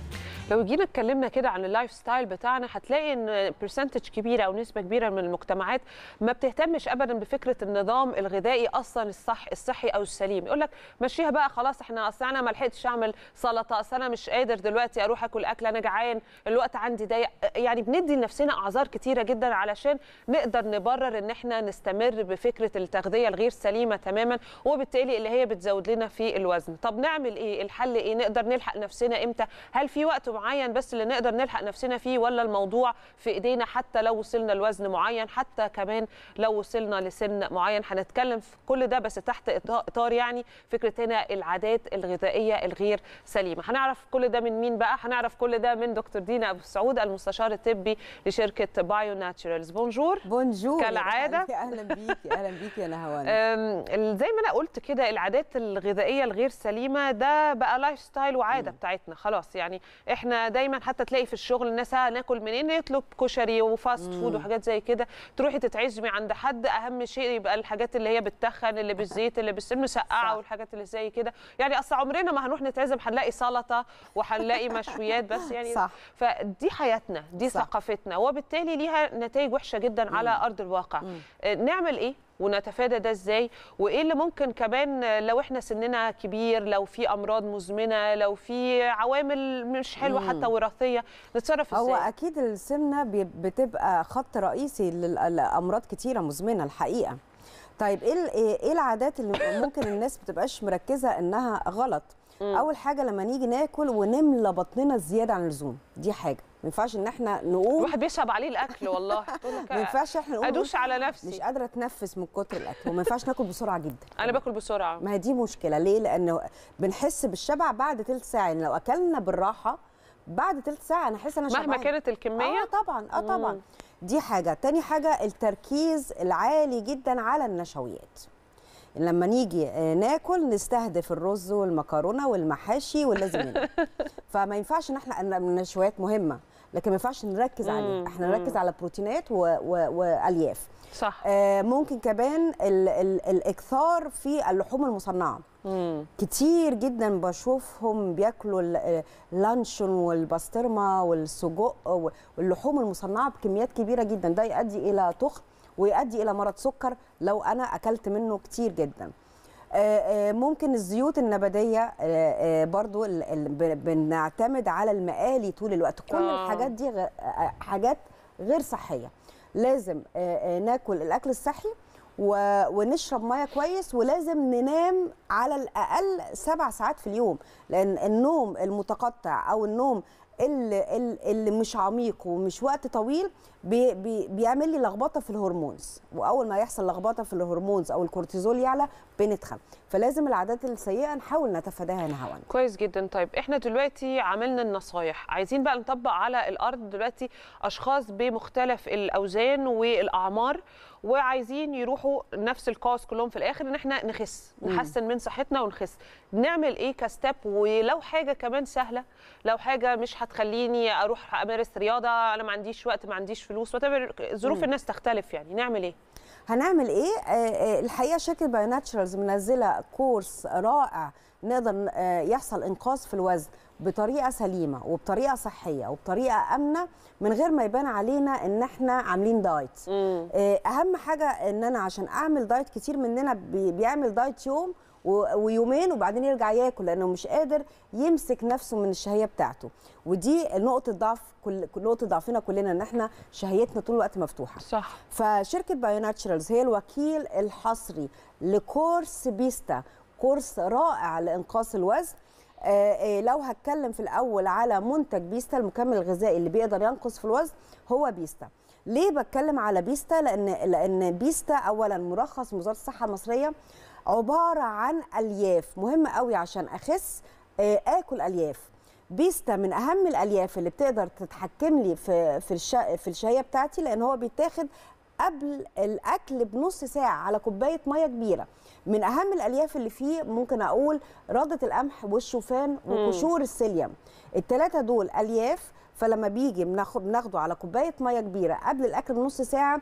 لو جينا اتكلمنا كده عن اللايف ستايل بتاعنا هتلاقي ان برسنتج كبيره او نسبه كبيره من المجتمعات ما بتهتمش ابدا بفكره النظام الغذائي اصلا الصح الصحي او السليم يقول لك مشيها بقى خلاص احنا اصل انا ما لحقتش اعمل سلطه اصل انا مش قادر دلوقتي اروح اكل اكل انا جعان الوقت عندي ضيق يعني بندي لنفسنا اعذار كتيره جدا علشان نقدر نبرر ان احنا نستمر بفكره التغذيه الغير سليمه تماما وبالتالي اللي هي بتزود لنا في الوزن طب نعمل ايه الحل ايه نقدر نلحق نفسنا امتى هل في وقت معين بس اللي نقدر نلحق نفسنا فيه ولا الموضوع في ايدينا حتى لو وصلنا لوزن معين حتى كمان لو وصلنا لسن معين هنتكلم في كل ده بس تحت اطار يعني فكره هنا العادات الغذائيه الغير سليمه هنعرف كل ده من مين بقى هنعرف كل ده من دكتور دينا ابو سعود المستشار الطبي لشركه بايو ناتشورالز بونجور بونجور كالعاده اهلا بيكي اهلا بيكي يا نهوان أم، زي ما انا قلت كده العادات الغذائيه الغير سليمه ده بقى لايف ستايل وعاده بتاعتنا خلاص يعني احنا دايما حتى تلاقي في الشغل الناس ها ناكل منين يطلب كشري وفاست فود وحاجات زي كده تروحي تتعزمي عند حد اهم شيء يبقى الحاجات اللي هي بتتخن اللي بالزيت اللي بالسمنه مسقعه والحاجات اللي زي كده يعني اصل عمرنا ما هنروح نتعزم هنلاقي سلطه وهنلاقي مشويات بس يعني صح. فدي حياتنا دي صح. ثقافتنا وبالتالي ليها نتائج وحشه جدا على ارض الواقع آه، نعمل ايه ونتفادى ده ازاي وايه اللي ممكن كمان لو احنا سننا كبير لو في امراض مزمنه لو في عوامل مش حلوه حتى وراثيه نتصرف هو ازاي اكيد السمنه بي- بتبقى خط رئيسي لل- لامراض كتيره مزمنه الحقيقه طيب ايه ال- ايه إيه العادات اللي ممكن الناس بتبقاش مركزه انها غلط اول حاجه لما نيجي ناكل ونملى بطننا زياده عن اللزوم دي حاجه ما ينفعش ان احنا نقوم الواحد بيصعب عليه الاكل والله تقول لك ما ينفعش احنا نقوم ادوس على مش نفسي قادره اتنفس من كتر الاكل وما ينفعش ناكل بسرعه جدا انا باكل بسرعه ما هي دي مشكله ليه لانه بنحس بالشبع بعد تلت ساعه يعني لو اكلنا بالراحه بعد تلت ساعه انا احس ان انا مهما شبعانة. كانت الكميه اه طبعا اه طبعا مم. دي حاجه تاني حاجه التركيز العالي جدا على النشويات لما نيجي آه، ناكل نستهدف الرز والمكرونه والمحاشي واللازم منه فما ينفعش ان احنا ان النشويات مهمه لكن ما ينفعش نركز عليها احنا نركز على بروتينات و- و- والياف صح آه، ممكن كمان ال ال الاكثار في اللحوم المصنعه مم. كتير جدا بشوفهم بياكلوا ال- اللانشون والبسطرمه والسجق واللحوم المصنعه بكميات كبيره جدا ده يؤدي الى تخن ويؤدي الى مرض سكر لو انا اكلت منه كتير جدا آه، آه، ممكن الزيوت النباتيه آه، آه، برضو ال- ال- ب- بنعتمد على المقالي طول الوقت كل آه. الحاجات دي غ- آه، حاجات غير صحيه لازم آه، آه، ناكل الاكل الصحي و- ونشرب ميه كويس ولازم ننام على الاقل سبع ساعات في اليوم لان النوم المتقطع او النوم اللي, اللي مش عميق ومش وقت طويل بي بي بيعمل لي لخبطه في الهرمونز واول ما يحصل لخبطه في الهرمونز او الكورتيزول يعلى بنتخن فلازم العادات السيئه نحاول نتفاداها نهوا كويس جدا طيب احنا دلوقتي عملنا النصايح عايزين بقى نطبق على الارض دلوقتي اشخاص بمختلف الاوزان والاعمار وعايزين يروحوا نفس الكاس كلهم في الاخر ان احنا نخس نحسن من صحتنا ونخس نعمل ايه كستep ولو حاجه كمان سهله لو حاجه مش هتخليني اروح امارس رياضه انا ما عنديش وقت ما عنديش فلوس whatever ظروف الناس تختلف يعني نعمل ايه هنعمل ايه آه، آه، الحقيقه شركه بايو ناتشرالز منزله كورس رائع نقدر آه، يحصل انقاص في الوزن بطريقه سليمه وبطريقه صحيه وبطريقه امنه من غير ما يبان علينا ان احنا عاملين دايت آه، اهم حاجه ان انا عشان اعمل دايت كتير مننا بي- بيعمل دايت يوم و- ويومين وبعدين يرجع ياكل لانه مش قادر يمسك نفسه من الشهيه بتاعته ودي نقطه ضعف كل نقطه ضعفنا كلنا ان احنا شهيتنا طول الوقت مفتوحه صح فشركه بايو ناتشرالز هي الوكيل الحصري لكورس بيستا كورس رائع لانقاص الوزن آه، آه، لو هتكلم في الاول على منتج بيستا المكمل الغذائي اللي بيقدر ينقص في الوزن هو بيستا ليه بتكلم على بيستا لان لان بيستا اولا مرخص من وزاره الصحه المصريه عباره عن الياف مهم قوي عشان اخس آه، اكل الياف بيستا من اهم الالياف اللي بتقدر تتحكم لي في في الشا في الشهيه بتاعتي لان هو بيتاخد قبل الاكل بنص ساعه على كوبايه ميه كبيره من اهم الالياف اللي فيه ممكن اقول رده القمح والشوفان وقشور السيليوم الثلاثه دول الياف فلما بيجي بناخد بناخده على كوبايه ميه كبيره قبل الاكل بنص ساعه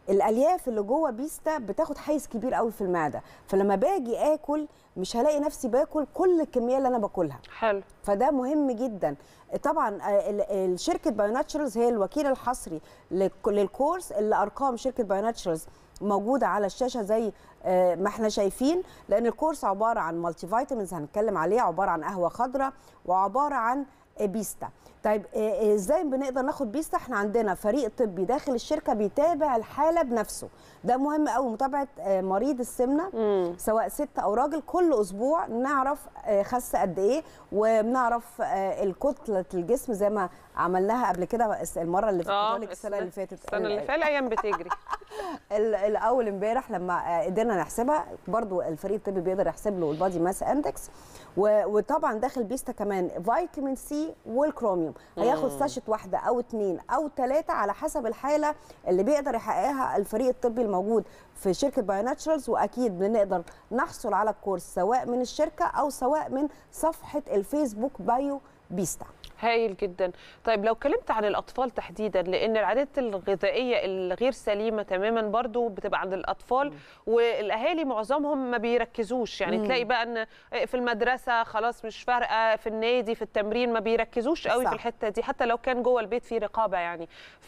الالياف اللي جوه بيستا بتاخد حيز كبير قوي في المعده فلما باجي اكل مش هلاقي نفسي باكل كل الكميه اللي انا باكلها حلو فده مهم جدا طبعا آه، ال- ال- شركه بايوناتشرالز هي الوكيل الحصري لك- للكورس اللي ارقام شركه بايوناتشرالز موجوده على الشاشه زي آه، ما احنا شايفين لان الكورس عباره عن مالتي فيتامينز هنتكلم عليه عباره عن قهوه خضراء وعباره عن آه، بيستا طيب آه، آه، ازاي بنقدر ناخد بيستا احنا عندنا فريق طبي داخل الشركه بيتابع الحاله بنفسه ده مهم قوي متابعه آه، مريض السمنه سواء ست او راجل كل اسبوع نعرف آه، خس قد ايه وبنعرف آه، الكتله الجسم زي ما عملناها قبل كده المره اللي فاتت لك السنه اللي فاتت السنه اللي فاتت الايام بتجري ال- الاول امبارح لما آه، قدرنا نحسبها برضو الفريق الطبي بيقدر يحسب له البادي ماس اندكس وطبعا داخل بيستا كمان فيتامين سي والكروميوم هياخد مم. ساشت واحده او اتنين او ثلاثه على حسب الحاله اللي بيقدر يحققها الفريق الطبي الموجود في شركه بايوناتشرالز واكيد بنقدر نحصل على الكورس سواء من الشركه او سواء من صفحه الفيسبوك بايو بيستا هايل جدا طيب لو اتكلمت عن الاطفال تحديدا لان العادات الغذائيه الغير سليمه تماما برضو بتبقى عند الاطفال والاهالي معظمهم ما بيركزوش يعني مم. تلاقي بقى ان في المدرسه خلاص مش فارقه في النادي في التمرين ما بيركزوش قوي صح. في الحته دي حتى لو كان جوه البيت في رقابه يعني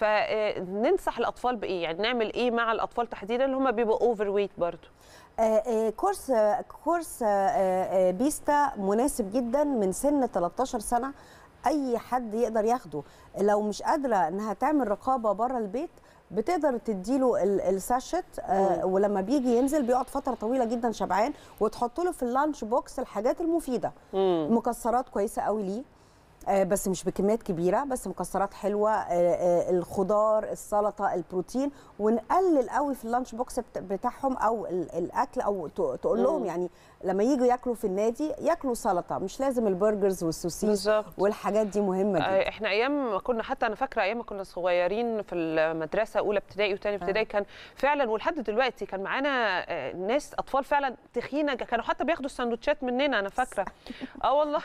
فننصح الاطفال بايه يعني نعمل ايه مع الاطفال تحديدا اللي هم بيبقوا اوفر ويت برضو آه، آه، كورس آه، كورس آه، آه، بيستا مناسب جدا من سن 13 سنه اي حد يقدر ياخده لو مش قادره انها تعمل رقابه بره البيت بتقدر تديله ال- الساشت آه، ولما بيجي ينزل بيقعد فتره طويله جدا شبعان وتحط له في اللانش بوكس الحاجات المفيده مكسرات كويسه قوي ليه آه، بس مش بكميات كبيره بس مكسرات حلوه آه، آه، الخضار السلطه البروتين ونقلل قوي في اللانش بوكس بت- بتاعهم او ال- الاكل او ت- تقول لهم مم. يعني لما يجوا ياكلوا في النادي ياكلوا سلطه مش لازم البرجرز والسوسيس والحاجات دي مهمه جدا آه، احنا ايام ما كنا حتى انا فاكره ايام ما كنا صغيرين في المدرسه اولى ابتدائي وثانيه ابتدائي كان فعلا ولحد دلوقتي كان معانا آه، ناس اطفال فعلا تخينه كانوا حتى بياخدوا السندوتشات مننا انا فاكره اه والله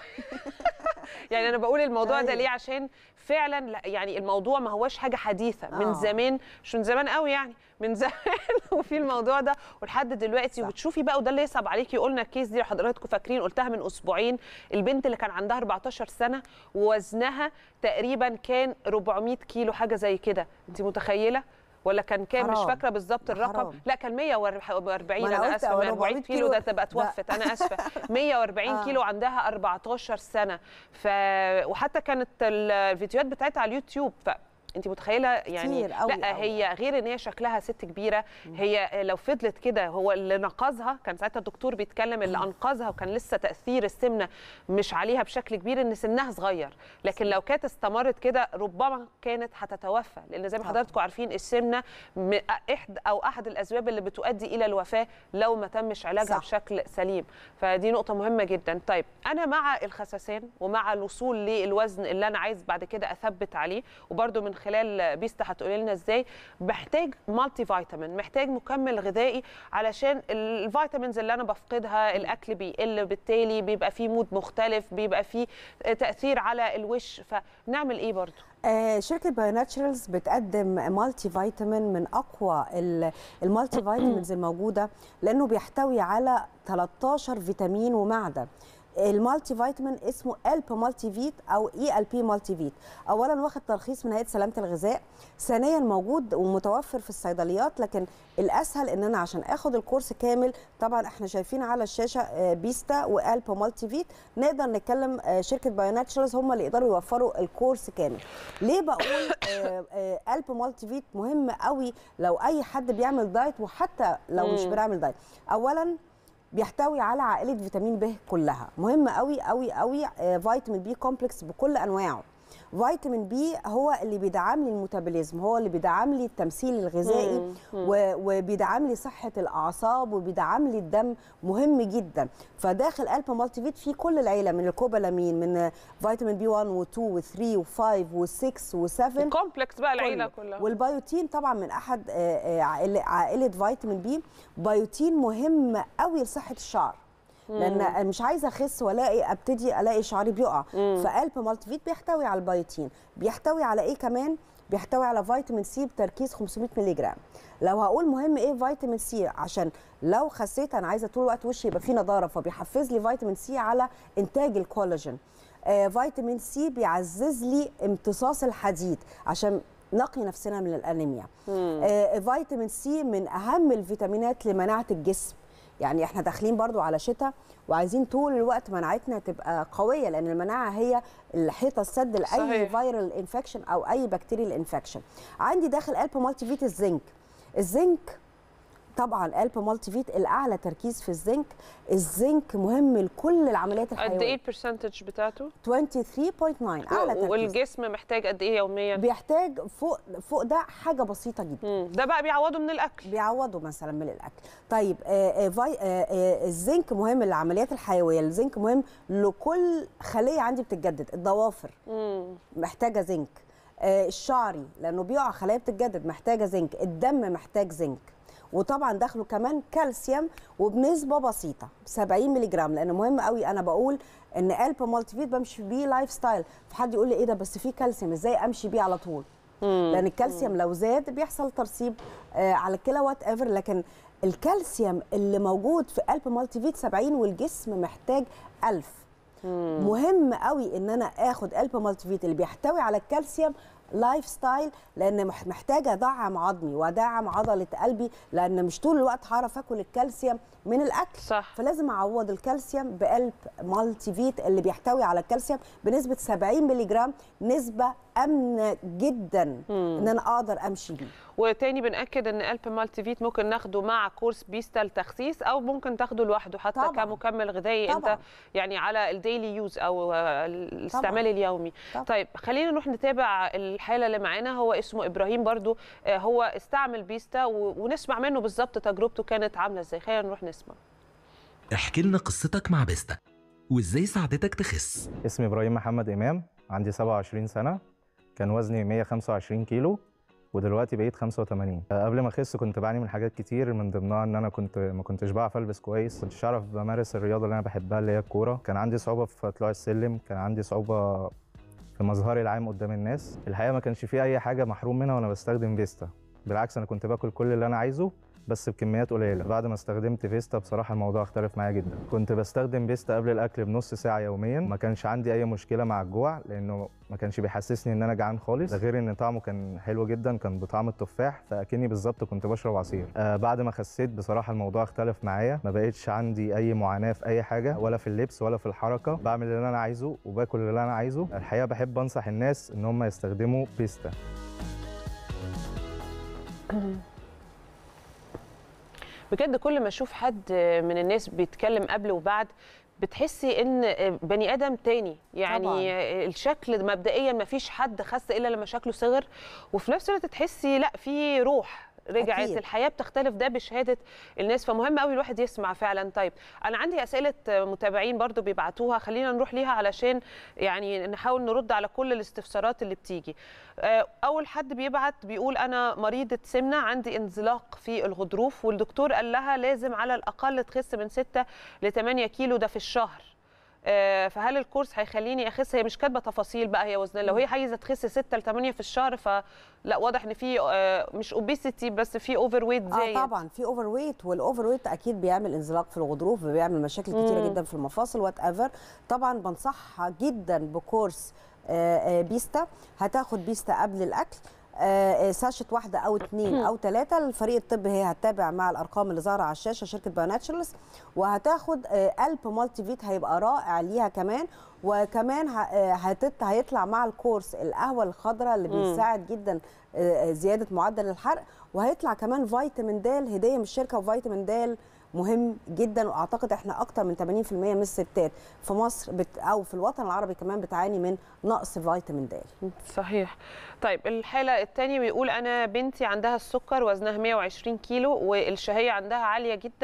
يعني انا بقول الموضوع ده أيوة. ليه عشان فعلا لا يعني الموضوع ما هوش حاجه حديثه من آه. زمان مش من زمان قوي يعني من زمان وفي الموضوع ده ولحد دلوقتي وبتشوفي بقى وده اللي يصعب عليكي قلنا الكيس دي لو حضراتكم فاكرين قلتها من اسبوعين البنت اللي كان عندها 14 سنه ووزنها تقريبا كان 400 كيلو حاجه زي كده انت متخيله ولا كان كام مش حرام. فاكره بالظبط ده الرقم حرام. لا كان 140 ما أنا انا قلت اسفه أو 400 400 كيلو ده كيلو. تبقى لا. توفت انا اسفه 140 آه. كيلو عندها 14 سنه ف وحتى كانت الفيديوهات بتاعتها على اليوتيوب ف انت متخيله يعني كتير أوي لا أوي. هي غير ان هي شكلها ست كبيره هي لو فضلت كده هو اللي نقذها كان ساعتها الدكتور بيتكلم اللي انقذها وكان لسه تاثير السمنه مش عليها بشكل كبير ان سنها صغير لكن لو كانت استمرت كده ربما كانت هتتوفى لان زي ما طبعاً. حضراتكم عارفين السمنه م- احد او احد الاسباب اللي بتؤدي الى الوفاه لو ما تمش علاجها صح. بشكل سليم فدي نقطه مهمه جدا طيب انا مع الخسسان ومع الوصول للوزن اللي انا عايز بعد كده اثبت عليه وبرده من خلال بيستا هتقولي لنا ازاي محتاج مالتي فيتامين محتاج مكمل غذائي علشان الفيتامينز اللي انا بفقدها الاكل بيقل بالتالي بيبقى فيه مود مختلف بيبقى فيه تاثير على الوش فنعمل ايه برضو آه، شركة بايوناتشرالز بتقدم مالتي فيتامين من أقوى ال- المالتي فيتامينز الموجودة لأنه بيحتوي على 13 فيتامين ومعدن المالتي فيتامين اسمه الب مالتي فيت او اي ال بي مالتي فيت اولا واخد ترخيص من هيئه سلامه الغذاء ثانيا موجود ومتوفر في الصيدليات لكن الاسهل ان انا عشان اخد الكورس كامل طبعا احنا شايفين على الشاشه آه، بيستا والب مالتي فيت نقدر نتكلم آه، شركه بايوناتشرالز هم اللي يقدروا يوفروا الكورس كامل ليه بقول آه، آه، الب مالتي فيت مهم قوي لو اي حد بيعمل دايت وحتى لو مش مم. بنعمل دايت اولا بيحتوي على عائله فيتامين ب كلها مهم قوي قوي قوي آه، فيتامين بي كومبلكس بكل انواعه فيتامين بي هو اللي بيدعم لي الميتابوليزم هو اللي بيدعم لي التمثيل الغذائي مم. مم. و- وبيدعم لي صحه الاعصاب وبيدعم لي الدم مهم جدا فداخل الب مالتي فيت فيه كل العيله من الكوبالامين من آه، فيتامين بي 1 و2 و3 و5 و6 و7 الكومبلكس بقى العيله كله. كلها والبيوتين طبعا من احد آه، آه، عائله عائله فيتامين بي بيوتين مهم قوي لصحه الشعر لان مش عايزه اخس والاقي ابتدي الاقي شعري بيقع مم. فقلب مالتي فيت بيحتوي على البيوتين بيحتوي على ايه كمان بيحتوي على فيتامين سي بتركيز 500 مللي جرام لو هقول مهم ايه فيتامين سي عشان لو خسيت انا عايزه طول الوقت وشي يبقى فيه نضاره فبيحفز لي فيتامين سي على انتاج الكولاجين آه فيتامين سي بيعزز لي امتصاص الحديد عشان نقي نفسنا من الانيميا آه فيتامين سي من اهم الفيتامينات لمناعه الجسم يعني احنا داخلين برضو على شتاء وعايزين طول الوقت مناعتنا تبقى قويه لان المناعه هي الحيطه السد لاي صحيح. فيرال انفكشن او اي بكتيريال انفكشن عندي داخل الب مالتي فيت الزنك الزنك طبعا الب مالتي فيت الاعلى تركيز في الزنك الزنك مهم لكل العمليات قد ايه الحيويه البرسنتج بتاعته 23.9 اعلى تركيز والجسم محتاج قد ايه يوميا بيحتاج فوق فوق ده حاجه بسيطه جدا مم. ده بقى بيعوضه من الاكل بيعوضوا مثلا من الاكل طيب آه آه في آه آه الزنك مهم للعمليات الحيويه الزنك مهم لكل خليه عندي بتتجدد الضوافر مم. محتاجه زنك آه الشعري لانه بيقع خلايا بتتجدد محتاجه زنك الدم محتاج زنك وطبعا داخله كمان كالسيوم وبنسبه بسيطه 70 مللي جرام لانه مهم قوي انا بقول ان قلب مالتي فيت بمشي بيه لايف ستايل فحد يقول لي ايه ده بس فيه كالسيوم ازاي امشي بيه على طول لان الكالسيوم لو زاد بيحصل ترسيب آه على الكلى وات ايفر لكن الكالسيوم اللي موجود في قلب مالتي فيت 70 والجسم محتاج 1000 مهم قوي ان انا اخد قلب مالتي فيت اللي بيحتوي على الكالسيوم لايف ستايل لان مح- محتاجه ادعم عظمي وادعم عضله قلبي لان مش طول الوقت هعرف اكل الكالسيوم من الاكل صح. فلازم اعوض الكالسيوم بقلب مالتي فيت اللي بيحتوي على الكالسيوم بنسبه 70 مللي جرام نسبه امنه جدا ان انا اقدر امشي بيه وتاني بنأكد ان قلب مالتي فيت ممكن ناخده مع كورس بيستا التخسيس او ممكن تاخده لوحده حتى طبعاً. كمكمل غذائي طبعاً. انت يعني على الديلي يوز او آه، الاستعمال اليومي طبعاً. طيب خلينا نروح نتابع الحاله اللي معانا هو اسمه ابراهيم برضو آه، هو استعمل بيستا و- ونسمع منه بالظبط تجربته كانت عامله ازاي خلينا نروح نسمع احكي لنا قصتك مع بيستا وازاي ساعدتك تخس اسمي ابراهيم محمد امام عندي 27 سنه كان وزني 125 كيلو ودلوقتي بقيت 85 آه، قبل ما اخس كنت بعاني من حاجات كتير من ضمنها ان انا كنت ما كنتش بعرف البس كويس كنتش اعرف بمارس الرياضه اللي انا بحبها اللي هي الكوره كان عندي صعوبه في طلوع السلم كان عندي صعوبه في مظهري العام قدام الناس الحقيقه ما كانش فيه اي حاجه محروم منها وانا بستخدم فيستا بالعكس انا كنت باكل كل اللي انا عايزه بس بكميات قليله بعد ما استخدمت فيستا بصراحه الموضوع اختلف معايا جدا كنت بستخدم فيستا قبل الاكل بنص ساعه يوميا ما كانش عندي اي مشكله مع الجوع لانه ما كانش بيحسسني ان انا جعان خالص ده غير ان طعمه كان حلو جدا كان بطعم التفاح فاكني بالظبط كنت بشرب عصير آه بعد ما خسيت بصراحه الموضوع اختلف معايا ما بقتش عندي اي معاناه في اي حاجه ولا في اللبس ولا في الحركه بعمل اللي انا عايزه وباكل اللي انا عايزه الحقيقه بحب انصح الناس ان هم يستخدموا بيستا بجد كل ما اشوف حد من الناس بيتكلم قبل وبعد بتحسي ان بني ادم تاني يعني طبعاً. الشكل مبدئيا ما فيش حد خس الا لما شكله صغر وفي نفس الوقت تحسي لا في روح رجعت أكيد. الحياه بتختلف ده بشهاده الناس فمهم قوي الواحد يسمع فعلا طيب انا عندي اسئله متابعين برضو بيبعتوها خلينا نروح ليها علشان يعني نحاول نرد على كل الاستفسارات اللي بتيجي آه، اول حد بيبعت بيقول انا مريضه سمنه عندي انزلاق في الغضروف والدكتور قال لها لازم على الاقل تخس من 6 ل 8 كيلو ده في الشهر آه، فهل الكورس هيخليني اخس هي مش كاتبه تفاصيل بقى هي وزنها لو هي عايزه تخس 6 ل 8 في الشهر فلا واضح ان في آه، مش اوبيسيتي بس في اوفر ويت اه زايد طبعا في اوفر ويت والاوفر ويت اكيد بيعمل انزلاق في الغضروف بيعمل مشاكل كتيره مم. جدا في المفاصل وات ايفر طبعا بنصحها جدا بكورس آه، آه، بيستا هتاخد بيستا قبل الاكل آه، آه، ساشت واحده او اثنين او ثلاثه الفريق الطبي هي هتتابع مع الارقام اللي ظاهره على الشاشه شركه بايوناتشرالز وهتاخد آه، قلب مالتي فيت هيبقى رائع ليها كمان وكمان ه- آه، هتت- هيطلع مع الكورس القهوه الخضراء اللي مم. بيساعد جدا آه، زياده معدل الحرق وهيطلع كمان فيتامين د هديه من الشركه وفيتامين د مهم جدا واعتقد احنا اكتر من 80% من الستات في مصر بت او في الوطن العربي كمان بتعاني من نقص فيتامين د صحيح طيب الحالة الثانية بيقول أنا بنتي عندها السكر وزنها 120 كيلو والشهية عندها عالية جدا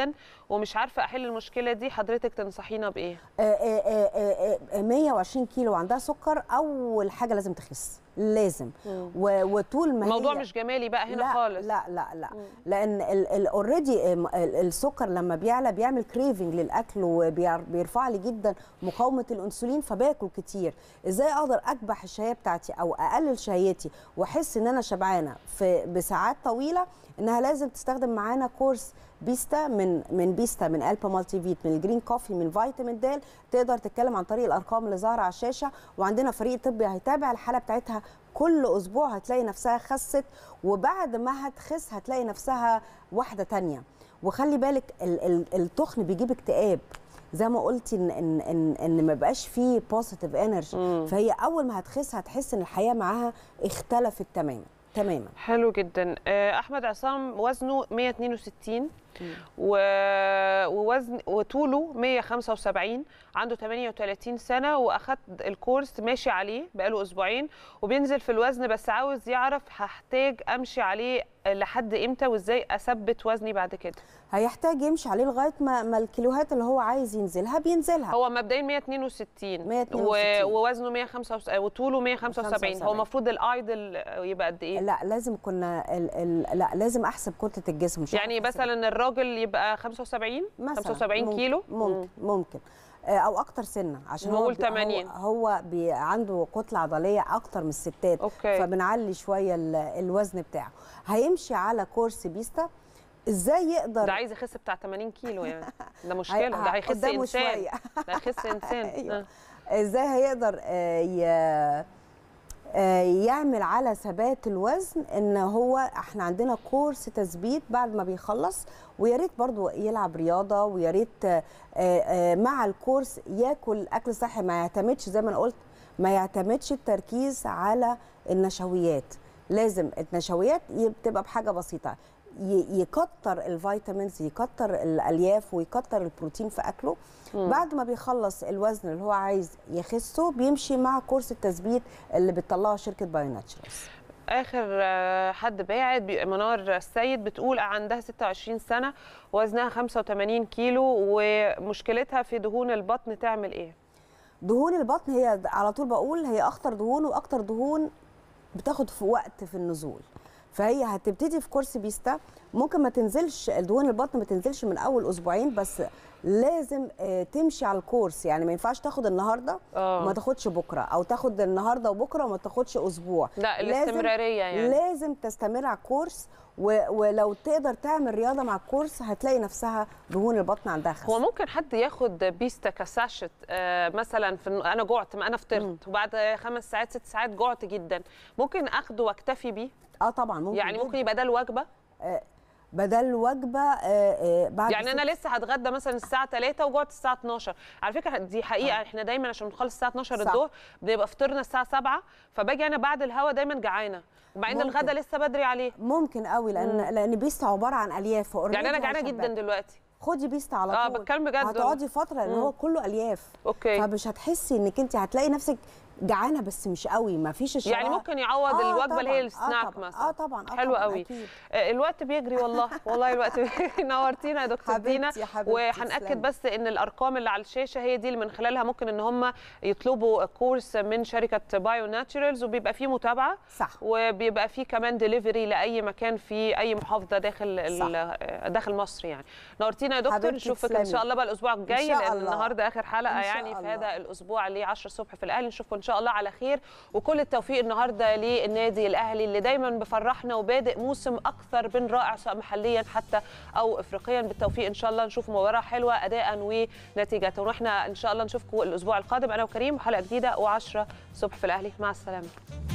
ومش عارفه احل المشكله دي حضرتك تنصحينا بايه آه، آه، آه، آه، 120 كيلو عندها سكر اول حاجه لازم تخس لازم و- وطول ما الموضوع هي مش جمالي بقى هنا لا خالص لا لا لا لان اوريدي السكر لما بيعلى بيعمل كريفنج للاكل وبيرفع لي جدا مقاومه الانسولين فباكل كتير ازاي اقدر اكبح الشهيه بتاعتي او اقلل شهيتي واحس ان انا شبعانه في بساعات طويله انها لازم تستخدم معانا كورس بيستا من من بيستا من البا مالتي فيت من الجرين كوفي من فيتامين د تقدر تتكلم عن طريق الارقام اللي ظاهره على الشاشه وعندنا فريق طبي هيتابع الحاله بتاعتها كل اسبوع هتلاقي نفسها خست وبعد ما هتخس هتلاقي نفسها واحده تانية وخلي بالك ال- ال- التخن بيجيب اكتئاب زي ما قلتي ان ان ان, إن ما بقاش فيه بوزيتيف انرجي فهي اول ما هتخس هتحس ان الحياه معاها اختلفت تماما تماما حلو جدا آه، احمد عصام وزنه 162 و... ووزن وطوله 175 عنده 38 سنه واخد الكورس ماشي عليه بقاله اسبوعين وبينزل في الوزن بس عاوز يعرف هحتاج امشي عليه لحد امتى وازاي اثبت وزني بعد كده هيحتاج يمشي عليه لغايه ما, ما الكيلوهات اللي هو عايز ينزلها بينزلها هو مبدئيا 162 162. و... ووزنه 175 وطوله 175 هو 75. المفروض الايدل يبقى قد ايه لا لازم كنا ال ال لا لازم احسب كتله الجسم مش يعني هعرف أحسب. مثلا الراجل يبقى 75 مثلا 75 ممكن كيلو ممكن ممكن آه، او اكتر سنه عشان هو نقول بي- 80. هو, هو بي عنده كتله عضليه اكتر من الستات أوكي. فبنعلي شويه ال- الوزن بتاعه هيمشي على كورس بيستا ازاي يقدر ده عايز يخس بتاع 80 كيلو يعني ده مشكله ده هي- هيخس قدامه انسان شوية. ده هيخس انسان أيوة. آه. ازاي هيقدر آه، ي- آه، يعمل على ثبات الوزن ان هو احنا عندنا كورس تثبيت بعد ما بيخلص ويا ريت برضو يلعب رياضه ويا ريت آه، آه، مع الكورس ياكل اكل صحي ما يعتمدش زي ما انا قلت ما يعتمدش التركيز على النشويات لازم النشويات ي- بتبقى بحاجه بسيطه ي- يكتر الفيتامينز يكتر الالياف ويكتر البروتين في اكله مم. بعد ما بيخلص الوزن اللي هو عايز يخسه بيمشي مع كورس التثبيت اللي بتطلعه شركه بايو ناتشرالز اخر آه، حد باعت بي- منار السيد بتقول عندها 26 سنه وزنها 85 كيلو ومشكلتها في دهون البطن تعمل ايه دهون البطن هي على طول بقول هي اخطر دهون واكتر دهون بتاخد في وقت في النزول فهي هتبتدي في كورس بيستا ممكن ما تنزلش دهون البطن ما تنزلش من اول اسبوعين بس لازم آه، تمشي على الكورس يعني ما ينفعش تاخد النهارده آه. وما تاخدش بكره او تاخد النهارده وبكره وما تاخدش اسبوع لا لازم- الاستمراريه يعني لازم تستمر على الكورس و... ولو تقدر تعمل رياضه مع الكورس هتلاقي نفسها دهون البطن عندها خس هو ممكن حد ياخد بيستا كساشت آه، مثلا في الن- انا جعت ما انا فطرت وبعد خمس ساعات ست ساعات جعت جدا ممكن اخده واكتفي بيه اه طبعا ممكن يعني ممكن يبقى ده الوجبه بدل وجبه آه، آه، بعد يعني انا لسه هتغدى مثلا الساعه 3 وجعت الساعه 12 على فكره دي حقيقه احنا دايما عشان بنخلص الساعه 12 صح. الظهر بنبقى فطرنا الساعه 7 فباجي انا بعد الهوا دايما جعانه وبعدين ممكن. الغدا لسه بدري عليه ممكن قوي لان مم. لان بيستا عباره عن الياف فأوريدي يعني انا جعانه هيشبعك. جدا دلوقتي خدي بيستا على اه طول بتكلم بجد هتقعدي فتره لان مم. هو كله الياف اوكي فمش هتحسي انك انت هتلاقي نفسك جعانه بس مش قوي ما فيش الشراهه يعني ممكن يعوض آه الوجبه اللي هي طبعاً، السناك آه طبعاً، مثلا اه طبعا آه حلو طبعاً، قوي أكيد. آه، الوقت بيجري والله والله الوقت بيجري. نورتينا يا دكتور حبيبتي دينا يا حبيبتي، وهنأكد تسلمي. بس ان الارقام اللي على الشاشه هي دي اللي من خلالها ممكن ان هم يطلبوا كورس من شركه بايو ناتشرالز وبيبقى فيه متابعه صح وبيبقى فيه كمان ديليفري لاي مكان في اي محافظه داخل ال- داخل مصر يعني نورتينا يا دكتور حبيبتي نشوفك ان تسلمي. شاء الله بقى الاسبوع الجاي شاء لان الله. النهارده اخر حلقه إن شاء يعني في الله. هذا الاسبوع اللي 10 الصبح في الاهلي نشوفكم ان شاء الله على خير وكل التوفيق النهارده للنادي الاهلي اللي دايما بفرحنا وبادئ موسم اكثر من رائع سواء محليا حتى او افريقيا بالتوفيق ان شاء الله نشوف مباراه حلوه اداء ونتيجه واحنا ان شاء الله نشوفكم الاسبوع القادم انا وكريم حلقه جديده و10 الصبح في الاهلي مع السلامه